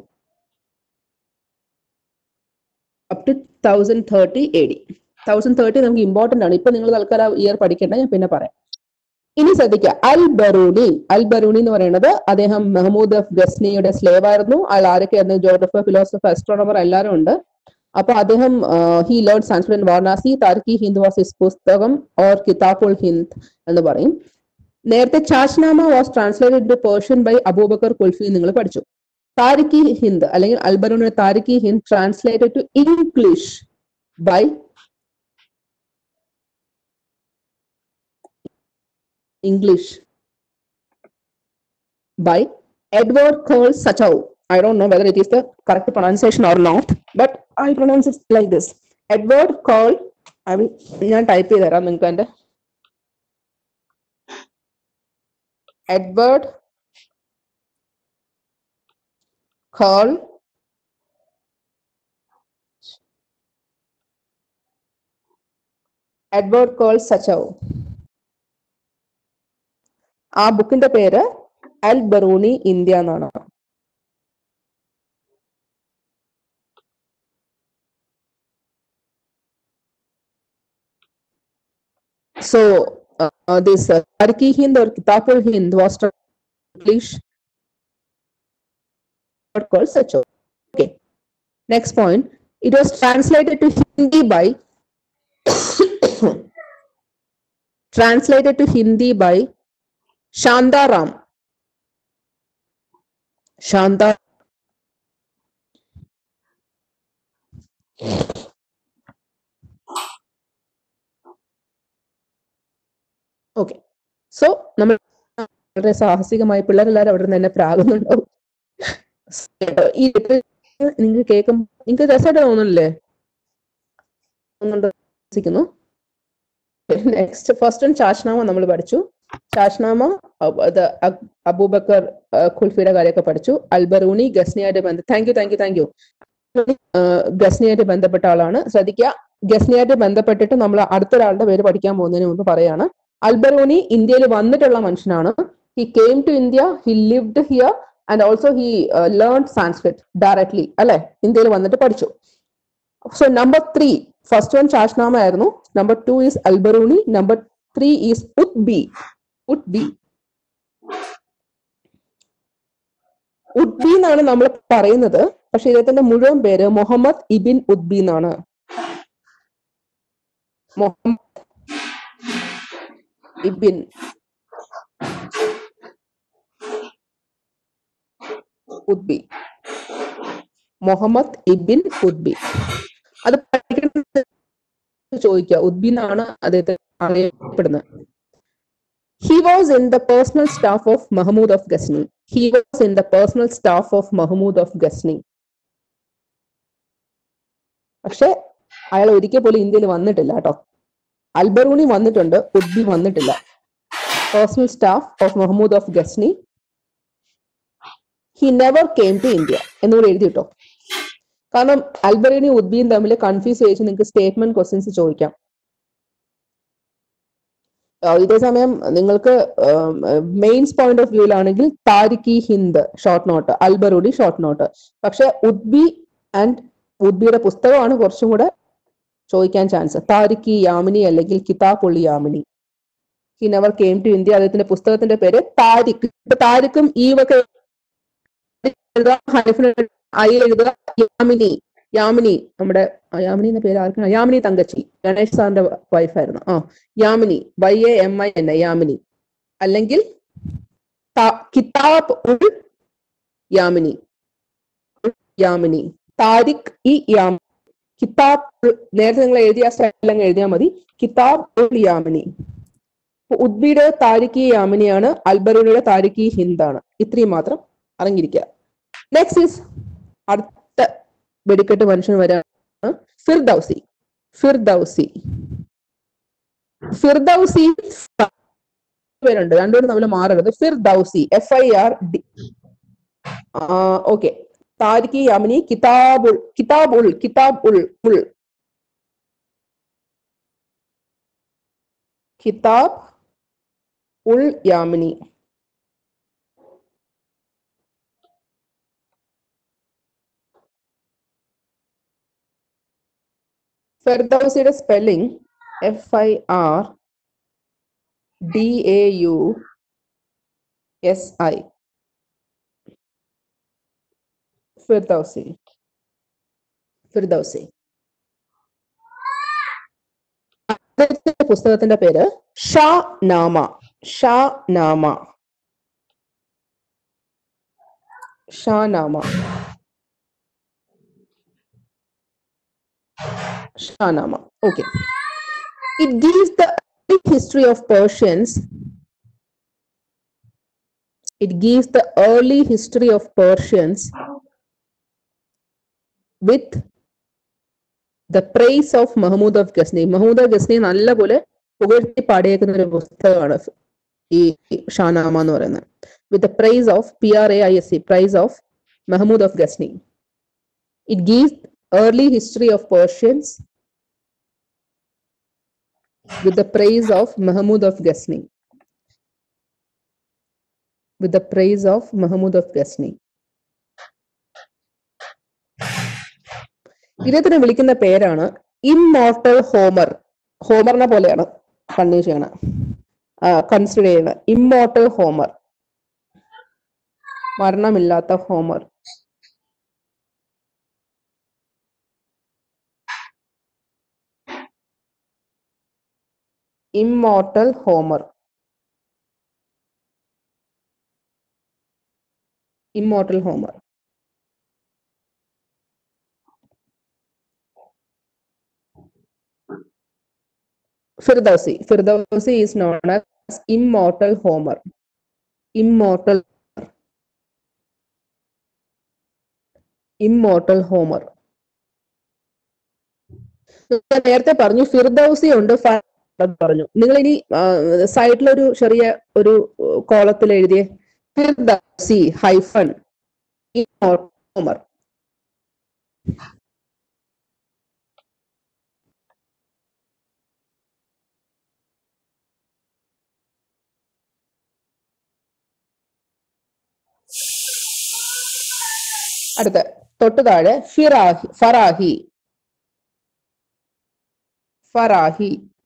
up to thousand thirty A D thousand thirty നമുക്ക് important ആണ് ഇപ്പൊ നിങ്ങൾ തൽക്കാലം ഇയർ പഠിക്കേണ്ട ഞാൻ പിന്നെ പറയാം ഇനി ശ്രദ്ധിക്കുക അൽ ബറൂണി അൽ ബറൂണി എന്ന് പറയുന്നത് അദ്ദേഹം മെഹമ്മൂദ് അഫ് ഗസ്നിയുടെ സ്ലേവ് ആയിരുന്നു അയാൾ ആരൊക്കെയായിരുന്നു ജോഗ്രഫർ ഫിലോസഫർ അസ്ട്രോണമർ എല്ലാവരും ഉണ്ട് അപ്പൊ അദ്ദേഹം he learn Sanskrit Varanasi Tarikhi Hind was his പുസ്തകം ഓർ കിതാബുൽ ഹിന്ദ് എന്ന് പറയും നേരത്തെ Chachnama was translated to Persian by Abubakar Kufi നിങ്ങൾ പഠിച്ചു താരിഖി ഹിന്ദ് അല്ലെങ്കിൽ അൽബറൂണിന്റെ Tarikhi Hind translated to English by English by Edward Karl Sachau I don't know whether it is the correct pronunciation or not, but I pronounce it like this. Edward Cole, I will ഞാൻ type ചെയ്ത് തരാം നിങ്ങൾക്ക് എൻ്റെ Edward Carl Edward Karl Sachau ആ ബുക്കിന്റെ പേര് Al Biruni India എന്നാണ് So uh, uh, this uh, Tarki Hind or Kitabul Hind was English called Sacho. Okay. Next point. It was translated to Hindi by translated to Hindi by Shandaram. Shanda okay so നമ്മൾ വളരെ സാഹസികമായി പിള്ളേരെല്ലാവരും അവിടെ നിന്ന് തന്നെ പ്രാകുന്നുണ്ടാവും ഈ നിങ്ങൾക്ക് കേൾക്കും നിങ്ങൾക്ക് രസമായിട്ട് തോന്നുന്നില്ലേ തോന്നുന്നുണ്ട് വിശ്വസിക്കുന്നു നെക്സ്റ്റ് ഫസ്റ്റ് വൺ ചാഷ്നാമ നമ്മൾ പഠിച്ചു ഷാഷ്നാമ അബ് അത് അബ്- അബൂബക്കർ ആ, ഖുൽഫിയുടെ കാര്യമൊക്കെ പഠിച്ചു അൽബറൂണി ഗസ്നിയായിട്ട് ബന്ധ thank you thank you thank you ഗസ്നിയായിട്ട് ബന്ധപ്പെട്ട ആളാണ് ശ്രദ്ധിക്കുക ഗസ്നിയായിട്ട് ബന്ധപ്പെട്ടിട്ട് നമ്മൾ അടുത്തൊരാളുടെ പേര് പഠിക്കാൻ പോകുന്നതിന് മുമ്പ് പറയാണ് അൽബറൂണി ഇന്ത്യയിൽ വന്നിട്ടുള്ള മനുഷ്യനാണ് he came to India he lived here and also he learn Sanskrit directly അല്ലെ ഇന്ത്യയിൽ വന്നിട്ട് പഠിച്ചു so number three first one Chachnama ആയിരുന്നു number two is Al Biruni number three is Utbi Utbi Utbi എന്നാണ് നമ്മൾ പറയുന്നത് പക്ഷെ ഇദ്ദേഹത്തിന്റെ മുഴുവൻ പേര് മുഹമ്മദ് ഇബിൻ ഉദ്ബി എന്നാണ് മുഹമ്മദ് ഇബിൻ ഉദ്ബി മുഹമ്മദ് ഇബിൻ ഉദ്ബി അത് പഠിക്കുന്നത് ചോദിക്കുക ഉദ്ബി എന്നാണ് അദ്ദേഹത്തെ അറിയപ്പെടുന്നത് he was in the personal staff of Mahmud of Ghazni he was in the personal staff of Mahmud of Ghazni പക്ഷെ അയാൾ ഒരിക്കൽ പോലും ഇന്ത്യയിൽ വന്നിട്ടില്ല കേട്ടോ അൽബറൂണി വന്നിട്ടുണ്ട് ഉദ്ബി വന്നിട്ടില്ല personal staff of Mahmud of Ghazni he never came to India എന്നുകൂടെ എഴുതി കേട്ടോ കാരണം അൽബറൂണി ഉദ്ബിയും തമ്മിൽ കൺഫ്യൂസ് ചെയ്ത് നിങ്ങൾക്ക് സ്റ്റേറ്റ്മെന്റ് ക്വസ്റ്റ്യൻസ് ചോദിക്കാം ആ, ഇതേ സമയം നിങ്ങൾക്ക് മെയിൻസ് പോയിന്റ് ഓഫ് വ്യൂവിലാണെങ്കിൽ Tarikhi Hind short note Al Biruni short note പക്ഷെ ഉദ്ബി ആൻഡ് ഉദ്ബിയുടെ പുസ്തകമാണ് കുറച്ചും കൂടെ ചോദിക്കാൻ ചാൻസ് താരിഖി യാമിനി അല്ലെങ്കിൽ Kitab ul Yamini he never came to India അദ്ദേഹത്തിന്റെ പുസ്തകത്തിന്റെ പേര് താരിഖ് ഇപ്പൊ താരിഖും ഈവൊക്കെ എഴുതുക ഹൈഫിന് ഐ എഴുതുക യാമിനി യാമിനി നമ്മുടെ ആ, യാമിനി എന്ന പേര് ആർക്കാണ് യാമിനി തങ്കച്ചി ഗണേഷ് സാറിന്റെ വൈഫായിരുന്നു ആ Yamini Y A M I N A Yamini അല്ലെങ്കിൽ ത- കിതാബ് ഉൾ യാമിനി ഉൾ യാമിനി താരിഖ് ഇ യാം കിതാബ് ഉൾ- നേരത്തെ നിങ്ങൾ എഴുതിയ സ്റ്റൈൽ അങ്ങ് എഴുതിയാൽ മതി കിതാബ് ഉൾ യാമിനി അപ്പൊ ഉദ്ബിയുടെ താരിഖ് ഇ യാമിനിയാണ് അൽബറൂണിയുടെ താരിഖ് ഇ ഹിന്ദാണ് ഇത്രയും മാത്രം അറിഞ്ഞിരിക്കുക നെക്സ്റ്റ് ഇസ് അടുത്ത വെടിക്കെട്ട് മനുഷ്യൻ വരാണ് ഫിർദൌസി ഫിർദൌസി ഫിർദൌസി പേരുണ്ട് രണ്ടുപേരും തമ്മിൽ മാറരുത് Firdausi F I R D okay Tarikhi Yamini Kitabul Kitab ul Kitab ul ul Kitab ul Yamini ഫെർദൌസിയുടെ spelling F I R D A U S I Firdausi Firdausi അദ്ദേഹത്തിന്റെ പുസ്തകത്തിന്റെ പേര് ഷാ നാമ ഷാ നാമ ഷാ നാമ Shahnama. Okay. It gives the early history of Persians. It gives the early history of Persians with the praise of Mahmud of Ghazni. Mahmud of Ghazni നല്ലപോലെ പുകഴ്ത്തി പാടിയേക്കുന്ന ഒരു പുസ്തകമാണ് ഈ ഷാനാമ എന്ന് പറയുന്നത് with the prize of P R A I S C prize of Mahmud of Ghazni it gives early history of Persians with the praise of Mahmud of Ghazni. With the praise of Mahmud of Ghazni. ഇദ്ദേഹത്തിനെ വിളിക്കുന്ന പേരാണ് immortal Homer ഹോമറിനെ പോലെയാണ് കണ്ണു ചെയ്യണം consider ചെയ്യുന്നത് immortal Homer മരണമില്ലാത്ത Homer immortal Homer. Immortal Homer. Firdausi. Firdausi is known as immortal Homer. Immortal. Immortal Homer. ഞാൻ നേരത്തെ പറഞ്ഞു ഫിർദൌസി ഉണ്ട് അത് പറഞ്ഞു നിങ്ങൾ ഇനി സൈഡിലൊരു ചെറിയ ഒരു കോളത്തിൽ എഴുതിയ സി ഹൈഫൺ ഹോമർ അടുത്ത തൊട്ട് താഴെ Farabi Farabi Farabi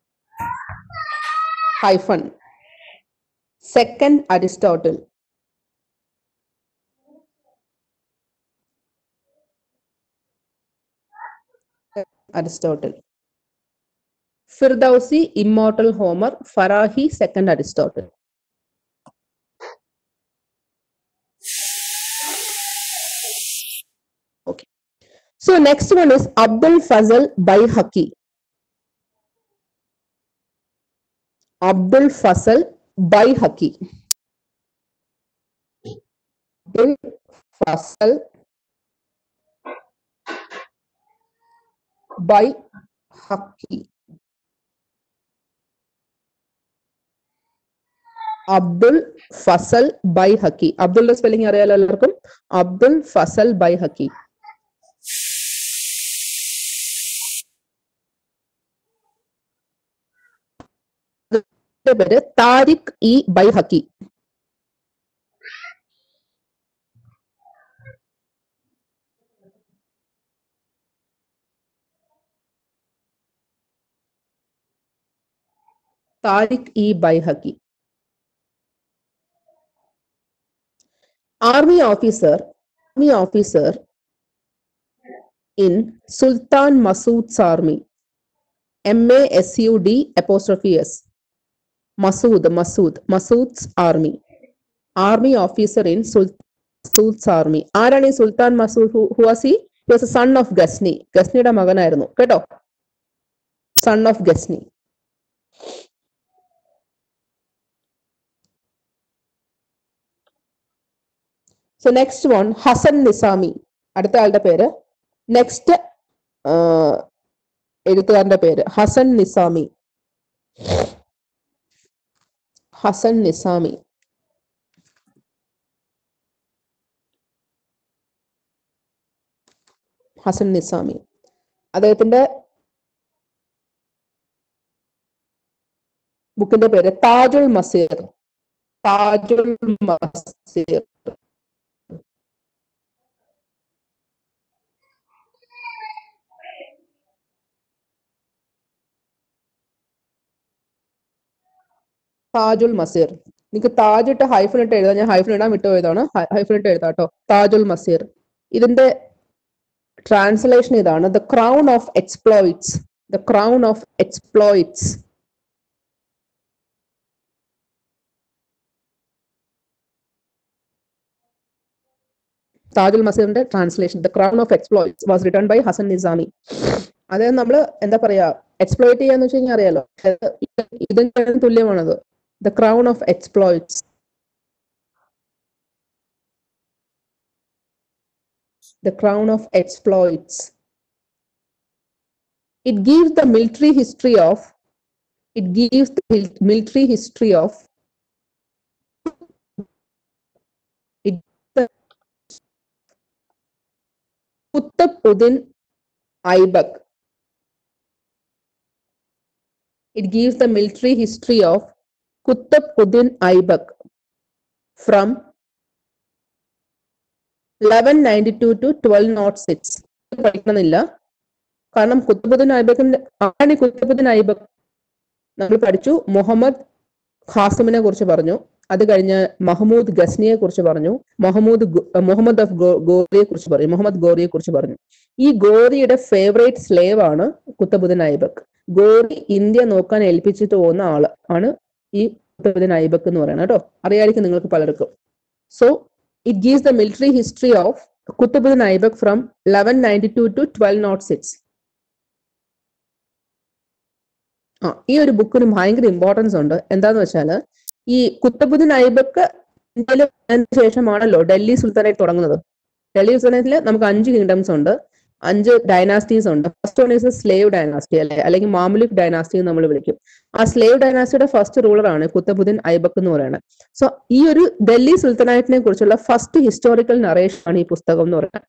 hyphen second Aristotle Aristotle Firdausi immortal Homer Farabi second Aristotle Okay. So next one is Abdul Fazal Baihaqi. Abdul Fazal Baihaqi. Abdul Fazal Baihaqi. Abdul Fazal Baihaqi Abdulla spelling അറിയാലോ എല്ലാവർക്കും Abdul Fazal Baihaqi പേര് Tarikh e Baihaqi Tarikh e Baihaqi army officer army officer in sultan masood's army m a s u d apostrophe s masood masood masood's army army officer in sultan masood's army ആരാണ് ഈ sultan Masud who was he was a son of Ghazni ഗസ്നിയുടെ മകനായിരുന്നു കേട്ടോ son of Ghazni so next one Hasan Nizami അടുത്ത ആളുടെ പേര് next എഴുത്തുകാരന്റെ പേര് ഹസൻ നിസാമി ഹസൻ നിസാമി ഹസൻ നിസാമി അദ്ദേഹത്തിന്റെ ബുക്കിന്റെ പേര് താജുൽ മസീർ താജുൽ മസീർ താജുൽ മസീർ എനിക്ക് താജ് ഇട്ട് ഹൈഫൻ ഇട്ട് എഴുതാം ഞാൻ ഹൈഫൻ ഇടാൻ വിട്ടുപോയതാണ് ഹൈഫൻ ഇട്ട് എഴുതാം കേട്ടോ താജുൽ മസീർ ഇതിന്റെ ട്രാൻസ്ലേഷൻ ഇതാണ് the crown of exploits the crown of exploits Tajul മസീറിന്റെ translation the crown of exploits was written by Hasan Nizami അതായത് നമ്മൾ എന്താ പറയാ എക്സ്പ്ലോയിറ്റ് ചെയ്യാന്ന് വെച്ച് കഴിഞ്ഞാൽ അറിയാലോ ഇതിന് തുല്യമാണത് the crown of exploits the crown of exploits. It gives the military history of, it gives the hil- military history of, it the Qutbuddin Aibak. It gives the military history of Qutbuddin Aibak from 1192 to 1206 പഠിക്കണമെന്നില്ല കാരണം കുത്തുബുദ്ദീൻ ഐബക്കിന്റെ ആരാണ് ഈ കുത്തുബുദ്ദീൻ ഐബക് നമ്മൾ പഠിച്ചു മുഹമ്മദ് ഖാസിമിനെ കുറിച്ച് പറഞ്ഞു അത് കഴിഞ്ഞ് മഹമ്മൂദ് ഗസ്നിയെ കുറിച്ച് പറഞ്ഞു മുഹമ്മദ് ഗോ- മുഹമ്മദ് ഓഫ് ഗോ- ഗോറിയെ കുറിച്ച് പറഞ്ഞു മുഹമ്മദ് ഗോറിയെ കുറിച്ച് പറഞ്ഞു ഈ ഗോറിയുടെ ഫേവറേറ്റ് സ്ലേവ് ആണ് കുത്തബുദ്ദീൻ ഐബക് ഗോറി ഇന്ത്യ നോക്കാൻ ഏൽപ്പിച്ചിട്ട് പോകുന്ന ആള് ആണ് ഈ കുത്തബുദ്ദീൻ ഐബക് എന്ന് പറയുന്നത് കേട്ടോ അറിയായിരിക്കും നിങ്ങൾക്ക് പലർക്കും so it gives the military history of Qutbuddin Aibak from 1192 to 1206. ആ ഈ ഒരു ബുക്കിന് ഭയങ്കര ഇമ്പോർട്ടൻസ് ഉണ്ട് എന്താന്ന് വെച്ചാല് ഈ കുത്തബുദ്ദീൻ ഐബക്ക് ഇന്ത്യയിൽ വന്നതിന് ശേഷമാണല്ലോ ഡൽഹി സുൽത്താനായിട്ട് തുടങ്ങുന്നത് ഡൽഹി സുൽത്താനത്തിൽ നമുക്ക് അഞ്ച് കിങ്ഡംസ് ഉണ്ട് അഞ്ച് ഡൈനാസ്റ്റീസ് ഉണ്ട് first one is slave dynasty അല്ലെ അല്ലെങ്കിൽ മാമുലിക് ഡൈനാസ്റ്റി എന്ന് നമ്മൾ വിളിക്കും ആ സ്ലേവ് ഡൈനാസ്റ്റിയുടെ ഫസ്റ്റ് റൂളർ ആണ് കുത്തബുദ്ദീൻ ഐബക്ക് എന്ന് പറയുന്നത് സോ ഈ ഒരു ഡൽഹി സുൽത്തനാറ്റിനെ കുറിച്ചുള്ള ഫസ്റ്റ് ഹിസ്റ്റോറിക്കൽ നറേഷൻ ആണ് ഈ പുസ്തകം എന്ന് പറയുന്നത്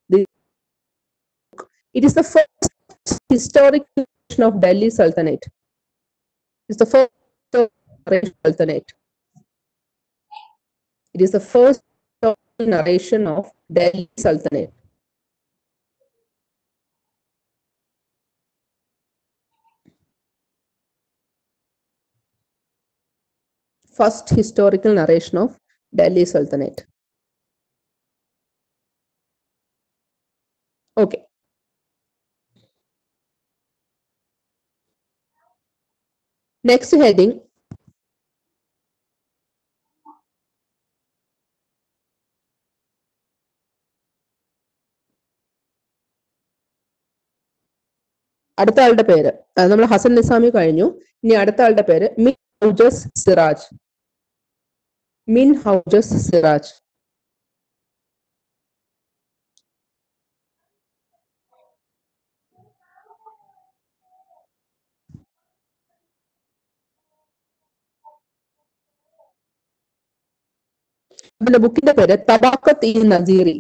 it is the first historic of Delhi sultanate it's the first sultanate It is the first narration of Delhi Sultanate. First historical narration of Delhi Sultanate. Okay. Next heading അടുത്ത ആളുടെ പേര് അത് നമ്മൾ ഹസൻ നിസാമി കഴിഞ്ഞു ഇനി അടുത്ത ആളുടെ പേര് മിൻ ഹൗജസ് സിറാജ് മിൻ ഹൗജസ് സിറാജ് അവന്റെ ബുക്കിന്റെ പേര് Tabaqat e Nasiri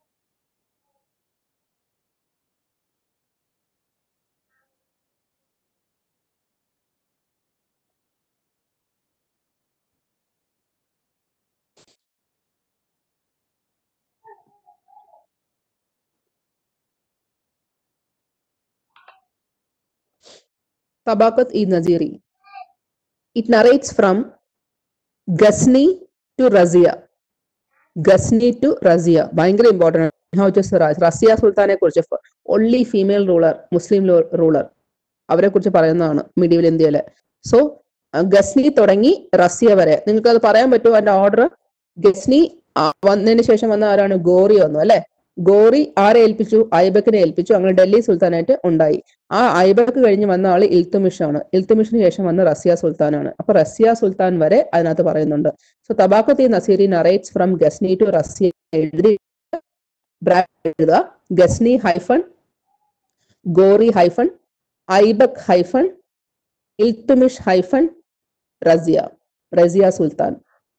Tabakat e Naziri. It narrates from Ghazni to Razia. Ghazni to Razia ഭയങ്കര ഇമ്പോർട്ടൻ്റ് സിറാജ് റസിയ സുൽത്താനെ കുറിച്ച് only female ruler Muslim ruler അവരെ കുറിച്ച് പറയുന്നതാണ് മിഡിവൽ ഇന്ത്യയിലെ സോ ഗസ്നി തുടങ്ങി റസിയ വരെ നിങ്ങൾക്ക് അത് പറയാൻ പറ്റുമോ അതിന്റെ ഓർഡർ ഗസ്നി വന്നതിന് ശേഷം വന്ന ആരാണ് ഗോറി വന്നു അല്ലെ ഗോറി ആരെ ഏൽപ്പിച്ചു ഐബക്കിനെ ഏൽപ്പിച്ചു അങ്ങനെ ഡൽഹി സുൽത്താനായിട്ട് ഉണ്ടായി ആ ഐബക്ക് കഴിഞ്ഞ് വന്ന ആള് ഇൽത്തുമിഷ് ആണ് ഇൽത്തുമിഷിന് ശേഷം വന്ന റസിയ സുൽത്താനാണ് അപ്പൊ റസിയ സുൽത്താൻ വരെ അതിനകത്ത് പറയുന്നുണ്ട് so Tabaqati Nasiri narrates from Ghazni to Razia എഴുതി എഴുതുക Ghazni hyphen Ghori hyphen Aibak hyphen Iltutmish hyphen Razia Razia sultan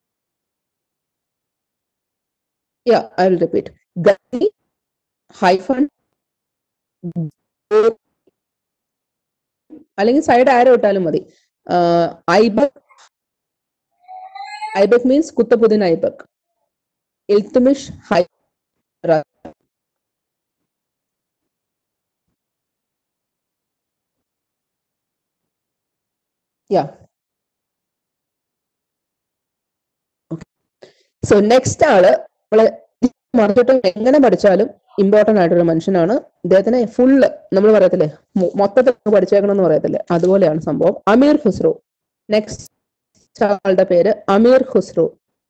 yeah i will repeat gani hyphen അല്ലെങ്കിൽ സൈഡ് ആരോ ഇട്ടാലും മതി ഐബക് ഐബക് മീൻസ് കുത്തബുദ്ദീൻ ഐബക് ഇൽത്തുമിഷ് ഹൈ യാ സോ നെക്സ്റ്റ് ആള് നമ്മള് മറിച്ചിട്ട് എങ്ങനെ പഠിച്ചാലും ഇമ്പോർട്ടന്റ് ആയിട്ടൊരു മനുഷ്യനാണ് ഇദ്ദേഹത്തിനെ ഫുള്ള് നമ്മൾ പറയത്തില്ലേ മൊത്തത്തിൽ പഠിച്ചേക്കണം എന്ന് പറയത്തില്ലേ അതുപോലെയാണ് സംഭവം അമീർ ഖുസ്രു നെക്സ്റ്റ് ആളുടെ പേര് അമീർ ഖുസ്രു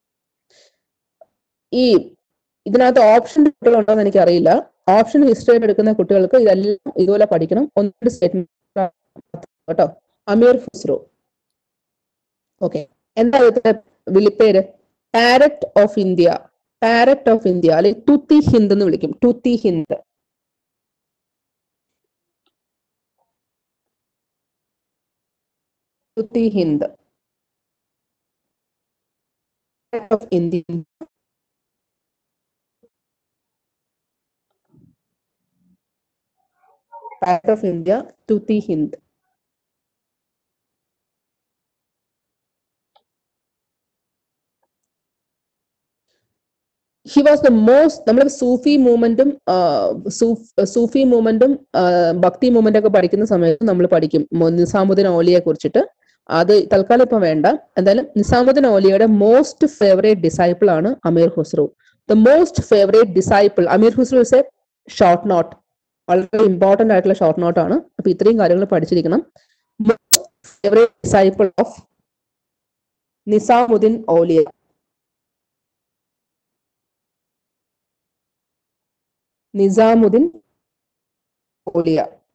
ഈ ഇതിനകത്ത് ഓപ്ഷൻ കുട്ടികളുണ്ടോന്ന് എനിക്ക് അറിയില്ല ഓപ്ഷൻ ഹിസ്റ്ററി എടുക്കുന്ന കുട്ടികൾക്ക് ഇതെല്ലാം ഇതുപോലെ പഠിക്കണം ഒന്നൊരു സ്റ്റേറ്റ്മെന്റ് കേട്ടോ അമീർ ഖുസ്രു ഓക്കെ എന്താ ഇതിന്റെ വിളിപ്പേര് parrot of India parrot of India അല്ലെങ്കിൽ തുത്തി ഹിന്ദ് എന്ന് വിളിക്കും Tuti Hind Tuti Hind of India parrot of India Tuti Hind he was the most നമ്മൾ സൂഫി മൂവ്മെന്റും സൂഫി മൂവ്മെന്റും ഭക്തി മൂവ്മെന്റ് ഒക്കെ പഠിക്കുന്ന സമയത്ത് നമ്മൾ പഠിക്കും നിസാമുദ്ദീൻ ഓലിയെ കുറിച്ചിട്ട് അത് തൽക്കാലം ഇപ്പൊ വേണ്ട എന്തായാലും നിസാമുദ്ദീൻ ഓലിയുടെ മോസ്റ്റ് ഫേവറേറ്റ് ഡിസൈപ്പിൾ ആണ് Amir Khusrau the most favourite disciple Amir Khusrau is a short note വളരെ ഇമ്പോർട്ടന്റ് ആയിട്ടുള്ള ഷോർട്ട് നോട്ട് ആണ് അപ്പൊ ഇത്രയും കാര്യങ്ങൾ പഠിച്ചിരിക്കണം most favourite disciple of Nizamuddin Auliya Nizamuddin Auliya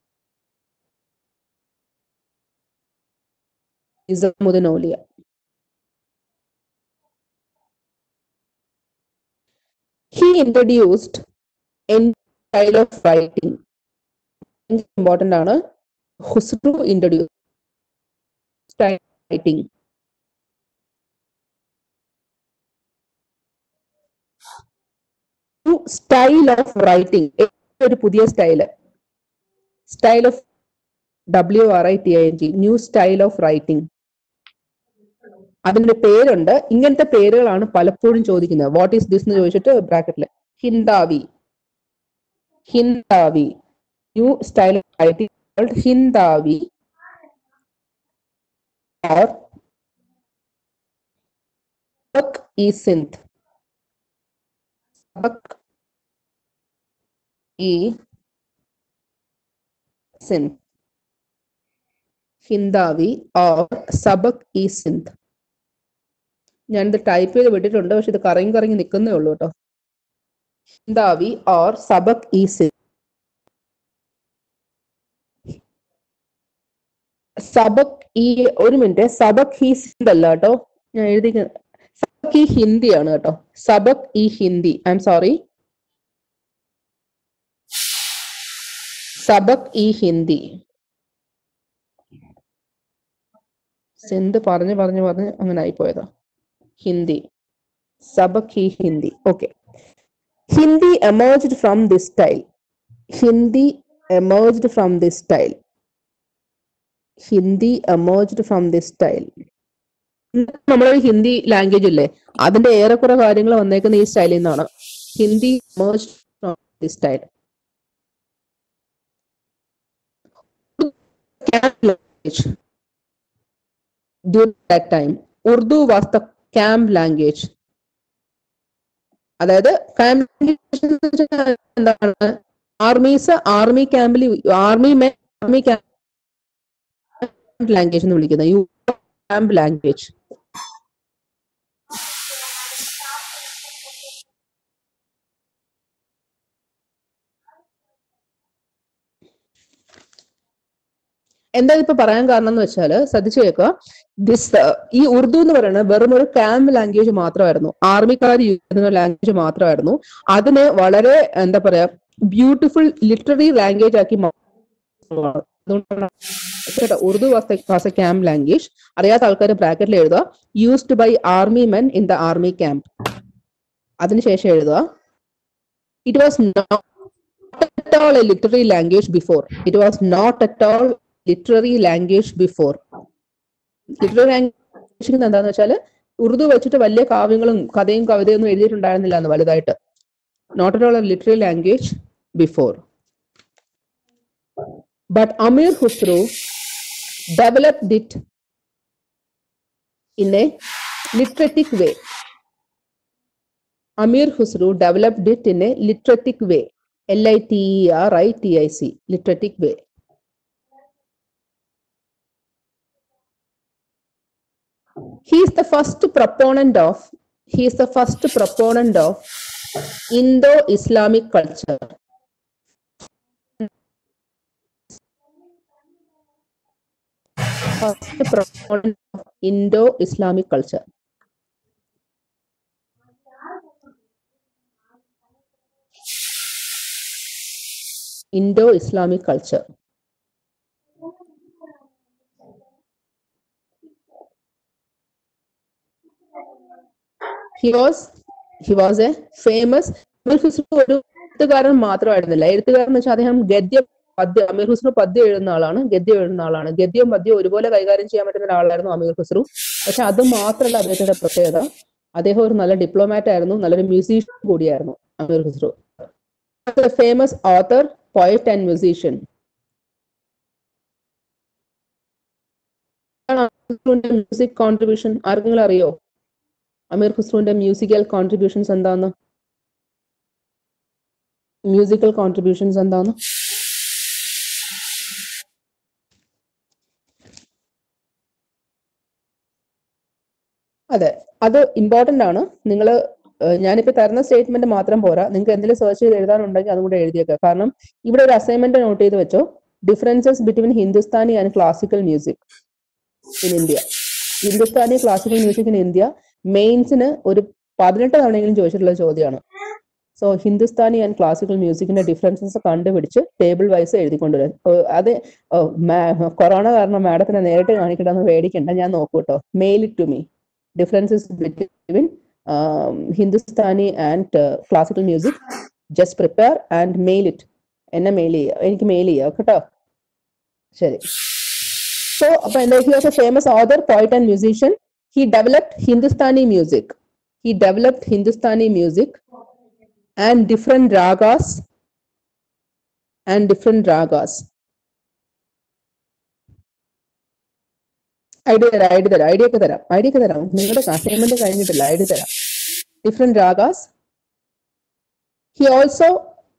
Nizamuddin Auliya he introduced in style of writing important ആണ് Khusrau introduce style writing style of writing ഒരു പുതിയ സ്റ്റൈല് style of W R I T I N G new style of writing അതിന്റെ പേരുണ്ട് ഇങ്ങനത്തെ പേരുകളാണ് പലപ്പോഴും ചോദിക്കുന്നത് വാട്ട് ഈസ് ദിസ് എന്ന് ചോദിച്ചിട്ട് ബ്രാക്കറ്റില് Hindavi Hindavi new style of writing Hindavi or Sabak e synth. Sabak e synth. Hindavi or Sabak e Sindh ഞാനിത് ടൈപ്പ് ചെയ്ത് വിട്ടിട്ടുണ്ട് പക്ഷെ ഇത് കറങ്ങി കറങ്ങി നിൽക്കുന്നേ ഉള്ളൂ കേട്ടോ ഹിന്ദാവി ഓർ സബക് ഇ സിന്ധ് സബക് ഈ ഒരു മിനിറ്റ് സബക് ഹി സിന്ധ് അല്ല കേട്ടോ ഞാൻ എഴുതി സബക് ഈ ഹിന്ദിയാണ് കേട്ടോ Sabak e Hindi I M sorry Sabak e Hindi Sindh പറഞ്ഞു പറഞ്ഞു പറഞ്ഞ് അങ്ങനെ ആയിപ്പോയതാ ഹിന്ദി സബക് ഹി Hindi okay Hindi emerged from this style Hindi emerged from this style Hindi emerged from this style നമ്മളൊരു ഹിന്ദി ലാംഗ്വേജ് ഇല്ലേ അതിന്റെ ഏറെക്കുറെ കാര്യങ്ങൾ വന്നേക്കുന്ന ഈ സ്റ്റൈലിൽ നിന്നാണ് Hindi emerged from this style during that time Urdu was the camp language അതായത് ക്യാമ്പ് എന്താണ് ആർമീസ് ആർമി ക്യാമ്പിൽ ആർമി ആർമി ക്യാമ്പ് ലാംഗ്വേജ് എന്ന് വിളിക്കുന്നത് യു ക്യാമ്പ് ലാംഗ്വേജ് എന്താ ഇപ്പൊ പറയാൻ കാരണം എന്ന് വെച്ചാല് ശ്രദ്ധിച്ചു കേൾക്കുക ദിസ് ഈ ഉറുദു എന്ന് പറയുന്നത് വെറും ഒരു ക്യാമ്പ് ലാംഗ്വേജ് മാത്രമായിരുന്നു ആർമിക്കാർ യൂസ് ചെയ്യുന്ന ലാംഗ്വേജ് മാത്രമായിരുന്നു അതിനെ വളരെ എന്താ പറയാ ബ്യൂട്ടിഫുൾ ലിറ്റററി ലാംഗ്വേജ് ആക്കി മാറ്റുകയാണ്. അതുകൊണ്ടാണ് കേട്ടോ Urdu was a camp language അറിയാത്ത ആൾക്കാർ ബ്രാക്കറ്റിൽ എഴുതുക used by army men in the army camp അതിനുശേഷം എഴുതുക it was not at all a literary language before. It was not at all literary language before. Literary language എന്താന്ന് വെച്ചാല് ഉറുദു വെച്ചിട്ട് വലിയ കാവ്യങ്ങളും കഥയും കവിതയൊന്നും എഴുതിയിട്ടുണ്ടായിരുന്നില്ല എന്ന് വലുതായിട്ട് not at all a literary language before but Amir Khusrau developed it in a literatic way Amir Khusrau developed it in a literatic way L I T E R I T I C literatic way he is the first proponent of he is the first proponent of indo-islamic culture first proponent of indo-islamic culture indo-islamic culture he was he was a famous Amir Khusrau ഒരു എഴുത്തുകാരൻ മാത്രമായിരുന്നില്ല എഴുത്തുകാരൻ എന്ന് വെച്ചാൽ അദ്ദേഹം ഗദ്യം പദ്യം അമീർ ഹുസ്രു പദ്യം എഴുതുന്ന ആളാണ് ഗദ്യം എഴുതുന്ന ആളാണ് ഗദ്യവും പദ്യവും ഒരുപോലെ കൈകാര്യം ചെയ്യാൻ പറ്റുന്ന ഒരാളായിരുന്നു അമീർ ഹുസ്രു പക്ഷെ അത് മാത്രമല്ല അദ്ദേഹത്തിന്റെ പ്രത്യേകത അദ്ദേഹം ഒരു നല്ല ഡിപ്ലോമാറ്റ് ആയിരുന്നു നല്ലൊരു മ്യൂസീഷ്യൻ കൂടിയായിരുന്നു Amir Khusrau famous author poet and musician music contribution ആർക്കെങ്കിലും അറിയോ അമീർ ഖുസ്രുവിന്റെ മ്യൂസിക്കൽ കോൺട്രിബ്യൂഷൻസ് എന്താന്ന് മ്യൂസിക്കൽ കോൺട്രിബ്യൂഷൻസ് എന്താന്ന് അതെ അത് ഇമ്പോർട്ടന്റ് ആണ് നിങ്ങൾ ഞാനിപ്പോ തരുന്ന സ്റ്റേറ്റ്മെന്റ് മാത്രം പോരാ നിങ്ങൾക്ക് എന്തെങ്കിലും സെർച്ച് ചെയ്ത് എഴുതാനുണ്ടെങ്കിൽ അതും കൂടെ എഴുതിയേക്കാം കാരണം ഇവിടെ ഒരു അസൈൻമെന്റ് നോട്ട് ചെയ്ത് വെച്ചോ differences between Hindustani and classical music in India Hindustani classical music in India മെയിൻസിന് ഒരു പതിനെട്ട് തവണയെങ്കിലും ചോദിച്ചിട്ടുള്ള ചോദ്യമാണ് സോ ഹിന്ദുസ്ഥാനി ആൻഡ് ക്ലാസിക്കൽ മ്യൂസിക്കിന്റെ ഡിഫറൻസസ് കണ്ടുപിടിച്ച് ടേബിൾ വൈസ് എഴുതിക്കൊണ്ടുവരും ഏർ അത് കൊറോണ കാരണം മാഡത്തിനെ നേരിട്ട് കാണിക്കണമെന്ന് പേടിക്കണ്ട ഞാൻ നോക്കൂട്ടോ mail it to me differences between Hindustani and classical music just prepare and mail it എന്നെ മെയിൽ ചെയ്യുക എനിക്ക് മെയിൽ ചെയ്യുക കേട്ടോ ശരി സോ അപ്പൊ എന്താ he was a famous author poet and musician he developed Hindustani music he developed Hindustani music and different ragas and different ragas idea തരാം idea തരാം ഐഡിയ ഒക്കെ തരാം ഐഡിയ ഒക്കെ തരാം നിങ്ങളുടെ അസൈൻമെന്റ് കഴിഞ്ഞിട്ടില്ല ഐഡിയ തരാം different ragas he also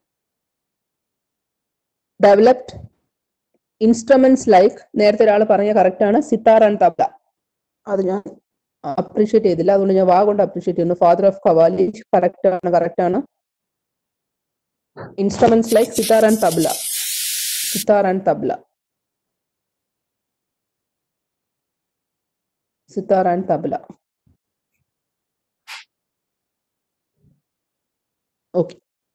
developed instruments like നേരത്തെ ഒരാൾ പറഞ്ഞ കറക്റ്റ് ആണ് സിത്താർ ആൻഡ് തബ്ല അത് ഞാൻ അപ്രീഷിയേറ്റ് ചെയ്തില്ല അതുകൊണ്ട് ഞാൻ വാ കൊണ്ട് അപ്രീഷിയേറ്റ് ചെയ്യുന്നു ഫാദർ ഓഫ് കവാലി കറക്റ്റ് ആണ് കറക്റ്റ് ആണ് instruments like sitar and tabla sitar and tabla sitar and tabla okay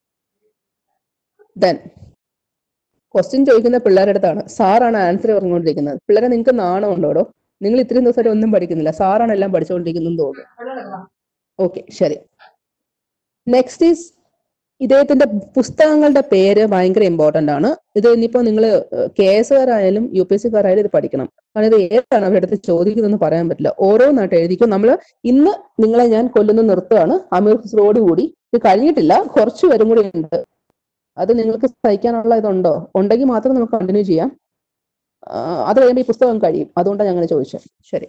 then question ചോദിക്കുന്ന പിള്ളേരുടെ അടുത്താണ് സാറാണ് ആൻസർ പറഞ്ഞുകൊണ്ടിരിക്കുന്നത് പിള്ളേരെ നിങ്ങൾക്ക് നാണം ഉണ്ടോടോ നിങ്ങൾ ഇത്രയും ദിവസമായിട്ട് ഒന്നും പഠിക്കുന്നില്ല സാറാണ് എല്ലാം പഠിച്ചുകൊണ്ടിരിക്കുന്നത് തോന്നുന്നു ഓക്കെ ശരി നെക്സ്റ്റ് ഈസ് ഇദ്ദേഹത്തിന്റെ പുസ്തകങ്ങളുടെ പേര് ഭയങ്കര ഇമ്പോർട്ടന്റ് ആണ് ഇത് ഇനിയിപ്പോ നിങ്ങൾ കെ എസ് കാരായാലും യു പി എസ് സിക്കാരായാലും ഇത് പഠിക്കണം കാരണം ഇത് ഏതാണ് അവരുടെ അടുത്ത് ചോദിക്കുന്നതെന്ന് പറയാൻ പറ്റില്ല ഓരോന്നായിട്ട് എഴുതിക്കും നമ്മൾ ഇന്ന് നിങ്ങളെ ഞാൻ കൊല്ലുന്ന നിർത്തുകയാണ് അമീർ ഹുസ്രോട് കൂടി ഇത് കഴിഞ്ഞിട്ടില്ല കുറച്ച് പേരും കൂടി ഉണ്ട് അത് നിങ്ങൾക്ക് സഹിക്കാനുള്ള ഇതുണ്ടോ ഉണ്ടെങ്കിൽ മാത്രം നമുക്ക് കണ്ടിന്യൂ ചെയ്യാം ആ, അത് കഴിയുമ്പോൾ ഈ പുസ്തകം കഴിയും അതുകൊണ്ടാണ് ഞാൻ അങ്ങനെ ചോദിച്ചത് ശരി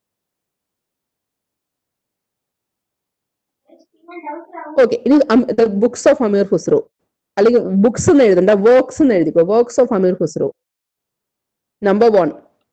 ഓക്കെ ഇനി ബുക്സ് ഓഫ് അമീർ ഖുസ്രു അല്ലെങ്കിൽ ബുക്സ് എന്ന് എഴുതണ്ട വർക്ക്സ് എന്ന് എഴുതിക്കോ works of Amir Khusrau number one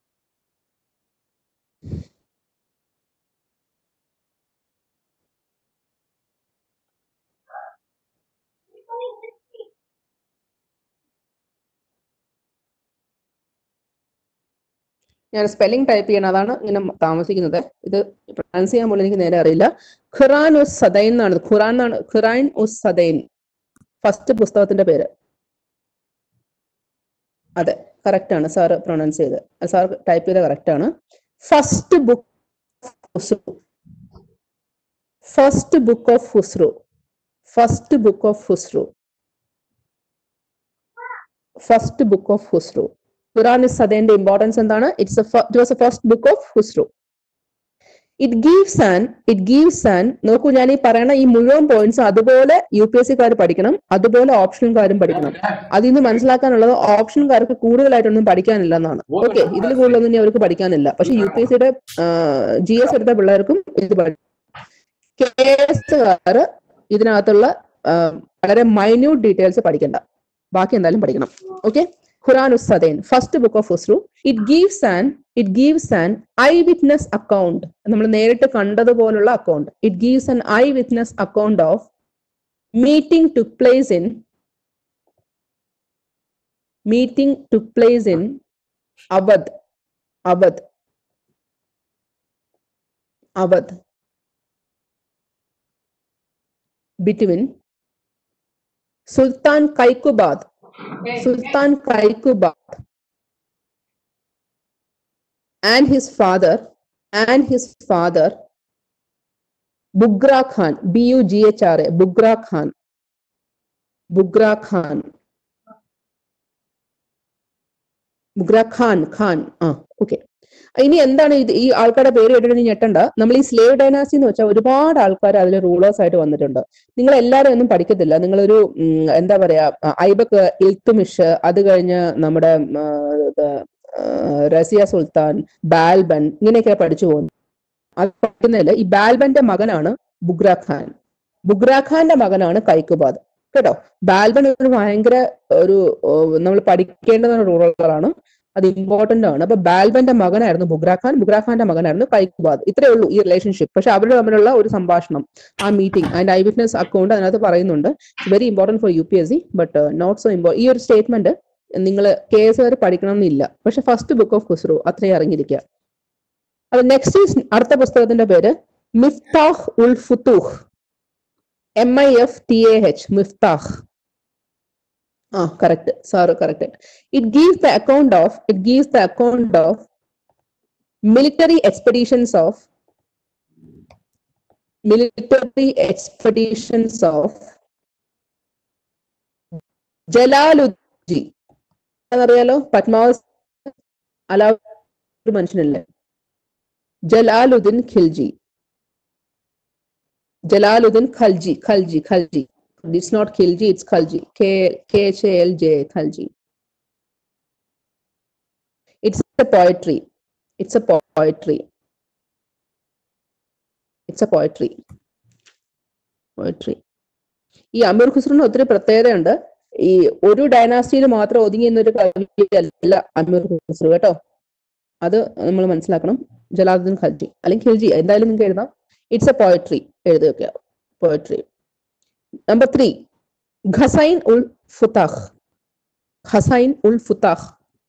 ഞാൻ സ്പെല്ലിംഗ് ടൈപ്പ് ചെയ്യണം അതാണ് ഇങ്ങനെ താമസിക്കുന്നത് ഇത് പ്രൊനൗൺസ് ചെയ്യാൻ പോലും എനിക്ക് നേരെ അറിയില്ല ഖുറാൻ ഉസ് സദൈൻ എന്നാണ് ഖുറാൻ എന്നാണ് ഖുറാൻ ഉസ് സദൈൻ ഫസ്റ്റ് പുസ്തകത്തിന്റെ പേര് അതെ കറക്റ്റ് ആണ് സാർ പ്രൊനൗൺസ് ചെയ്ത് സാർ ടൈപ്പ് ചെയ്ത കറക്റ്റ് ആണ് first book first book of Khusrau first book of Khusrau first book of Khusrau Qiran us സദേന്റെ ഇമ്പോർട്ടൻസ് എന്താണ് it's it was a first book of Khusrau it gives an it gives an നോക്കൂ ഞാൻ ഈ പറയണ ഈ മുഴുവൻ പോയിന്റ്സ് അതുപോലെ യു പി എസ് സിക്കാർ പഠിക്കണം അതുപോലെ ഓപ്ഷനുകാരും പഠിക്കണം അതിൽ നിന്ന് മനസ്സിലാക്കാനുള്ളത് ഓപ്ഷനുകാർക്ക് കൂടുതലായിട്ടൊന്നും പഠിക്കാനില്ല എന്നാണ് ഓക്കെ ഇതിൽ കൂടുതലൊന്നും ഇനി അവർക്ക് പഠിക്കാനില്ല പക്ഷെ യു പി എസ് സിയുടെ ജി എസ് എടുത്ത പിള്ളേർക്കും ഇത് കെ എസ് കാര് ഇതിനകത്തുള്ള ആ, വളരെ മൈന്യൂട്ട് ഡീറ്റെയിൽസ് പഠിക്കണ്ട ബാക്കി എന്തായാലും പഠിക്കണം okay Qiran Ussadain first book of Khusrau it gives an it gives an eyewitness account നമ്മൾ നേരിട്ട് കണ്ടതുപോലുള്ള account it gives an eyewitness account of meeting to place in meeting to place in Awadh Awadh Awadh between Sultan Kaikubad, Sultan Kaikubad and his father, and his father, Bugra Khan, B-U-G-H-R-A, Bugra Khan, Bugra Khan, Bugra Khan Khan ആ okay ഇനി എന്താണ് ഇത് ഈ ആൾക്കാരുടെ പേര് കേട്ടിട്ട് നീ ഞെട്ടണ്ട നമ്മൾ ഈ സ്ലേവ് ഡൈനാസി എന്ന് വെച്ചാൽ ഒരുപാട് ആൾക്കാർ അതിൽ റൂളേഴ്സ് ആയിട്ട് വന്നിട്ടുണ്ട് നിങ്ങൾ എല്ലാവരും ഒന്നും പഠിക്കത്തില്ല നിങ്ങളൊരു ഉം, എന്താ പറയാ അ- ഐബക്ക് ഇൽത്തുമിഷ് അത് കഴിഞ്ഞ് നമ്മുടെ ഉം, ആ, ഇത്, ആ, റസിയ സുൽത്താൻ ബാൽബൻ ഇങ്ങനെയൊക്കെ പഠിച്ചു പോകുന്നു അത് പഠിക്കുന്നതിൽ ഈ ബാൽബന്റെ മകനാണ് ബുഗ്ര ഖാൻ ബുഗ്ര ഖാന്റെ മകനാണ് കൈക്കുബാദ് കേട്ടോ ബാൽബൻ ഒരു ഭയങ്കര ഒരു നമ്മൾ പഠിക്കേണ്ടുന്ന റൂളറാണ് അത് ഇമ്പോർട്ടന്റ് ആണ് അപ്പൊ ബാൽബന്റെ മകനായിരുന്നു ബുഗ്ര ഖാൻ ബുഗ്ര ഖാന്റെ മകനായിരുന്നു കൈക്കുബാദ് ഇത്രേ ഉള്ളൂ ഈ റിലേഷൻഷിപ്പ് പക്ഷെ അവർ തമ്മിലുള്ള ഒരു സംഭാഷണം ആ മീറ്റിംഗ് അതിന്റെ ഐ വിറ്റ്നസ് അക്കൗണ്ട് അതിനകത്ത് പറയുന്നുണ്ട് very important for U P S C but not so ഇമ്പോ ഈ ഒരു സ്റ്റേറ്റ്മെന്റ് നിങ്ങൾ കെ എസ് വരെ പഠിക്കണം എന്നില്ല പക്ഷെ ഫസ്റ്റ് ബുക്ക് ഓഫ് ഖുസ്രു അത്രയും അറിഞ്ഞിരിക്കുക അത് നെക്സ്റ്റ് അടുത്ത പുസ്തകത്തിന്റെ പേര് Miftah ul Futuh M I F T A H Miftah ആ correct sir correct it gives the account of it gives the account of military expeditions of military expeditions of Jalaluddin എന്നറിയാലോ പത്മാവത് അലാ ഒരു മനുഷ്യനല്ലേ Jalaluddin Khilji Jalaluddin Khalji Khalji Khalji it's not Khilji it's Khalji K K H L J Khalji it's a poetry it's a poetry it's a poetry poetry ഈ അമീർ ഖുസ്രുവിന് ഒത്തിരി പ്രത്യേകതയുണ്ട് ഈ ഒരു ഡൈനാസ്റ്റിയിൽ മാത്രം ഒതുങ്ങി എന്നൊരു കവിയല്ല അമീർ ഖുസ്രു കേട്ടോ അത് നമ്മൾ മനസ്സിലാക്കണം ജലാലുദ്ദീൻ ഖൽജി അല്ലെങ്കിൽ ഖിൽജി എന്തായാലും നിങ്ങൾക്ക് എഴുതാം ഇറ്റ്സ് എ പോയട്രി എഴുതുക poetry number three Khazain ul Futuh Khazain ul Futuh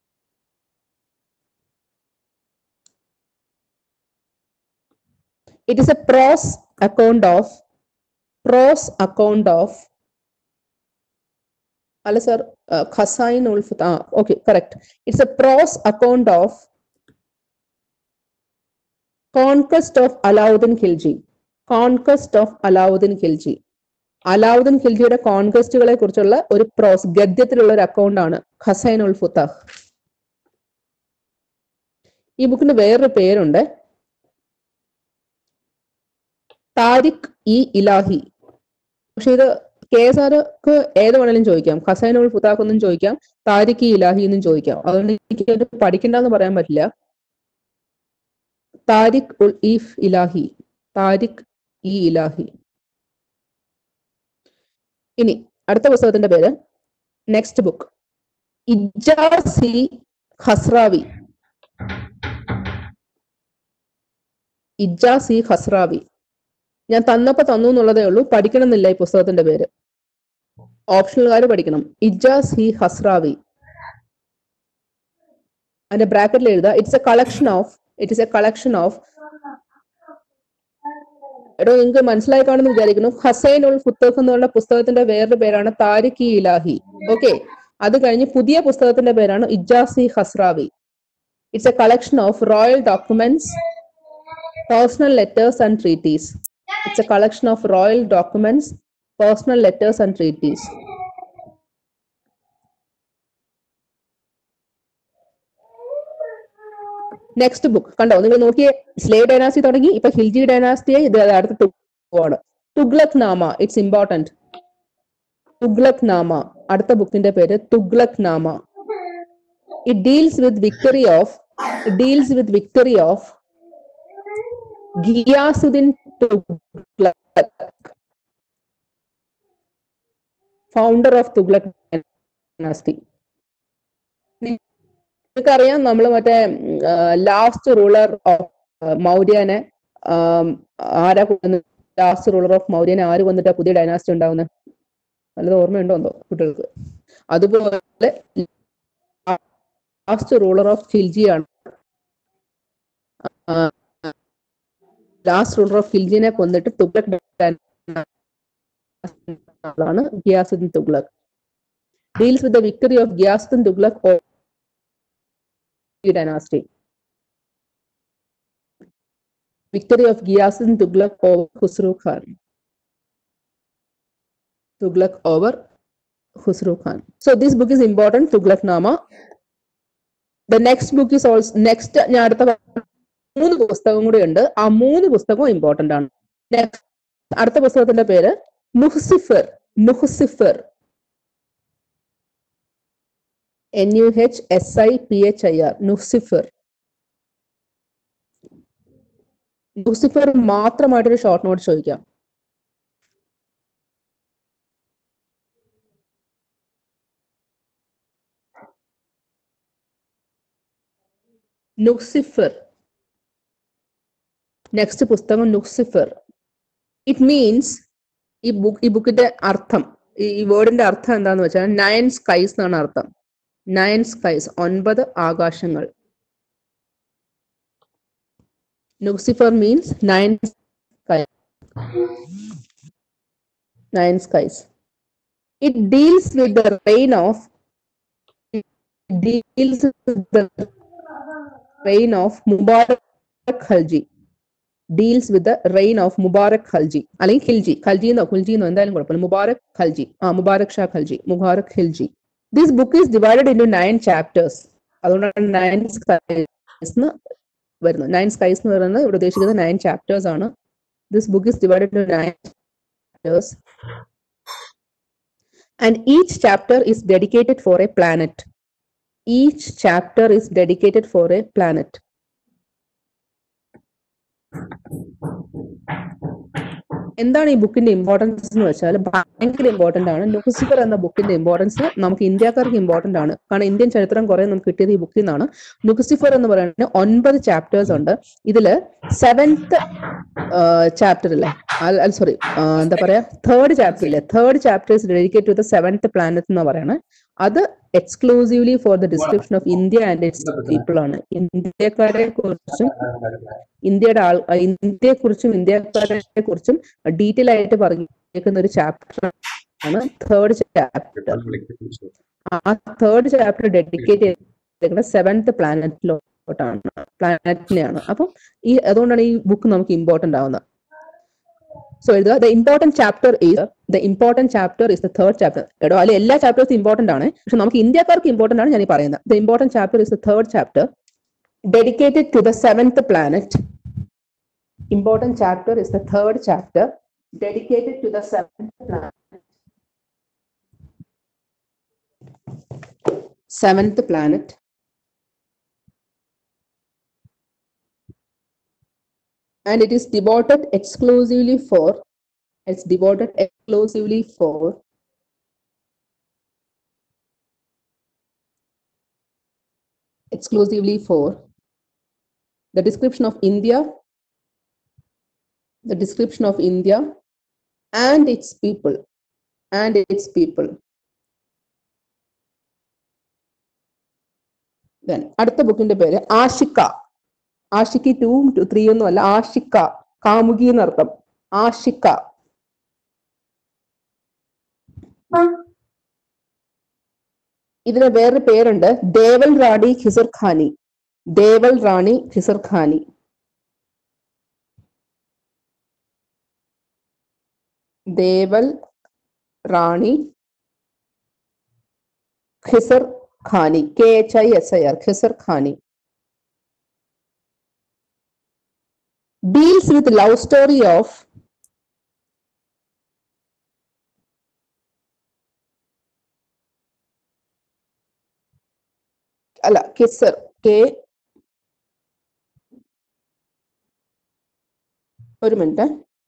it is a prose account of prose account of അല്ല സർ ഖസൈൻ ഉൾ ഫുത ആ okay correct it's a prose account of conquest of Alauddin Khilji conquest of Alauddin Khilji Alauddin ഖിൽജിയുടെ കോൺക്വസ്റ്റുകളെ കുറിച്ചുള്ള ഒരു പ്രോസ് ഗദ്യത്തിലുള്ള ഒരു അക്കൗണ്ട് ആണ് ഖസൈൻ ഉൾ ഫുതാഹ് ഈ ബുക്കിന് വേറൊരു പേരുണ്ട് താരിഖ് ഇ ഇലാഹി പക്ഷെ ഇത് കെ എസ് ആർക്ക് ഏത് വേണേലും ചോദിക്കാം ഖസൈൻ ഉൾ ഫുതാഖ് എന്നും ചോദിക്കാം താരിഖ് ഇ ഇലാഹി എന്നും ചോദിക്കാം അതുകൊണ്ട് എനിക്ക് ഇത് പഠിക്കണ്ടെന്ന് പറയാൻ പറ്റില്ല താരിഖ് ഉൾ ഈഫ് ഇലാഹി താരിഖ് ഇ ഇലാഹി ഇനി അടുത്ത പുസ്തകത്തിന്റെ പേര് നെക്സ്റ്റ് ബുക്ക് ഇജാസി ഖസ്രാവി ഇജാസി ഖസ്രാവി ഞാൻ തന്നപ്പോ തന്നു എന്നുള്ളതേ ഉള്ളൂ പഠിക്കണമെന്നില്ല ഈ പുസ്തകത്തിന്റെ പേര് ഓപ്ഷണൽകാർ പഠിക്കണം ഇജാസ് ഹി ഹസ്രാവി അതിന്റെ ബ്രാക്കറ്റിൽ എഴുതുക it's a collection of it is a collection of എടോ നിങ്ങൾക്ക് മനസ്സിലായി കാണുമെന്ന് വിചാരിക്കുന്നു ഹസൈൻ ഉൾ ഫുത്തഖ് എന്നുള്ള പുസ്തകത്തിന്റെ വേറൊരു പേരാണ് താരിഖ് ഇ ഇലാഹി ഓക്കെ അത് കഴിഞ്ഞ് പുതിയ പുസ്തകത്തിന്റെ പേരാണ് Ijaz Khusravi it's a collection of royal documents personal letters and treaties It's a collection of royal documents, personal letters, and treaties. Next book കണ്ടോ നിങ്ങൾ നോക്കിയേ സ്ലേവ് ഡൈനാസ്റ്റി തുടങ്ങി ഇപ്പൊ ഹിൽജി ഡൈനാസ്റ്റിയെ ഇത് അടുത്ത ആണ് തുഗ്ലക് നാമ ഇറ്റ്സ് ഇമ്പോർട്ടന്റ് തുഗ്ലക് നാമ അടുത്ത ബുക്കിന്റെ പേര് Tughlaq Nama it deals with victory of deals with victory of Ghiyasuddin Tughlaq founder of Tughlaq dynasty നിങ്ങൾക്കറിയാം നമ്മൾ മറ്റേ ലാസ്റ്റ് റൂളർ ഓഫ് മൗര്യനെ ആരാ ലാസ്റ്റ് റൂളർ ഓഫ് മൗര്യനെ ആര് വന്നിട്ടാ പുതിയ ഡൈനാസ്റ്റി ഉണ്ടാവുന്നത് നല്ലത് ഓർമ്മയുണ്ടോ എന്തോ കുട്ടികൾക്ക് അതുപോലെ ലാസ്റ്റ് റൂളർ ഓഫ് ഖിൽജിയാണ് ലാസ്റ്റ് റൂളർ ഓഫ് ഖിൽജിനെ കൊന്നിട്ട് തുഗ്ലക് ആണ് Ghiyasuddin Tughlaq deals with the victory of Ghiyasuddin Tughlaq dynasty. Victory of Ghiasuddin Tughlaq over Khusru Khan. Tughlaq over Khusru Khan. So this book is important, Tughlaq Nama. The next book is also next ഞാൻ അടുത്ത മൂന്ന് പുസ്തകം കൂടി ഉണ്ട് ആ മൂന്ന് പുസ്തകവും ഇമ്പോർട്ടന്റ് ആണ് നെക്സ്റ്റ് അടുത്ത പുസ്തകത്തിന്റെ പേര് Nuh Sipihr Nuh Sipihr N U H S I P H I R Nuh Sipihr Nuh Sipihr മാത്രമായിട്ടൊരു ഷോർട്ട് നോട്ട് ചോദിക്കാം നുക്സിഫർ നെക്സ്റ്റ് പുസ്തകം നുക്സിഫർ ഇറ്റ് മീൻസ് ഈ ബുക്ക് ഈ ബുക്കിന്റെ അർത്ഥം ഈ വേർഡിന്റെ അർത്ഥം എന്താന്ന് വെച്ചാൽ നയൻ സ്കൈസ് എന്നാണ് അർത്ഥം നയൻ സ്കൈസ് ഒൻപത് ആകാശങ്ങൾ Nuh Sipihr means nine sky Nine Skies. It deals with the reign of it deals with the reign of Mubarak Khalji. Deals with the reign of Mubarak Khalji. അല്ലെങ്കിൽ ഖിൽജി ഖൽജി എന്നോ ഖുൽജി എന്നോ എന്തായാലും കുഴപ്പമില്ല മുബാറക് ഖൽജി ആ Mubarak Shah Khalji Mubarak Khilji this book is divided into nine chapters അതുകൊണ്ടാണ് nine skies വരുന്നത് nine skies എന്ന് പറയുന്നത് ഇവിടെ ഉദ്ദേശിക്കുന്നത് നയൻ ചാപ്റ്റേഴ്സ് ആണ് this book is divided in nine chapters and each chapter is dedicated for a planet each chapter is dedicated for a planet എന്താണ് ഈ ബുക്കിന്റെ ഇമ്പോർട്ടൻസ് എന്ന് വെച്ചാൽ ഭയങ്കര ഇമ്പോർട്ടന്റ് ആണ് ലൂസിഫർ എന്ന ബുക്കിന്റെ ഇമ്പോർട്ടൻസ് നമുക്ക് ഇന്ത്യക്കാർക്ക് ഇമ്പോർട്ടന്റ് ആണ് കാരണം ഇന്ത്യൻ ചരിത്രം കുറെ നമുക്ക് കിട്ടിയത് ഈ ബുക്കിൽ നിന്നാണ് ലൂസിഫർ എന്ന് പറയുന്നത് ഒൻപത് ചാപ്റ്റേഴ്സ് ഉണ്ട് ഇതില് സെവൻത്ത് ചാപ്റ്റർ അല്ലേ സോറി എന്താ പറയാ തേർഡ് ചാപ്റ്റർ ഇല്ലേ third chapter is dedicate to the seventh planet എന്ന് പറയണേ അത് exclusively for the description of India and its people ആണ് ഇന്ത്യക്കാരെ കുറിച്ചും ഇന്ത്യയുടെ ആൾ ഇന്ത്യയെ കുറിച്ചും ഇന്ത്യക്കാരെ കുറിച്ചും ഡീറ്റെയിൽ ആയിട്ട് പറഞ്ഞിരിക്കുന്ന ഒരു ചാപ്റ്റർ ആണ് തേർഡ് ചാപ്റ്റർ ആ തേർഡ് ചാപ്റ്റർ ഡെഡിക്കേറ്റ് ചെയ്തിരിക്കുന്നത് സെവൻത്ത് പ്ലാനറ്റിലോട്ടാണ് പ്ലാനറ്റിനെയാണ് അപ്പം ഈ അതുകൊണ്ടാണ് ഈ ബുക്ക് നമുക്ക് ഇമ്പോർട്ടന്റ് ആവുന്നത് സോ എഴുതുക the important chapter is the important chapter is the third chapter എടോ അല്ലെ എല്ലാ ചാപ്റ്റേഴ്സും ഇമ്പോർട്ടന്റ് ആണ് പക്ഷെ നമുക്ക് ഇന്ത്യക്കാർക്ക് ഇമ്പോർട്ടന്റ് ആണ് ഞാൻ ഈ പറയുന്നത് the important chapter is the third chapter dedicated to the seventh planet important chapter is the third chapter dedicated to the seventh planet. Seventh planet. And it is devoted exclusively for, it's devoted exclusively for exclusively for the description of India the description of India and its people and its people. Then അടുത്ത ബുക്കിന്റെ പേര് Ashika Aashiqui to three ഒന്നും അല്ല ആഷിക്ക കാമുകി എന്നർത്ഥം ആഷിക്ക ഇതിന് വേറൊരു പേരുണ്ട് Deval Rani Khizr Khani Deval Rani Khizr Khani Deval Rani Khizr Khani K H I S I R Khizr Khani deals with love story of അല്ല കിസർ കെ ഒരു മിനിറ്റ്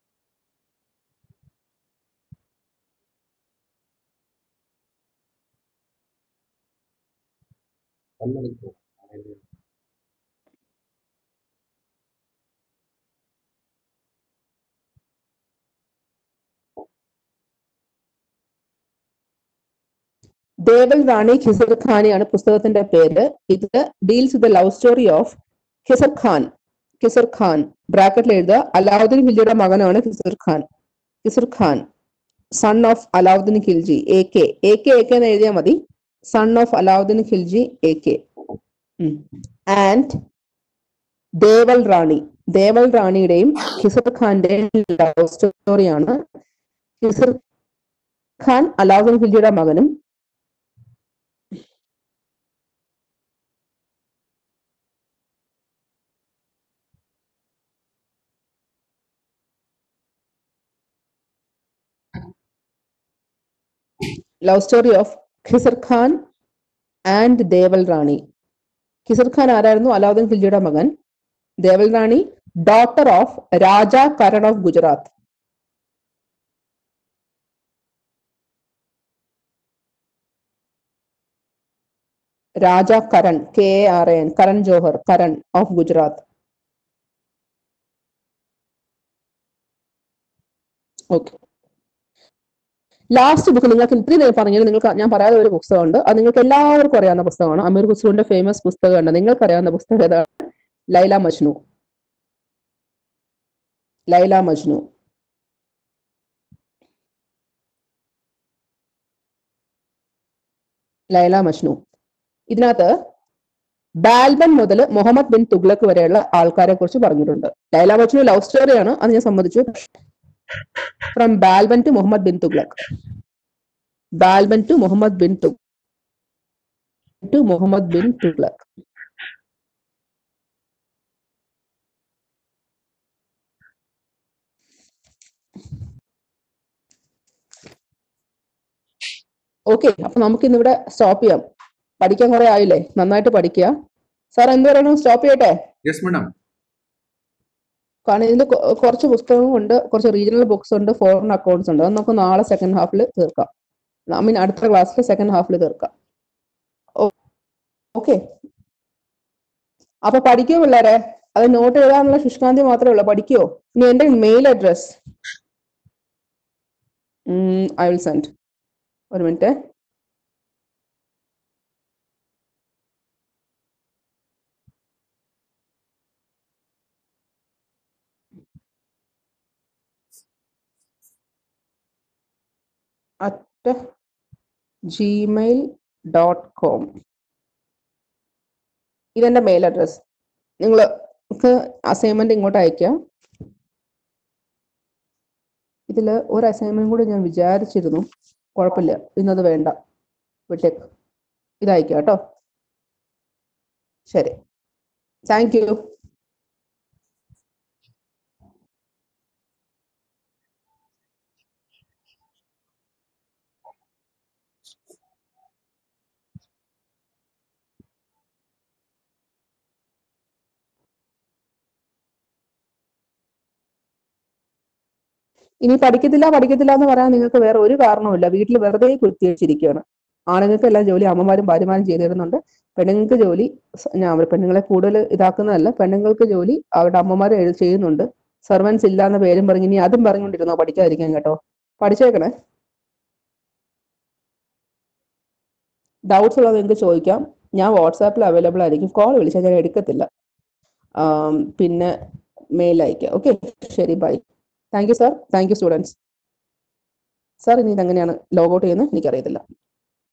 ദേവൽ റാണി ഖിസർ ഖാനിയാണ് പുസ്തകത്തിന്റെ പേര് ഇത് deals with love story of Khizr Khan Khizr Khan ബ്രാക്കറ്റിൽ എഴുതുക അലാവുദ്ദീൻ ഖിൽജിയുടെ മകനാണ് Khizr Khan Khizr Khan son of Alauddin Khilji A K A K A K എന്ന് എഴുതിയാൽ മതി son of Alauddin Khilji A K and Deval Rani Deval റാണിയുടെയും ഖിസർ ഖാന്റെയും ലവ് സ്റ്റോറിയാണ് ഖിസർ ഖാൻ അലാവുദ്ദീൻ ഖിൽജിയുടെ മകനും love story of Khizr Khan and Deval Rani Khizr Khan ആരായിരുന്നു അലാവുദ്ദീൻ ഖിൽജിയുടെ മകൻ Deval Rani daughter of Raja Karan of Gujarat Raja Karan K R N Karan Johar Karan of Gujarat okay last book നിങ്ങൾക്ക് ഇത്രയും നേരം പറഞ്ഞത് നിങ്ങൾക്ക് ഞാൻ പറയാതെ ഒരു പുസ്തകമുണ്ട് അത് നിങ്ങൾക്ക് എല്ലാവർക്കും അറിയാവുന്ന പുസ്തകമാണ് അമീർ ഖുസ്രുവിന്റെ ഫേമസ് പുസ്തകമുണ്ട് നിങ്ങൾക്ക് അറിയാവുന്ന പുസ്തകം ഏതാണ് ലൈല മജ്നു ലൈല മജ്നു ലൈല മജ്നു ഇതിനകത്ത് ബാൽബൻ മുതൽ മുഹമ്മദ് ബിൻ തുഗ്ലക്ക് വരെയുള്ള ആൾക്കാരെ കുറിച്ച് പറഞ്ഞിട്ടുണ്ട് ലൈല മജ്നു ലവ് സ്റ്റോറിയാണ് അത് ഞാൻ സമ്മതിച്ചു from Balban to Muhammad bin Tughlaq Balban to Muhammad bin Tughlaq to Muhammad bin Tughlaq okay അപ്പൊ നമുക്ക് ഇന്നിവിടെ സ്റ്റോപ്പ് ചെയ്യാം പഠിക്കാൻ കുറെ ആയില്ലേ നന്നായിട്ട് പഠിക്കുക സാർ എന്ത് പറയണു സ്റ്റോപ്പ് ചെയ്യട്ടെ യെസ് മാഡം കാരണം ഇതിന്റെ കൊ- കുറച്ച് പുസ്തകമുണ്ട് കുറച്ച് റീജിയണൽ ബുക്സ് ഉണ്ട് ഫോറിൻ അക്കൗണ്ട്സ് ഉണ്ട് അത് നമുക്ക് നാളെ സെക്കൻഡ് ഹാഫിൽ തീർക്കാം ഐ മീൻ അടുത്ത ക്ലാസ്സിൽ സെക്കൻഡ് ഹാഫിൽ തീർക്കാം ഓക്കെ അപ്പൊ പഠിക്കോ പിള്ളേരെ അത് നോട്ട് എഴുതാനുള്ള ശുഷ്കാന്തി മാത്രമേ ഉള്ളൂ പഠിക്കോ ഇനി എന്റെ mail address I will send ഒരു minute at Gmail dot com ഇതെന്റെ മെയിൽ അഡ്രസ് നിങ്ങൾക്ക് അസൈൻമെന്റ് ഇങ്ങോട്ട് അയക്കാം ഇതിൽ ഒരു അസൈൻമെന്റ് കൂടി ഞാൻ വിചാരിച്ചിരുന്നു കുഴപ്പമില്ല ഇന്നത് വേണ്ട വിട്ടേക്ക് ഇത് അയക്കാം കേട്ടോ ശരി താങ്ക് യു ഇനി പഠിക്കത്തില്ല പഠിക്കത്തില്ല എന്ന് പറയാൻ നിങ്ങൾക്ക് വേറെ ഒരു കാരണവുമില്ല വീട്ടിൽ വെറുതെ കുത്തിവെച്ചിരിക്കുകയാണ് ആണുങ്ങൾക്ക് എല്ലാം ജോലി അമ്മമാരും ഭാര്യമാരും ചെയ്തു തരുന്നുണ്ട് പെണ്ണുങ്ങൾക്ക് ജോലി സ- ഞാൻ അവര് പെണ്ണുങ്ങളെ കൂടുതൽ ഇതാക്കുന്നതല്ല പെണ്ണുങ്ങൾക്ക് ജോലി അവരുടെ അമ്മമാർ ചെയ്യുന്നുണ്ട് സെർവൻസ് ഇല്ല എന്ന പേരും പറഞ്ഞ് ഇനി അതും പറഞ്ഞുകൊണ്ടിരുന്നോ പഠിക്കാതിരിക്കാൻ കേട്ടോ പഠിച്ചേക്കണേ ഡൗട്ട്സ് ഉള്ളത് നിങ്ങൾക്ക് ചോദിക്കാം ഞാൻ വാട്സാപ്പിൽ അവൈലബിൾ ആയിരിക്കും കോൾ വിളിച്ചാൽ ഞാൻ എടുക്കത്തില്ല ആം, പിന്നെ മെയിൽ അയക്കാം ഓക്കെ ശരി bye thank you sir thank you students sir ഇനി ഇതെങ്ങനെയാണ് ലോഗൗട്ട് ചെയ്യുന്നത് എനിക്കറിയത്തില്ല